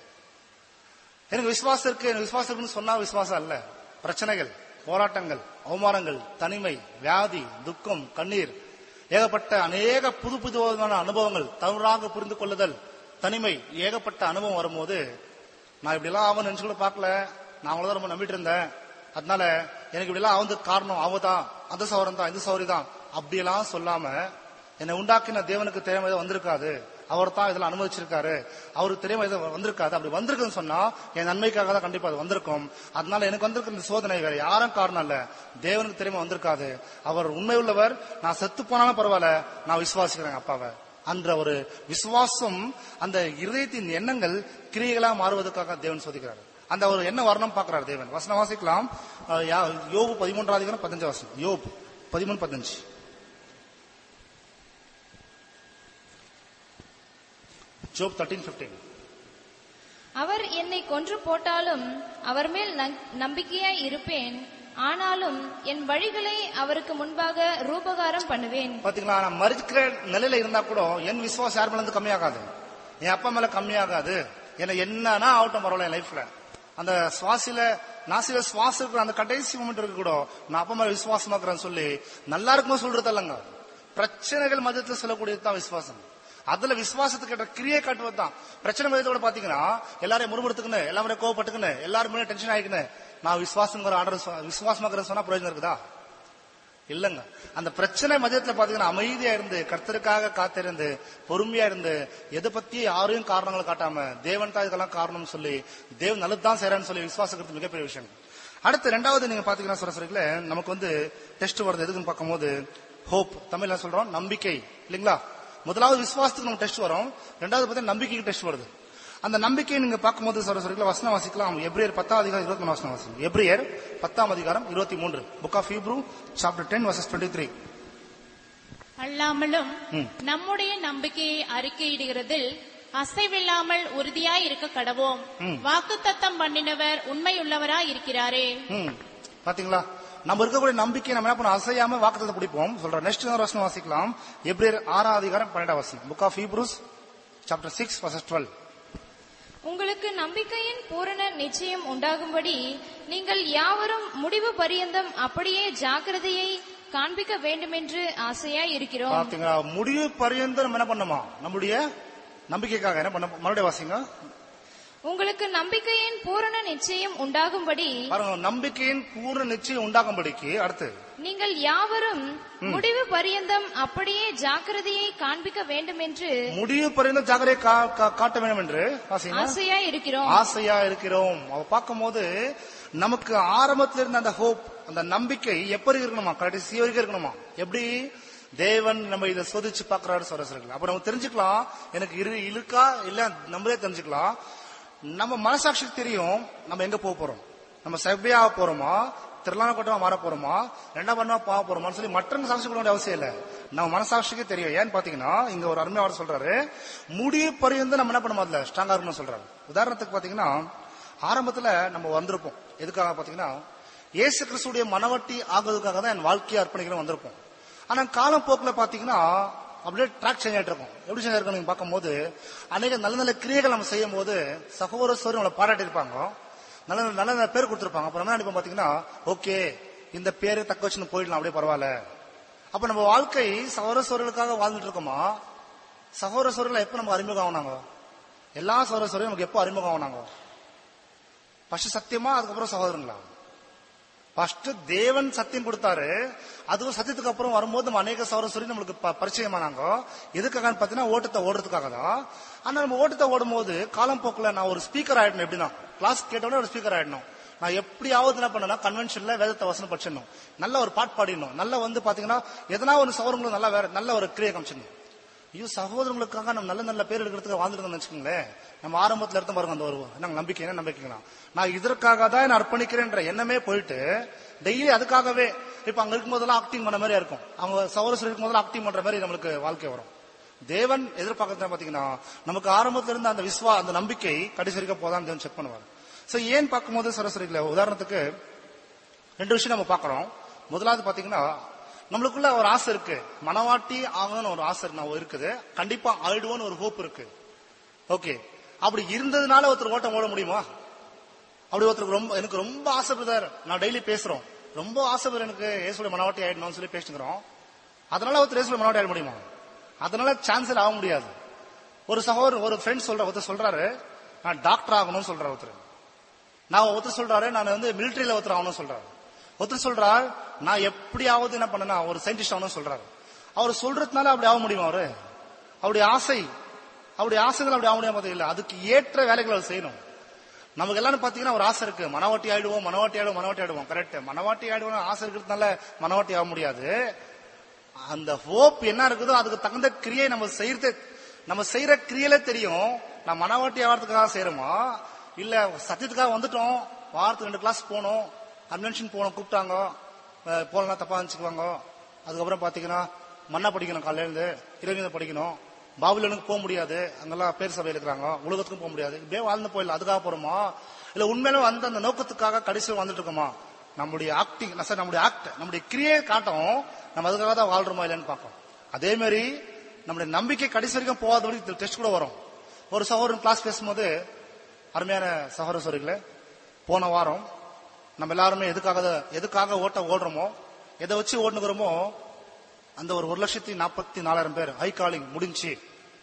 எனக்கு விசுவாசம் இருக்கு எனக்கு விசுவாசம் இருக்குன்னு சொன்னா விசுவாசம் அல்ல பிரச்சனைகள் போராட்டங்கள் அவமானங்கள் தனிமை வியாதி துக்கம் கண்ணீர் ஏகப்பட்ட அநேக புது புது விதமான அனுபவங்கள் தவறாக புரிந்து கொள்ளுதல் தனிமை ஏகப்பட்ட அனுபவம் வரும்போது நான் இப்படி எல்லாம் அவன் நினைச்சு கூட பார்க்கல நான் அவங்கள ரொம்ப நம்பிட்டு இருந்தேன் அதனால எனக்கு இப்படி எல்லாம் அவனுக்கு காரணம் அவ தான் அந்த சௌரம் தான் இந்த சௌரி தான் அப்படியெல்லாம் சொல்லாம என்னை உண்டாக்கின தேவனுக்கு தெரியாம எதுவும் வந்திருக்காது அவர் தான் இதெல்லாம் அனுமதிச்சிருக்காரு அவருக்கு தெரியாம எதுவும் வந்திருக்காது அப்படி வந்திருக்குன்னு சொன்னா என் நன்மைக்காக தான் கண்டிப்பா அது வந்திருக்கும் அதனால எனக்கு வந்திருக்க இந்த சோதனை வேற யாரும் காரணம் இல்ல தேவனுக்கு தெரியாம வந்திருக்காது அவர் உண்மை உள்ளவர் நான் செத்து போனாலும் பரவாயில்ல நான் விசுவாசிக்கிறேன் அப்பாவை அன்ற ஒரு விசுவாசம் அந்த இருதயத்தின் எண்ணங்கள் கிரியைகளா மாறுவதற்காக தேவன் சோதிக்கிறார் அந்த ஒரு என்ன வர்ணம் பார்க்கிறார் தேவன் வசனம் வாசிக்கலாம் அஹ், யா- யோபு பதிமூன்றாம் அதிகாரம் பதினஞ்சு வசனம் யோபு பதிமூணு பதினஞ்சு ஜோப் தேர்ட்டீன் பிப்டீன் அவர் என்னை கொன்று போட்டாலும் அவர் மேல் நங்- நம்பிக்கையாய் இருப்பேன் ஆனாலும் என் வழிகளை அவருக்கு முன்பாக ரூபகாரம் பண்ணுவேன் பாத்தீங்களா நான் மறிக்கிற நிலையில இருந்தா கூட என் விசுவாசம் யார் மேல இருந்து கம்மியாகாது என் அப்பா மேல கம்மியாகாது என்ன என்னன்னா ஆகட்டும் பரவாயில்ல என் லைஃப்ல அந்த சுவாசில நாசில சுவாசம் இருக்கிற அந்த கடைசி மூமெண்ட் இருக்கு கூட நான் அப்பா மேல விசுவாசமா இருக்கிறேன்னு சொல்லி நல்லா இருக்குமோ சொல்றது இல்லைங்க பிரச்சனைகள் மதத்துல சொல்லக்கூடியது தான் விசுவாசம் அதுல விசுவாசத்துக்கு ஏற்ற கிரியை காட்டுவது தான் பிரச்சனை மதத்தோட பாத்தீங்கன்னா எல்லாரையும் முறுமுறுத்துக்குன்னு எல்லாரும் கோவப்பட்டுக்குன்னு எல்லாரும் மேலே டென்ஷன் ஆயிக்குன்னு நான் விசுவாசங்கிற ஆர்டர் விசுவாசமாக்கிறேன்னு சொன்னா பிரயோஜனம் இருக்குதா இல்லங்க அந்த பிரச்சனை மதியத்துல பாத்தீங்கன்னா அமைதியா இருந்து கர்த்தருக்காக காத்திருந்து பொறுமையா இருந்து எதை பத்தி யாரையும் காரணங்களை காட்டாம தேவன் தான் இதுக்கெல்லாம் காரணம்னு சொல்லி தேவன் நல்லதுதான் செய்யறான்னு சொல்லி விசுவாசிக்கிறது மிகப்பெரிய விஷயம் அடுத்து ரெண்டாவது நீங்க பாத்தீங்கன்னா சரசரிகள நமக்கு வந்து டெஸ்ட் வருது எதுக்குன்னு பார்க்கும்போது ஹோப் தமிழ்ல சொல்றோம் நம்பிக்கை இல்லைங்களா முதலாவது விசுவாசத்துக்கு நம்ம டெஸ்ட் வரும் ரெண்டாவது பார்த்தீங்கன்னா நம்பிக்கைக்கு டெஸ்ட் வருது அந்த நம்பிக்கையை நீங்க பார்க்கும்போது சரஸ்வரிகளை வசனம் வாசிக்கலாம் எப்ரியர் பத்தாம் அதிகாரம் இருபத்தி மூணு வசனம் வாசிக்கலாம் எப்ரியர் பத்தாம் அதிகாரம் இருபத்தி மூன்று book of Hebrew chapter ten verses twenty three அல்லாமலும் ம். நம்முடைய நம்பிக்கையை அறிக்கையிடுகிறதில் அசைவில்லாமல் உறுதியாய் இருக்க கடவோம் ம். வாக்குத்தத்தம் பண்ணினவர் உண்மையுள்ளவராய் இருக்கிறாரே ம் பாத்தீங்களா நம்ம இருக்கக்கூடிய நம்பிக்கை நம்ம என்ன பண்ண அசையாம வாக்குத்தத்தை பிடிப்போம் சொல்ற நெக்ஸ்ட் வசனம் வாசிக்கலாம் எப்ரியர் ஆறாம் அதிகாரம் பன்னெண்டாம் வசனம் book of Hebrews chapter six verses twelve உங்களுக்கு நம்பிக்கையின் பூரண நிச்சயம் உண்டாகும்படி நீங்கள் யாவரும் முடிவு பரியந்தம் அப்படியே ஜாக்கிரதையை காண்பிக்க வேண்டுமென்று ஆசையாய் இருக்கிறோம் பாத்தீங்களா முடிவு பரியந்தம் நம்ம என்ன பண்ணுமா நம்முடைய நம்பிக்கைக்காக என்ன பண்ண மறுபடியும் வாசிங்க உங்களுக்கு நம்பிக்கையின் பூரண நிச்சயம் உண்டாகும்படி பாருங்க நம்பிக்கையின் பூர்ண நிச்சயம் உண்டாகும்படிக்கு அடுத்து நீங்கள் யாவரும் முடிவு பரியந்தம் அப்படியே ஜாக்கிரதையை காண்பிக்க வேண்டும் என்று முடிவு பரிந்து ஜாகரை காட்ட வேண்டும் என்று வாசிங்க. ஆசையா இருக்கிறோம் ஆசையா இருக்கிறோம் அவ பார்க்கும்போது நமக்கு ஆரம்பத்துல இருந்த அந்த ஹோப் அந்த நம்பிக்கை எப்படி இருக்கணுமா கடைசி வரைக்கும் இருக்கணுமா எப்படி தேவன் நம்ம இதை சோதிச்சு பாக்குறாரு சொல்றாரு அப்ப நம்ம தெரிஞ்சுக்கலாம் எனக்கு இரு இருக்கா இல்ல நம்மளே தெரிஞ்சுக்கலாம் நம்ம மனசாட்சிக்கு தெரியும் நம்ம எங்க போக போறோம் நம்ம செவ்வையா போறோமா திருளான கூட்டமா மாற போறோமா ரெண்டா பண்ணா போக போறோமான்னு சொல்லி மற்றவங்க சாட்சி கொள்ள வேண்டிய அவசியம் இல்ல நம்ம மனசாட்சிக்கு தெரியும் ஏன்னு பாத்தீங்கன்னா இங்க ஒரு அருமையாளர் சொல்றாரு முடிவு பரியந்து நம்ம என்ன பண்ண முதல்ல ஸ்ட்ராங்கா இருக்கணும்னு சொல்றாரு உதாரணத்துக்கு பாத்தீங்கன்னா ஆரம்பத்துல நம்ம வந்திருப்போம் எதுக்காக பாத்தீங்கன்னா இயேசு கிறிஸ்துடைய மனவட்டி ஆகுறதுக்காக தான் என் வாழ்க்கையை அர்ப்பணிக்கிறோம் வந்திருப்போம் ஆனா காலம் போக்குல பாத்தீங்கன்னா அப்படியே ட்ராக் சேஞ்ச் ஆயிட்டு இருக்கும் எப்படி சேஞ்ச் ஆயிருக்கும் நீங்க பார்க்கும்போது அநேக நல்ல நல்ல கிரியைகள் நம்ம செய்யும் போது சகோதர சோறு நம்மளை பாராட்டி இருப்பாங்க நல்ல நல்ல நல்ல நல்ல பேர் கொடுத்திருப்பாங்க அப்புறம் என்ன நினைப்போம் பாத்தீங்கன்னா ஓகே இந்த பேரு தக்க வச்சுன்னு போயிடலாம் அப்படியே பரவாயில்ல அப்ப நம்ம வாழ்க்கை சகோதர சோர்களுக்காக வாழ்ந்துட்டு இருக்கோமா சகோதர சோர்கள் எப்ப நம்ம அறிமுகம் ஆனாங்க எல்லா சகோதர சோரையும் நமக்கு எப்போ அறிமுகம் ஆனாங்க ஃபர்ஸ்ட் சத்தியமா அதுக்கப்புறம் சகோதரங்களா ஃபர்ஸ்ட் தேவன் சத்தியம் கொடுத்தாரு அதுவும் சத்தியத்துக்கு அப்புறம் வரும்போது நம்ம அநேக சௌர சொல்லி நம்மளுக்கு ப- பரிச்சயமானாங்க எதுக்காக பாத்தீங்கன்னா ஓட்டத்தை ஓடுறதுக்காக தான் ஆனா நம்ம ஓட்டத்தை ஓடும்போது காலம் போக்குல நான் ஒரு ஸ்பீக்கர் ஆயிடணும் எப்படின்னா கிளாஸ் கேட்டோட ஒரு ஸ்பீக்கர் ஆயிடணும் நான் எப்படியாவது என்ன பண்ணனா கன்வென்ஷன்ல வேதத்தை வசனம் படிச்சிடணும் நல்ல ஒரு பாட்டு பாடிடணும் நல்லா வந்து பாத்தீங்கன்னா எதனா ஒரு சௌரங்களும் நல்லா வேற நல்ல ஒரு கிரியை காமிச்சிடணும் ஐயோ சகோதரங்களுக்காக நம்ம நல்ல நல்ல பேர் எடுக்கிறதுக்கு வாழ்ந்துருந்தோம்னு வச்சுக்கோங்களேன் நம்ம ஆரம்பத்துல இருந்து பாருங்க அந்த ஒரு நாங்க நம்பிக்கை என்ன நம்பிக்கைங்களா நான் இதற்காக தான் நான் அர்ப்பணிக்கிறேன்ற எண்ணமே போயிட்டு டெய்லி அதுக்காகவே இப்ப அங்க இருக்கும்போதெல்லாம் ஆக்டிங் பண்ண மாதிரி இருக்கும் அவங்க சகோதரர் இருக்கும்போதெல்லாம் ஆக்டிங் பண்ற மாதிரி நம்மளுக்கு வாழ்க்கை வரும் தேவன் எதிர்பார்க்கறது பாத்தீங்கன்னா நமக்கு ஆரம்பத்துல இருந்த அந்த விஸ்வா அந்த நம்பிக்கை கடைசி வரைக்கும் போதான் தேவன் செக் பண்ணுவார் சோ ஏன் பார்க்கும்போது சரஸ்வரிகள உதாரணத்துக்கு ரெண்டு விஷயம் நம்ம பார்க்கறோம் முதலாவது பாத்தீங்கன்னா நம்மளுக்குள்ள ஒரு ஆசை இருக்கு மனவாட்டி ஆகணும்னு ஒரு ஆசை நான் இருக்குது கண்டிப்பா ஆயிடுவோன்னு ஒரு ஹோப் இருக்கு ஓகே அப்படி இருந்ததுனால ஒருத்தர் ஓட்டம் ஓட முடியுமா அப்படி ஒருத்தருக்கு ரொம்ப எனக்கு ரொம்ப ஆசை பிரதர் நான் டெய்லி பேசுறோம் ரொம்ப ஆசை பிரதர் எனக்கு இயேசுடைய மனவாட்டி ஆயிடணும்னு சொல்லி பேசிக்கிறோம் அதனால ஒருத்தர் இயேசுடைய மனவாட்டி ஆயிட முடியுமா அதனால சான்ஸ் ஆக முடியாது ஒரு சகோதரர் ஒரு ஃப்ரெண்ட் சொல்ற ஒருத்தர் சொல்றாரு நான் டாக்டர் ஆகணும்னு சொல்றாரு ஒருத்தர் நான் ஒருத்தர் சொல்றாரு நான் வந்து மிலிட்டரியில ஒருத்தர் ஆகணும்னு சொல்றாரு ஒருத்தர் சொல்றார் நான் எப்படியாவது என்ன பண்ணனா ஒரு சயின்டிஸ்ட் ஆகணும்னு சொல்றாரு அவர் சொல்றதுனால அப்படி ஆக முடியுமா அவரு அவருடைய ஆசை அவருடைய ஆசைகள் அப்படி ஆக முடியாம இல்ல அதுக்கு ஏற்ற வேலைகளை அவர் செய்யணும் நமக்கு எல்லாரும் பாத்தீங்கன்னா ஒரு ஆசை இருக்கு மனவாட்டி ஆயிடுவோம் மனவாட்டி ஆயிடுவோம் மனவாட்டி ஆயிடுவோம் கரெக்ட் மனவாட்டி ஆயிடுவோம் ஆசை இருக்கிறதுனால மனவாட்டி ஆக முடியாது அந்த ஹோப் என்ன இருக்குதோ அதுக்கு தகுந்த கிரியை நம்ம செய்யறது நம்ம செய்யற கிரியையில தெரியும் நான் மனவாட்டி ஆகிறதுக்காக செய்யறோமா இல்ல சத்தியத்துக்காக வந்துட்டோம் வாரத்துக்கு ரெண்டு கிளாஸ் போனோம் கன்வென்ஷன் போனோம் கூப்பிட்டாங்க அஹ் போலனா தப்பா நினைச்சுக்குவாங்க அதுக்கப்புறம் பாத்தீங்கன்னா மண்ணா படிக்கணும் காலையில இருந்து இறைவனை படிக்கணும் பாபுலனுக்கு போக முடியாது அங்கெல்லாம் பேர் சபையில் இருக்கிறாங்க உலகத்துக்கும் போக முடியாது இப்படியே வாழ்ந்து போயிடலாம் அதுக்காக போறோமா இல்ல உண்மையிலும் அந்த அந்த நோக்கத்துக்காக கடைசியில் வந்துட்டு இருக்கோமா நம்முடைய ஆக்டிங் சார் நம்முடைய ஆக்ட் நம்முடைய கிரியை காட்டும் நம்ம அதுக்காக தான் வாழ்றோமா இல்லைன்னு பார்ப்போம் அதே மாதிரி நம்முடைய நம்பிக்கை கடைசி வரைக்கும் போகாதபடி டெஸ்ட் கூட வரும் ஒரு சகோதரன் கிளாஸ் பேசும்போது அருமையான சகோதர சோரிகளே போன வாரம் நம்ம எல்லாருமே எதுக்காக எதுக்காக ஓட்ட ஓடுறோமோ எதை வச்சு ஓடுனுக்கிறோமோ அந்த ஒரு ஒரு லட்சத்தி நாற்பத்தி நாலாயிரம் பேர் ஹை காலிங் முடிஞ்சு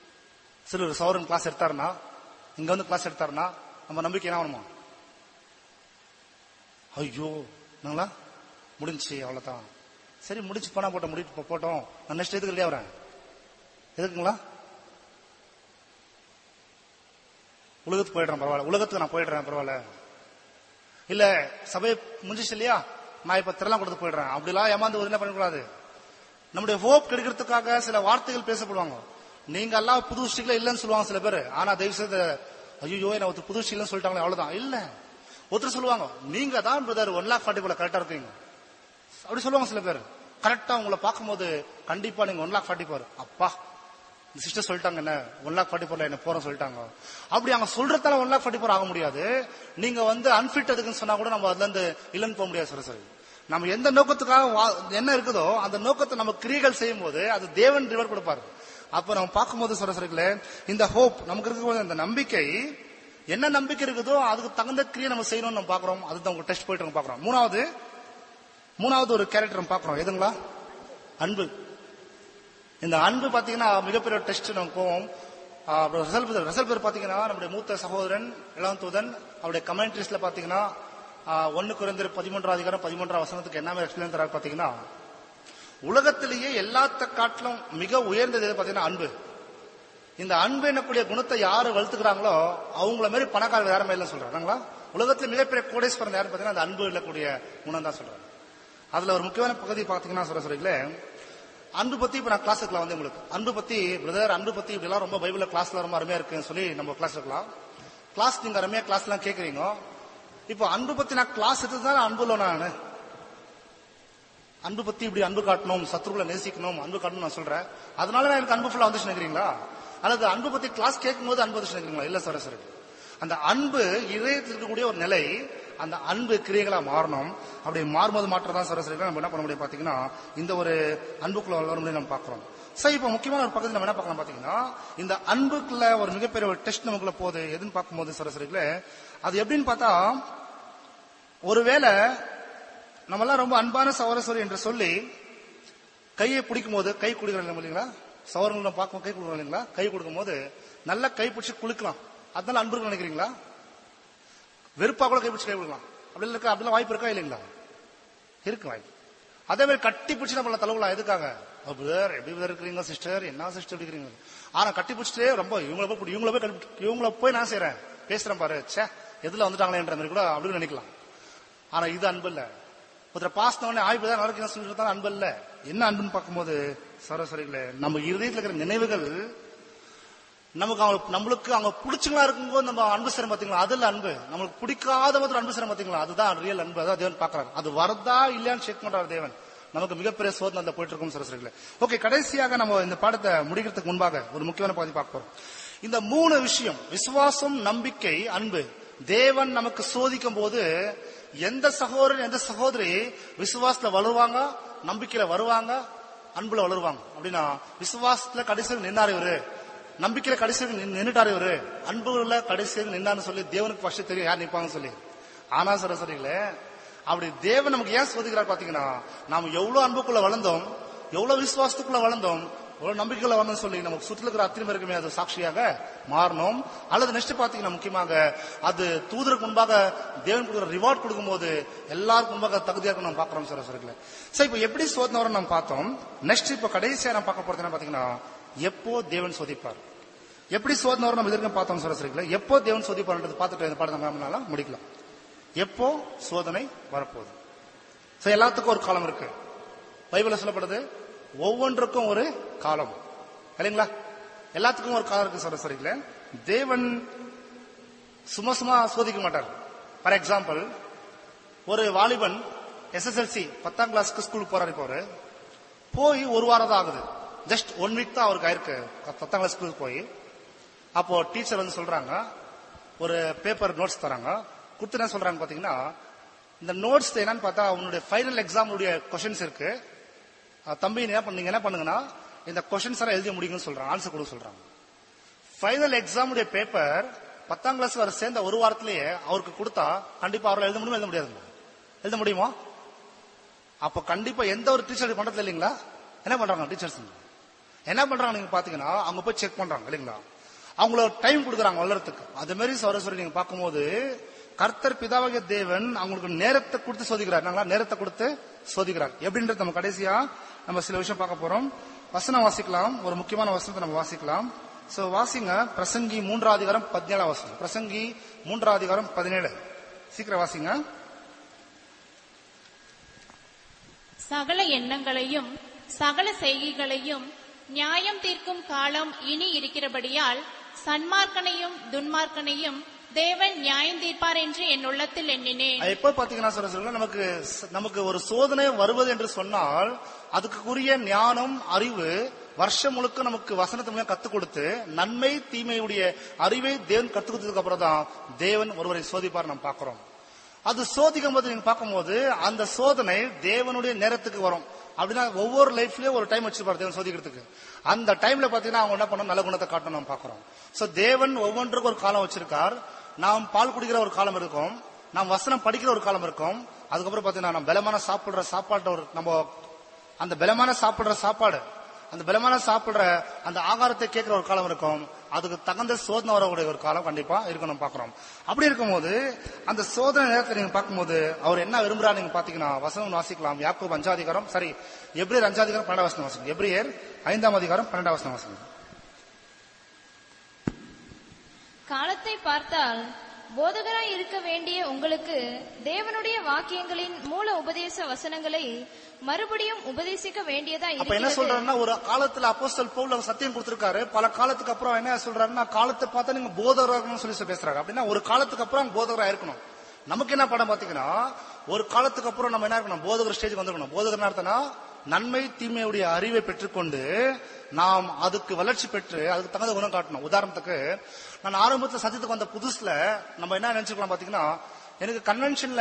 சிலர் சௌரன் கிளாஸ் எடுத்தாருன்னா இங்க வந்து கிளாஸ் எடுத்தாருன்னா நம்ம நம்பிக்கை என்ன வருமா ஐயோ என்னங்களா முடிஞ்சு அவ்வளவுதான் சரி முடிச்சு போனா போட்டோம் முடிச்சு போட்டோம் நான் நெக்ஸ்ட் எதுக்கு இல்லையா வரேன் எதுக்குங்களா உலகத்துக்கு போயிடுறேன் பரவாயில்ல உலகத்துக்கு நான் போயிடுறேன் பரவாயில்ல இல்ல சபை முடிஞ்சிச்சு இல்லையா நான் இப்ப திரளாம் கொடுத்து போயிடுறேன் அப்படிலாம் ஏமாந்து ஒரு என்ன பண்ணக்கூடாது நம்முடைய ஹோப் கிடைக்கிறதுக்காக சில வார்த்தைகள் பேசப்படுவாங்க நீங்க எல்லாம் புது ஸ்டிக்ல இல்லைன்னு சொல்லுவாங்க சில பேர் ஆனா தயவு செய்து ஐயோ என்ன ஒருத்தர் புது ஸ்டிக்ல சொல்லிட்டாங்களே அவ்வளவுதான் இல்ல ஒருத்தர் சொல்லுவாங்க நீங்க தான் பிரதர் ஒன் லேக் ஃபார்ட்டி கரெக்டா இருக்கீங்க அப்படி சொல்லுவாங்க சில பேர் கரெக்டா உங்களை பார்க்கும்போது கண்டிப்பா நீங்க ஒன் லேக் ஃபார்ட்டி போர் அப்பா இந்த சிஸ்டர் சொல்லிட்டாங்க என்ன ஒன் லேக் ஃபார்ட்டி போர்ல என்ன போறோம் சொல்லிட்டாங்க அப்படி அவங்க சொல்றதால ஒன் லேக் ஃபார்ட்டி போர் ஆக முடியாது நீங்க வந்து அன்பிட் அதுக்குன்னு சொன்னா கூட நம்ம அதுல இருந்து இல்லைன்னு போக முடியாது சரி சரி நம்ம எந்த நோக்கத்துக்காக வா- என்ன இருக்குதோ அந்த நோக்கத்தை நம்ம கிரியைகள் செய்யும் போது அது தேவன் ரிவர் கொடுப்பாரு அப்ப நம்ம பார்க்கும்போது சரசரிகளே இந்த ஹோப் நமக்கு இருக்கும்போது அந்த நம்பிக்கை என்ன நம்பிக்கை இருக்குதோ அதுக்கு தகுந்த கிரியை நம்ம செய்யணும்னு நம்ம பாக்குறோம் அதுதான் உங்க டெஸ்ட் போயிட்டு நம்ம பாக்குறோம் மூணாவது மூணாவது ஒரு கேரக்டர் நம்ம பாக்குறோம் எதுங்களா அன்பு இந்த அன்பு பாத்தீங்கன்னா மிகப்பெரிய டெஸ்ட் நம்ம போவோம் ஆஹ் அப்புறம் ரிசல் பேர் ரிசல் பேர் பாத்தீங்கன்னா நம்முடைய மூத்த சகோதரன் இளம் தூதன் அவருடைய கமெண்ட்ரிஸ்ல பாத்தீங்கன்னா ஆஹ் ஒன்னு குறைந்த பதிமூன்றாம் அதிகாரம் பதிமூன்றாம் வசனத்துக்கு என்ன எக்ஸ்பிளைன் தராரு பாத்தீங்கன்னா உலகத்திலேயே எல்லாத்த காட்டிலும் மிக உயர்ந்தது எது பாத்தீங்கன்னா அன்பு இந்த அன்பு என்னக்கூடிய குணத்தை யாரு வளர்த்துக்கிறாங்களோ அவங்கள மாதிரி பணக்காரர் யாருமே இல்லைன்னு சொல்றாங்களா உலகத்துல மிகப்பெரிய கோடேஸ்வரன் யாருன்னு பாத்தீங்கன்னா அந்த அன்பு இல்லக்கூடிய குணம் தான் சொல்றாங்க அதுல ஒரு முக்கியமான பகுதி பாத்தீங்கன்னா சொல்ற சொல்றீங்களே அன்பு பத்தி இப்ப நான் கிளாஸ் எடுக்கலாம் வந்து உங்களுக்கு அன்பு பத்தி பிரதர் அன்பு பத்தி இப்படிலாம் ரொம்ப பைபிள்ல கிளாஸ்ல ரொம்ப அருமையா இருக்குன்னு சொல்லி நம்ம கிளாஸ் எடுக்கலாம் கிளாஸ் நீங்க அருமையா கிளாஸ் எல்லாம் கேக்குறீங்க இப்போ அன்பு பத்தி நான் கிளாஸ் எடுத்து தான் அன்புல நான் அன்பு பத்தி இப்படி அன்பு காட்டணும் சத்ருகளை நேசிக்கணும் அன்பு காட்டணும் நான் சொல்றேன் அதனால நான் எனக்கு அன்பு ஃபுல்லா வந்துச்சு நினைக்கிறீங்களா அல்லது அன்பு பத்தி கிளாஸ் கேட்கும் போது அன்பு வந்துச்சு நினைக்கிறீங்களா இல்ல சார் சார் அந்த அன்பு இதயத்தில் இருக்கக்கூடிய ஒரு நிலை அந்த அன்பு கிரியைகளா மாறணும் அப்படி மாறும்போது மாற்றம் தான் சராசரி நம்ம என்ன பண்ண முடியும் பாத்தீங்கன்னா இந்த ஒரு அன்புக்குள்ள வர முடியும் நம்ம பாக்குறோம் சரி இப்போ முக்கியமான ஒரு பக்கத்தில் நம்ம என்ன பார்க்கலாம் பாத்தீங்கன்னா இந்த அன்புக்குள்ள ஒரு மிகப்பெரிய ஒரு டெஸ்ட் நமக்குள்ள போகுது எதுன்னு பார்க்கும்போது சராசரிகளே அது எப்படின்னு பார்த்தா ஒருவேளை நம்மெல்லாம் ரொம்ப அன்பான சவரசரி என்று சொல்லி கையை பிடிக்கும் போது கை கொடுக்குறோம் இல்லைங்களா சவரங்களை பார்க்கும் கை கொடுக்குறோம் இல்லைங்களா கை கொடுக்கும் போது நல்லா கை பிடிச்சி குளிக்கலாம் அதனால அன்பு இருக்குன்னு நினைக்கிறீங்களா வெறுப்பா கூட கை பிடிச்சி கை கொடுக்கலாம் அப்படி இருக்கா அப்படிலாம் வாய்ப்பு இருக்கா இல்லைங்களா இருக்கு வாய்ப்பு அதே மாதிரி கட்டி பிடிச்சி நம்மள தலவுலாம் எதுக்காக பிரதர் எப்படி பிரதர் இருக்கிறீங்க சிஸ்டர் என்ன சிஸ்டர் எப்படி இருக்கிறீங்க ஆனா கட்டி பிடிச்சிட்டே ரொம்ப இவங்கள போய் பிடி- இவங்கள போய் கட்டி- இவங்கள போய் நான் செய்றேன் பேசுறேன் பாரு ச்சே எதுல வந்துட்டாங்களேன்ற மாதிரி கூட அப்படின்னு நினைக்கலாம் ஆனா இது அன்பு இல்ல ஒருத்தர் பாசினவனே ஆய்வு தான் நடக்கு சொல்லிட்டு தான் அன்பு இல்ல என்ன அன்புன்னு பார்க்கும்போது சரஸ்வரிகளே நம்ம இருதயத்தில் இருக்கிற நினைவுகள் நமக்கு அவங்க நம்மளுக்கு அவங்க பிடிச்சங்களா இருக்கும்போது நம்ம அன்பு செய்யறோம் பாத்தீங்களா அதுல அன்பு நம்மளுக்கு பிடிக்காத போது அன்பு செய்யறோம் பாத்தீங்களா அதுதான் ரியல் அன்பு அதான் தேவன் பாக்குறாரு அது வரதா இல்லையான்னு செக் பண்றாரு தேவன் நமக்கு மிகப்பெரிய சோதனை அதுல போயிட்டு இருக்கும் சரஸ்வரிகளே ஓகே கடைசியாக நம்ம இந்த பாடத்தை முடிக்கிறதுக்கு முன்பாக ஒரு முக்கியமான பகுதி பார்க்க போறோம் இந்த மூணு விஷயம் விசுவாசம் நம்பிக்கை அன்பு தேவன் நமக்கு சோதிக்கும் போது எந்த சகோதரன் எந்த சகோதரி விசுவாசத்துல வளருவாங்க நம்பிக்கையில வருவாங்க அன்புல வளருவாங்க அப்படின்னா விசுவாசத்துல கடைசியில் நின்னாரு இவரு நம்பிக்கையில கடைசியில் நின்னு- நின்னுட்டாரு இவரு அன்புல கடைசியில் நின்னான்னு சொல்லி தேவனுக்கு ஃபர்ஸ்ட் தெரியும் யார் நிப்பாங்கன்னு சொல்லி ஆனா சரசரிகளே அப்படி தேவன் நமக்கு ஏன் சோதிக்கிறார் பாத்தீங்கன்னா நாம எவ்வளவு அன்புக்குள்ள வளர்ந்தோம் எவ்வளவு விசுவாசத்துக்குள்ள வளர்ந்தோம் எவ்வளவு நம்பிக்கையில வளர்ந்தோம் சொல்லி நமக்கு சுற்றில இருக்கிற அத்தனை பேருக்குமே அது சாட்சியாக மாறணும் அல்லது நெக்ஸ்ட் பாத்தீங்கன்னா முக்கியமாக அது தூதருக்கு முன்பாக தேவன் கொடுக்குற ரிவார்ட் கொடுக்கும்போது எல்லாருக்கும் முன்பாக தகுதியா இருக்கும் நம்ம பாக்குறோம் சரசரிகளே சரி இப்ப எப்படி சோதனை வரும் நம்ம பார்த்தோம் நெக்ஸ்ட் இப்ப கடைசியா நம்ம பார்க்க போறது என்ன பாத்தீங்கன்னா எப்போ தேவன் சோதிப்பார் எப்படி சோதனை வரும் நம்ம இதற்கு பார்த்தோம் சரஸ்வரிகள எப்போ தேவன் சோதிப்பார்ன்றது பார்த்துட்டு இந்த பாடத்தை நம்மளால முடிக்கலாம் எப்போ சோதனை வரப்போகுது சோ எல்லாத்துக்கும் ஒரு காலம் இருக்கு பைபிள்ல சொல்லப்படுது ஒவ்வொன்றுக்கும் ஒரு காலம் இல்லைங்களா எல்லாத்துக்கும் ஒரு காலம் இருக்கு சரஸ்வரிகள தேவன் சும்மா சும்மா சோதிக்க மாட்டார் ஃபார் எக்ஸாம்பிள் ஒரு வாலிபன் எஸ்எஸ்எல்சி பத்தாம் கிளாஸ்க்கு ஸ்கூலுக்கு போறாரு இப்போ அவரு. போய் ஒரு வாரம் தான் ஆகுது ஜஸ்ட் ஒன் வீக் தான் அவருக்கு ஆயிருக்கு பத்தாம் கிளாஸ் ஸ்கூலுக்கு போய் அப்போ டீச்சர் வந்து சொல்றாங்க ஒரு பேப்பர் நோட்ஸ் தராங்க கொடுத்து என்ன சொல்றாங்க பாத்தீங்கன்னா இந்த நோட்ஸ் என்னன்னு பார்த்தா உன்னுடைய ஃபைனல் எக்ஸாமுடைய கொஷின்ஸ் இருக்கு அஹ் தம்பி நீ என்ன பண்ணீங்க என்ன பண்ணுங்கன்னா இந்த கொஷின்ஸ் எல்லாம் எழுதி முடியுங்கன்னு சொல்றாங்க ஆன்சர் கொடுக்க சொல்றாங்க ஃபைனல் எக்ஸாமுடைய பேப்பர் பத்தாம் கிளாஸ் வர சேர்ந்த ஒரு வாரத்திலேயே அவருக்கு கொடுத்தா கண்டிப்பா அவரால் எழுத முடியுமா எழுத முடியாதுங்களா எழுத முடியுமா அப்ப கண்டிப்பா எந்த ஒரு டீச்சர் பண்றது இல்லைங்களா என்ன பண்றாங்க டீச்சர்ஸ் என்ன பண்றாங்க நீங்க பாத்தீங்கன்னா அவங்க போய் செக் பண்றாங்க இல்லைங்களா அவங்கள டைம் கொடுக்குறாங்க வளர்றதுக்கு அது மாதிரி சரஸ்வரி நீங்க பார்க்கும்போது கர்த்தர் பிதாவாகிய தேவன் அவங்களுக்கு நேரத்தை கொடுத்து சோதிக்கிறார் நாங்களா நேரத்தை கொடுத்து சோதிக்கிறார் எப்படின்றது நம்ம கடைசியா நம்ம சில விஷயம் பார்க்க போறோம் வசனம் வாசிக்கலாம் ஒரு முக்கியமான வசனத்தை நம்ம வாசிக்கலாம் சோ வாசிங்க பிரசங்கி மூன்றாம் அதிகாரம் பதினேழாம் வசனம் பிரசங்கி மூன்றாம் அதிகாரம் பதினேழு சீக்கிரம் வாசிங்க சகல எண்ணங்களையும் சகல செய்கைகளையும் நியாயம் தீர்க்கும் காலம் இனி இருக்கிறபடியால் சன்மார்க்கனையும் துன்மார்க்கனையும் தேவன் நியாயம் தீர்ப்பார் என்று என் உள்ளத்தில் எண்ணினேன் அது எப்ப பாத்தீங்கன்னா சொல்ல சொல்ல நமக்கு நமக்கு ஒரு சோதனை வருவது என்று சொன்னால் அதுக்குரிய ஞானம் அறிவு வருஷம் முழுக்க நமக்கு வசனத்தை மூலம் கத்துக் கொடுத்து நன்மை தீமையுடைய அறிவை தேவன் கத்துக் கொடுத்ததுக்கு அப்புறம் தான் தேவன் ஒருவரை சோதிப்பார் நாம் பார்க்கிறோம் அது சோதிக்கும் போது நீங்க பார்க்கும்போது அந்த சோதனை தேவனுடைய நேரத்துக்கு வரும் அப்படின்னா ஒவ்வொரு லைஃப்லயும் ஒரு டைம் வச்சிருப்பாரு தேவன் சோதிக்கிறதுக்கு அந்த டைம்ல பாத்தீங்கன்னா அவங்க என்ன பண்ணணும் நல்ல குணத்தை காட்டணும் நம்ம பார்க்கிறோம் சோ தேவன் ஒவ்வொன்றுக்கும் ஒரு காலம் வச்சிருக்கார் நாம் பால் குடிக்கிற ஒரு காலம் இருக்கும் நாம் வசனம் படிக்கிற ஒரு காலம் இருக்கும் அதுக்கப்புறம் பாத்தீங்கன்னா நம்ம பலமான சாப்பிடுற சாப்பாட்டு ஒரு நம்ம அந்த பலமான சாப்பிடுற சாப்பாடு அந்த பலமான சாப்பிடுற அந்த ஆகாரத்தை கேட்கிற ஒரு காலம் இருக்கும் அதுக்கு தகுந்த சோதனை வரக்கூடிய ஒரு காலம் கண்டிப்பா இருக்கு நம்ம பாக்குறோம் அப்படி இருக்கும்போது அந்த சோதனை நேரத்தில் நீங்க பார்க்கும்போது அவர் என்ன விரும்புறாரு நீங்க பாத்தீங்கன்னா வசனம் வாசிக்கலாம் யாக்கோப் அஞ்சாதிகாரம் சரி எப்ரியர் அஞ்சாதிகாரம் பன்னெண்டாம் வசனம் வாசிங்க எப்ரியர் ஐந்தாம் அதிகாரம் பன்னெண்டாம் வசனம் வாசிங்க காலத்தை பார்த்தால் போதகராய் இருக்க வேண்டிய உங்களுக்கு தேவனுடைய வாக்கியங்களின் மூல உபதேச வசனங்களை மறுபடியும் உபதேசிக்க வேண்டியதா அப்ப என்ன இருக்கிறது சொல்றாருன்னா ஒரு காலத்துல அப்போஸ்தல் பவுல் அவர் சத்தியம் கொடுத்திருக்காரு பல காலத்துக்கு அப்புறம் என்ன சொல்றாருன்னா காலத்தை பார்த்தா நீங்க போதகராகணும்னு சொல்லி பேசுறாரு அப்படின்னா ஒரு காலத்துக்கு அப்புறம் போதகரா இருக்கணும் நமக்கு என்ன படம் பாத்தீங்கன்னா ஒரு காலத்துக்கு அப்புறம் நம்ம என்ன இருக்கணும் போதகர் ஸ்டேஜ் வந்துருக்கணும் போதகர் அர்த்தம்னா நன்மை தீமையுடைய அறிவை பெற்றுக்கொண்டு நாம் அதுக்கு வளர்ச்சி பெற்று அதுக்கு தகுந்த குணம் காட்டணும் உதாரணத்துக்கு நான் ஆரம்பத்துல சத்தியத்துக்கு வந்த புதுசுல நம்ம என்ன நினைச்சுக்கலாம் பாத்தீங்கன்னா எனக்கு கன்வென்ஷன்ல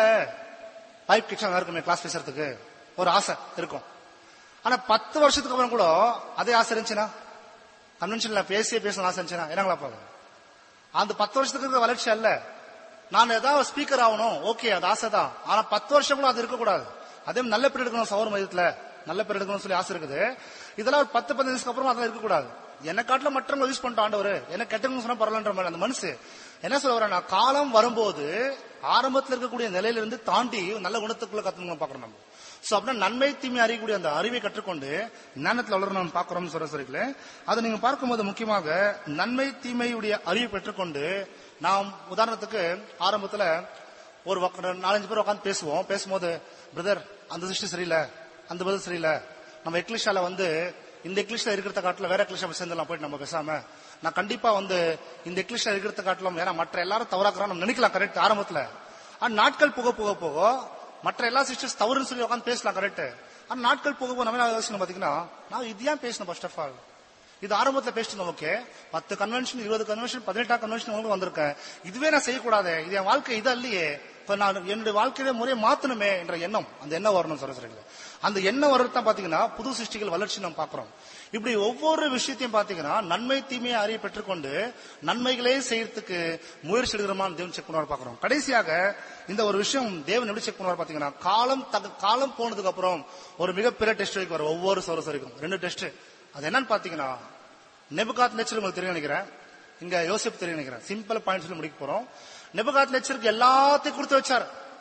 பைப் கிச்சன் இருக்குமே கிளாஸ் பேசுறதுக்கு ஒரு ஆசை இருக்கும் ஆனா பத்து வருஷத்துக்கு அப்புறம் கூட அதே ஆசை இருந்துச்சுன்னா கன்வென்ஷன்ல பேசியே பேசணும் ஆசை இருந்துச்சுன்னா என்னங்களா பாருங்க அந்த பத்து வருஷத்துக்கு இருக்க வளர்ச்சி அல்ல நான் ஏதாவது ஸ்பீக்கர் ஆகணும் ஓகே அது ஆசை தான் ஆனா பத்து வருஷம் கூட அது இருக்கக்கூடாது அதே மாதிரி நல்ல பேர் எடுக்கணும் சௌர மையத்துல நல்ல பேர் எடுக்கணும்னு சொல்லி ஆசை இருக்குது இதெல்லாம் ஒரு பத்து பதினஞ்சு நிமிஷத்துக்கு அப்புறம் அதெல்லாம் இருக்கக்கூடாது என்ன காட்டுல மற்றவங்க யூஸ் பண்ணிட்டு ஆண்டவர் என்ன கெட்டவங்க சொன்னா பரவாயில்லன்ற மாதிரி அந்த மனசு என்ன சொல்ல வரேன்னா காலம் வரும்போது ஆரம்பத்துல இருக்கக்கூடிய நிலையிலிருந்து தாண்டி நல்ல குணத்துக்குள்ள கத்துக்கணும் பாக்குறோம் நம்ம சோ அப்படின்னா நன்மை தீமை அறியக்கூடிய அந்த அறிவை கற்றுக்கொண்டு ஞானத்துல வளரணும் பார்க்கிறோம் சொல்ற சரிங்களே அதை நீங்க பார்க்கும்போது முக்கியமாக நன்மை தீமையுடைய அறிவை பெற்றுக்கொண்டு நாம் உதாரணத்துக்கு ஆரம்பத்துல ஒரு வக்க- நாலஞ்சு பேர் உட்காந்து பேசுவோம் பேசும்போது பிரதர் அந்த சிஸ்டம் சரியில்லை அந்த பதில் சரியில்லை நம்ம எக்லிஷால வந்து இந்த எக்லிஷ்ல இருக்கிறத காட்டில வேற எக்லிஷா சேர்ந்துலாம் போயிட்டு நம்ம பேசாம நான் கண்டிப்பா வந்து இந்த எக்லிஷ்ல இருக்கிறத காட்டிலும் ஏன்னா மற்ற எல்லாரும் தவறாக்குறான்னு நம்ம நினைக்கலாம் கரெக்ட் ஆரம்பத்துல ஆனா நாட்கள் போக போக போக மற்ற எல்லா சிஸ்டர்ஸ் தவறுன்னு சொல்லி உட்காந்து பேசலாம் கரெக்ட் ஆனா நாட்கள் போக போக நம்ம என்ன யோசிக்கணும் பாத்தீங்கன்னா நான் இது ஏன் பேசணும் ஃபர்ஸ்ட் ஆஃப் ஆல் இது ஆரம்பத்துல பேசிட்டு ஓகே பத்து கன்வென்ஷன் இருபது கன்வென்ஷன் பதினெட்டாம் கன்வென்ஷன் உங்களுக்கு வந்திருக்கேன் இதுவே நான் செய்யக்கூடாது இது என் வாழ்க்கை இது இல்லையே இப்ப நான் என்னுடைய வாழ்க்கையில முறையை மாத்தணுமே என்ற எண்ணம் அந்த எண்ணம் வரணும் சொல்ல சொல்றீங்க அந்த எண்ணம் வர்றது தான் பாத்தீங்கன்னா புது சிருஷ்டிகள் வளர்ச்சி நம்ம பாக்குறோம் இப்படி ஒவ்வொரு விஷயத்தையும் பாத்தீங்கன்னா நன்மை தீமையை அறிய பெற்றுக்கொண்டு நன்மைகளே செய்யறதுக்கு முயற்சி எடுக்கிறோமான்னு தேவன் செக் பண்ணுவார் பாக்குறோம் கடைசியாக இந்த ஒரு விஷயம் தேவன் எப்படி செக் பண்ணுவார் பாத்தீங்கன்னா காலம் தக- காலம் போனதுக்கு அப்புறம் ஒரு மிகப்பெரிய டெஸ்ட் வைக்க வரும் ஒவ்வொரு சோரசரிக்கும் ரெண்டு டெஸ்ட் அது என்னன்னு பாத்தீங்கன்னா நெபுகாத் நேச்சர் உங்களுக்கு தெரியும் நினைக்கிறேன் இங்க யோசிப்பு தெரியும் நினைக்கிறேன் சிம்பிள் பாயிண்ட் சொல்லி முடிக்க போறோம் நெபுகாத் நேச்சருக்கு எல்லாத்தையும் கொடுத்து வச்சார்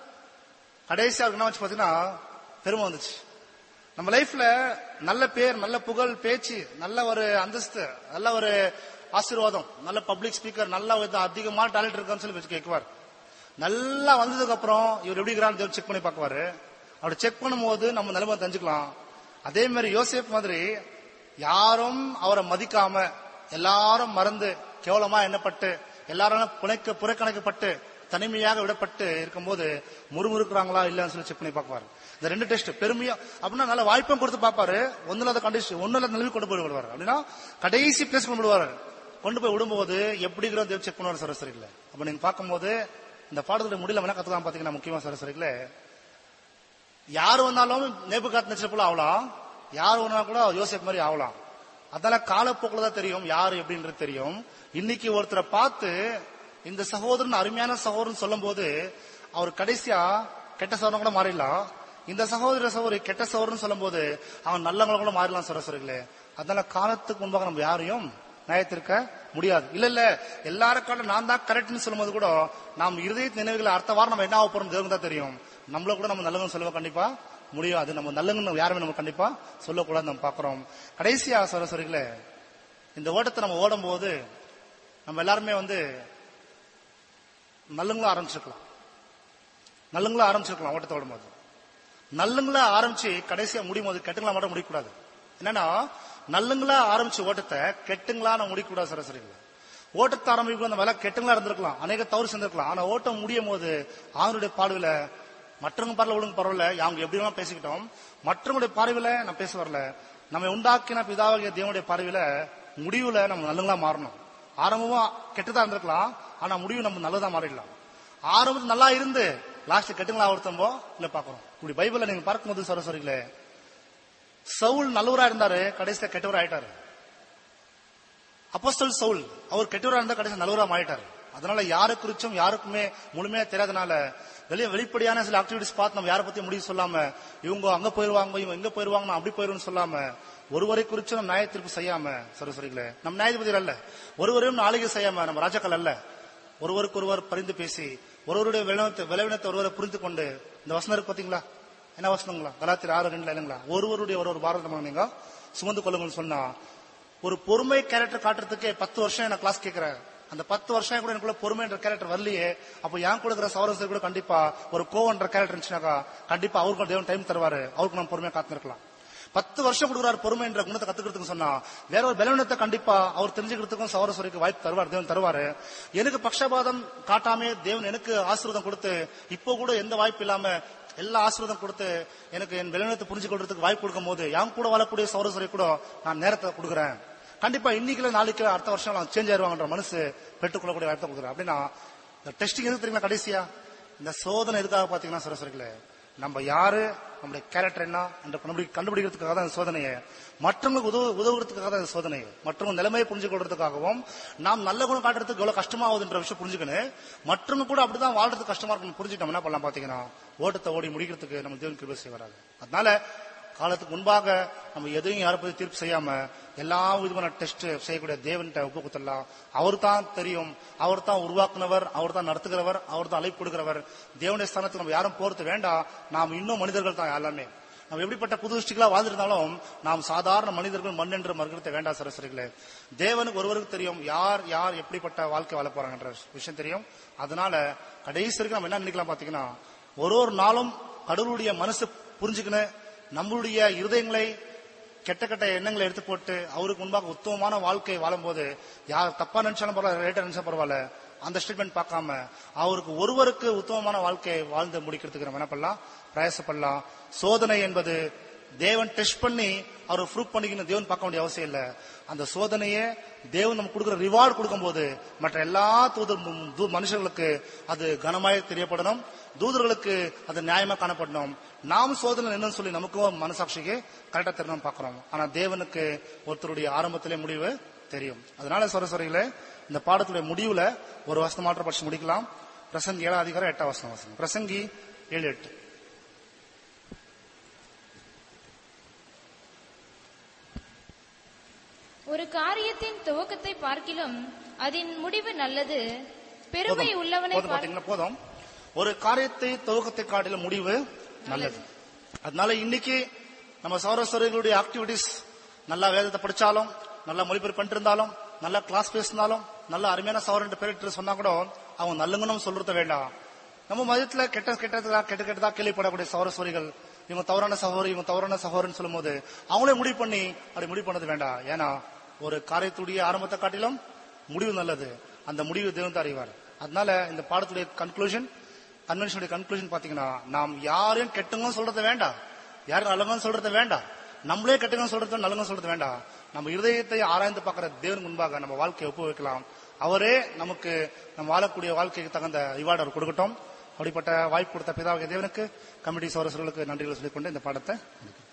கடைசியா அவருக்கு என்ன வச்சு பாத்தீங்கன்னா பெருமை வந்துச்சு நம்ம லைஃப்ல நல்ல பேர் நல்ல புகழ் பேச்சு நல்ல ஒரு அந்தஸ்து நல்ல ஒரு ஆசீர்வாதம் நல்ல பப்ளிக் ஸ்பீக்கர் நல்ல ஒரு அதிகமான டேலண்ட் இருக்கான்னு சொல்லி வச்சு கேட்குவார் நல்லா வந்ததுக்கு அப்புறம் இவர் எப்படி இருக்கிறான்னு செக் பண்ணி பார்க்குவாரு அப்படி செக் பண்ணும்போது நம்ம நிலைமை தெரிஞ்சுக்கலாம் அதே மாதிரி யோசேப் மாதிரி யாரும் அவரை மதிக்காம எல்லாரும் மறந்து கேவலமா எண்ணப்பட்டு எல்லாரும் புனைக்க புறக்கணிக்கப்பட்டு தனிமையாக விடப்பட்டு இருக்கும்போது முறுமுறுக்குறாங்களா இல்லைன்னு சொல்லி செக் பண்ணி பார்ப்பாரு இந்த ரெண்டு டெஸ்ட் பெருமையா அப்படின்னா நல்ல வாய்ப்பும் கொடுத்து பார்ப்பாரு ஒன்னுல கண்டிஷன் ஒன்னுல நிலவி கொண்டு போய் விடுவாரு அப்படின்னா கடைசி பிளேஸ் கொண்டு விடுவாரு கொண்டு போய் விடும்போது எப்படி இருக்கிற தேவ் செக் பண்ணுவாரு சரஸ்வரிகள அப்ப நீங்க பார்க்கும்போது இந்த பாடத்துடைய முடியல வேணா கத்துக்கலாம் பாத்தீங்கன்னா முக்கியமா சரஸ்வரிகள யார் வந்தாலும் நேபு காத்து நச்சல் போல ஆகலாம் யார் வந்தா கூட யோசிப் மாதிரி ஆகலாம் அதனால காலப்போக்கில் தான் தெரியும் யார் எப்படின்றது தெரியும் இன்னைக்கு ஒருத்தரை பார்த்து இந்த சகோதரன் அருமையான சகோதரன் சொல்லும் போது அவர் கடைசியா கெட்ட சகோதரன் கூட மாறிடலாம் இந்த சகோதர சகோதரி கெட்ட சகோதரன் சொல்லும் போது அவன் நல்லவங்க கூட மாறிடலாம் சரஸ்வரிகளே அதனால காலத்துக்கு முன்பாக நம்ம யாரையும் நியாயத்திருக்க முடியாது இல்ல இல்ல எல்லாருக்காலும் நான் தான் கரெக்ட்னு சொல்லும்போது கூட நாம் இருதய நினைவுகளை அடுத்த வாரம் நம்ம என்ன ஆக போறோம் தேவனுக்கு தான் தெரியும் நம்மள கூட நம்ம நல்லவங்க சொல்லுவ கண்டிப்பா முடியாது நம்ம நல்லவங்க யாருமே நம்ம கண்டிப்பா சொல்லக்கூடாது நம்ம பாக்குறோம் கடைசியா சரஸ்வரிகளே இந்த ஓட்டத்தை நம்ம ஓடும் போது நம்ம எல்லாருமே வந்து நல்லவங்களும் ஆரம்பிச்சிருக்கலாம் நல்லவங்களும் ஆரம்பிச்சிருக்கலாம் ஓட்டத்தை ஓடும்போது நல்லங்களா ஆரம்பிச்சு கடைசியா முடியும் போது கெட்டுங்களா மட்டும் முடிக்கக்கூடாது என்னன்னா நல்லங்களா ஆரம்பிச்சு ஓட்டத்தை கெட்டுங்களா நான் முடிக்கக்கூடாது சரசரிகள் ஓட்டத்தை ஆரம்பிக்கும் அந்த வேலை கெட்டுங்களா இருந்திருக்கலாம் அநேக தவறு செஞ்சிருக்கலாம் ஆனா ஓட்டம் முடியும் போது அவனுடைய பார்வையில மற்றவங்க பார்வையில ஒழுங்கு பரவாயில்ல அவங்க எப்படி வேணா பேசிக்கிட்டோம் மற்றவங்களுடைய பார்வையில நான் பேச வரல நம்ம உண்டாக்கின பிதாவாகிய தேவனுடைய பார்வையில முடிவுல நம்ம நல்லங்களா மாறணும் ஆரம்பமா கெட்டதா இருந்திருக்கலாம் ஆனா முடிவு நம்ம நல்லதா மாறிடலாம் ஆரம்பத்துல நல்லா இருந்து லாஸ்ட் கெட்டுங்களா ஒருத்தம்போ இல்ல பாக்குறோம் இப்படி பைபிள்ல நீங்க பார்க்கும்போது சரஸ்வரிகளே சவுல் நல்லவரா இருந்தாரு கடைசியில கெட்டவரா ஆயிட்டாரு அப்போஸ்தல் சவுல் அவர் கெட்டவரா இருந்தா கடைசியில் நல்லவரா மாறிட்டாரு அதனால யாரை குறிச்சும் யாருக்குமே முழுமையா தெரியாதனால வெளியே வெளிப்படையான சில ஆக்டிவிட்டிஸ் பார்த்து நம்ம யாரை பத்தி முடிவு சொல்லாம இவங்க அங்க போயிருவாங்க இவங்க எங்க போயிருவாங்க நான் அப்படி போயிருவோம்னு சொல்லாம ஒருவரை குறித்து நம்ம நியாய தீர்ப்பு செய்யாம சரஸ்வரிகளே நம்ம நியாயாதிபதிகள் அல்ல ஒருவரையும் நாளிகை செய்யாம நம்ம ராஜாக்கள் அல்ல ஒருவருக்கு ஒருவர் பரிந்து பேசி ஒருவருடைய விளைவினத்தை விளைவினத்தை ஒருவரை புரிந்து கொண்டு இந்த வசனம் இருக்கு பாத்தீங்களா என்ன வசனங்களா கலாத்திர ஆறு ரெண்டுல இல்லைங்களா ஒருவருடைய ஒரு ஒரு பாரதம் நீங்க சுமந்து கொள்ளுங்கன்னு சொன்னா ஒரு பொறுமை கேரக்டர் காட்டுறதுக்கே பத்து வருஷம் நான் கிளாஸ் கேட்கிறேன் அந்த பத்து வருஷம் கூட எனக்குள்ள பொறுமைன்ற கேரக்டர் வரலையே அப்ப என் கூட இருக்கிற சௌரசர் கூட கண்டிப்பா ஒரு கோவன்ற கேரக்டர் இருந்துச்சுனாக்கா கண்டிப்பா அவருக்கு தேவன் டைம் தருவாரு அவருக்கு நம்ம பொறுமையா காத்திருக்கலாம் பத்து வருஷம் கொடுக்குறாரு பொறுமைன்ற குணத்தை கத்துக்கிறதுக்கு சொன்னா வேற ஒரு பலவீனத்தை கண்டிப்பா அவர் தெரிஞ்சுக்கிறதுக்கும் சௌரஸ்வரிக்கு வாய்ப்பு தருவார் தேவன் தருவாரு எனக்கு பக்ஷபாதம் காட்டாமே தேவன் எனக்கு ஆசீர்வாதம் கொடுத்து இப்போ கூட எந்த வாய்ப்பு இல்லாம எல்லா ஆசீர்வாதம் கொடுத்து எனக்கு என் பலவீனத்தை புரிஞ்சு கொள்றதுக்கு வாய்ப்பு கொடுக்கும் போது என் கூட வாழக்கூடிய சௌரஸ்வரி கூட நான் நேரத்தை கொடுக்குறேன் கண்டிப்பா இன்னைக்குல நாளைக்கு அடுத்த வருஷம் நான் சேஞ்ச் ஆயிருவாங்கன்ற மனசு பெற்றுக்கொள்ளக்கூடிய வாய்ப்பு கொடுக்குறேன் அப்படின்னா இந்த டெஸ்டிங் எதுக்கு தெரியுமா கடைசியா இந்த சோதனை எதுக்காக பாத்தீங்கன்னா சரஸ்வரிகளே நம்ம யாரு நம்முடைய கேரக்டர் என்ன என்ற கண்டுபிடி கண்டுபிடிக்கிறதுக்காக தான் இந்த சோதனையை மற்றவங்களுக்கு உதவு உதவுறதுக்காக தான் இந்த சோதனை மற்றவங்க நிலைமையை புரிஞ்சு கொள்றதுக்காகவும் நாம் நல்ல குணம் காட்டுறதுக்கு எவ்வளவு கஷ்டமாகுதுன்ற விஷயம் புரிஞ்சுக்கணும் மற்றவங்க கூட அப்படிதான் வாழ்றதுக்கு கஷ்டமா இருக்குன்னு புரிஞ்சுட்டோம் என்ன பண்ணலாம் பாத்தீங்கன்னா ஓட்டத்தை ஓடி முடிக்கிறதுக்கு நம்ம தேவன் கிருபை செய்வாராங்க அதனால காலத்துக்கு முன்பாக நம்ம எதையும் யாரை பத்தி தீர்ப்பு செய்யாம எல்லா விதமான டெஸ்ட் செய்யக்கூடிய தேவன்கிட்ட ஒப்பு கொடுத்துடலாம் அவர் தான் தெரியும் அவர் தான் உருவாக்குனவர் அவர் தான் நடத்துகிறவர் அவர் தான் அழைப்பு கொடுக்கிறவர் தேவனுடைய ஸ்தானத்துக்கு நம்ம யாரும் போறது வேண்டாம் நாம் இன்னும் மனிதர்கள் தான் எல்லாமே நம்ம எப்படிப்பட்ட புது திருஷ்டிகளா வாழ்ந்திருந்தாலும் நாம் சாதாரண மனிதர்கள் மண் என்று மறுக்கிறத வேண்டாம் சரஸ்வரிகளே தேவனுக்கு ஒருவருக்கு தெரியும் யார் யார் எப்படிப்பட்ட வாழ்க்கை வாழ போறாங்கன்ற விஷயம் தெரியும் அதனால கடைசி வரைக்கும் நம்ம என்ன நினைக்கலாம் பாத்தீங்கன்னா ஒரு ஒரு நாளும் கடவுளுடைய மனசு புரிஞ்சுக்கணும் நம்மளுடைய இருதயங்களை கெட்ட கெட்ட எண்ணங்களை எடுத்து போட்டு அவருக்கு முன்பாக உத்தமமான வாழ்க்கை வாழும்போது யார் தப்பா நினைச்சாலும் பரவாயில்ல ரைட்டா நினைச்சா பரவாயில்ல அந்த ஸ்டேட்மெண்ட் பார்க்காம அவருக்கு ஒருவருக்கு உத்தமமான வாழ்க்கையை வாழ்ந்து முடிக்கிறதுக்கு நம்ம என்ன பண்ணலாம் பிரயாசப்படலாம் சோதனை என்பது தேவன் டெஸ்ட் பண்ணி அவர் ப்ரூவ் பண்ணிக்கணும் தேவன் பார்க்க வேண்டிய அவசியம் இல்ல அந்த சோதனையே தேவன் நமக்கு கொடுக்குற ரிவார்டு கொடுக்கும்போது மற்ற எல்லா தூதர் தூ- மனுஷர்களுக்கு அது கனமாய் தெரியப்படணும் தூதர்களுக்கு அது நியாயமா காணப்படணும் நாம் சோதனை என்னன்னு சொல்லி நமக்கும் மனசாட்சிக்கு கரெக்டா தெரியணும் பார்க்கிறோம் ஆனா தேவனுக்கு ஒருத்தருடைய ஆரம்பத்திலே முடிவு தெரியும் அதனால சொரசொரையில இந்த பாடத்துடைய முடிவுல ஒரு வசனம் மாற்ற படிச்சு முடிக்கலாம் பிரசங்கி ஏழாம் அதிகாரம் எட்டாம் வசனம் வசனம் பிரசங்கி ஏழு எட்டு ஒரு காரியத்தின் துவக்கத்தை பார்க்கிலும் அதன் முடிவு நல்லது பெருமை போதும். உள்ளவனை போதும் பார்- பாத்தீங்களா போதும் ஒரு காரியத்தை துவக்கத்தை காட்டிலும் முடிவு நல்லது அதனால இன்னைக்கு நம்ம சௌரஸ்வரிகளுடைய ஆக்டிவிட்டிஸ் நல்லா வேதத்தை படிச்சாலும் நல்லா மொழிபெயர்ப்பு பண்ணிட்டு இருந்தாலும் நல்லா கிளாஸ் பேசினாலும் நல்ல அருமையான சௌரன் பேரிட்டு சொன்னா கூட அவங்க நல்லங்கன்னு சொல்றது வேண்டாம் நம்ம மதத்துல கெட்ட கெட்டதா கெட்ட கெட்டதா கேள்விப்படக்கூடிய சௌரஸ்வரிகள் இவங்க தவறான சகோதரி இவங்க தவறான சகோதரன் சொல்லும்போது அவங்களே முடிவு பண்ணி அப்படி முடிவு பண்ணது வேண்டாம் ஏன்னா ஒரு காரியத்துடைய ஆரம்பத்தை காட்டிலும் முடிவு நல்லது அந்த முடிவு தேவன் தான் அறிவார் அதனால இந்த பாடத்துடைய கன்க்ளூஷன் கன்வென்ஷனுடைய கன்க்ளூஷன் பாத்தீங்கன்னா நாம் யாரையும் கெட்டவங்க சொல்றது வேண்டாம் யாரும் நல்லவங்க சொல்றது வேண்டாம் நம்மளே கெட்டவங்க சொல்றது நல்லவங்க சொல்றது வேண்டாம் நம்ம இருதயத்தை ஆராய்ந்து பார்க்கிற தேவன் முன்பாக நம்ம வாழ்க்கையை ஒப்பு வைக்கலாம் அவரே நமக்கு நம்ம வாழக்கூடிய வாழ்க்கைக்கு தகுந்த ரிவார்டு அவர் கொடுக்கட்டும் அப்படிப்பட்ட வாய்ப்பு கொடுத்த பிதாவுக்கு தேவனுக்கு கமிட்டி சோரசர்களுக்கு நன்றிகளை சொல்லிக்கொண்டு இந்த பாடத்தை முடிக்கிறேன்.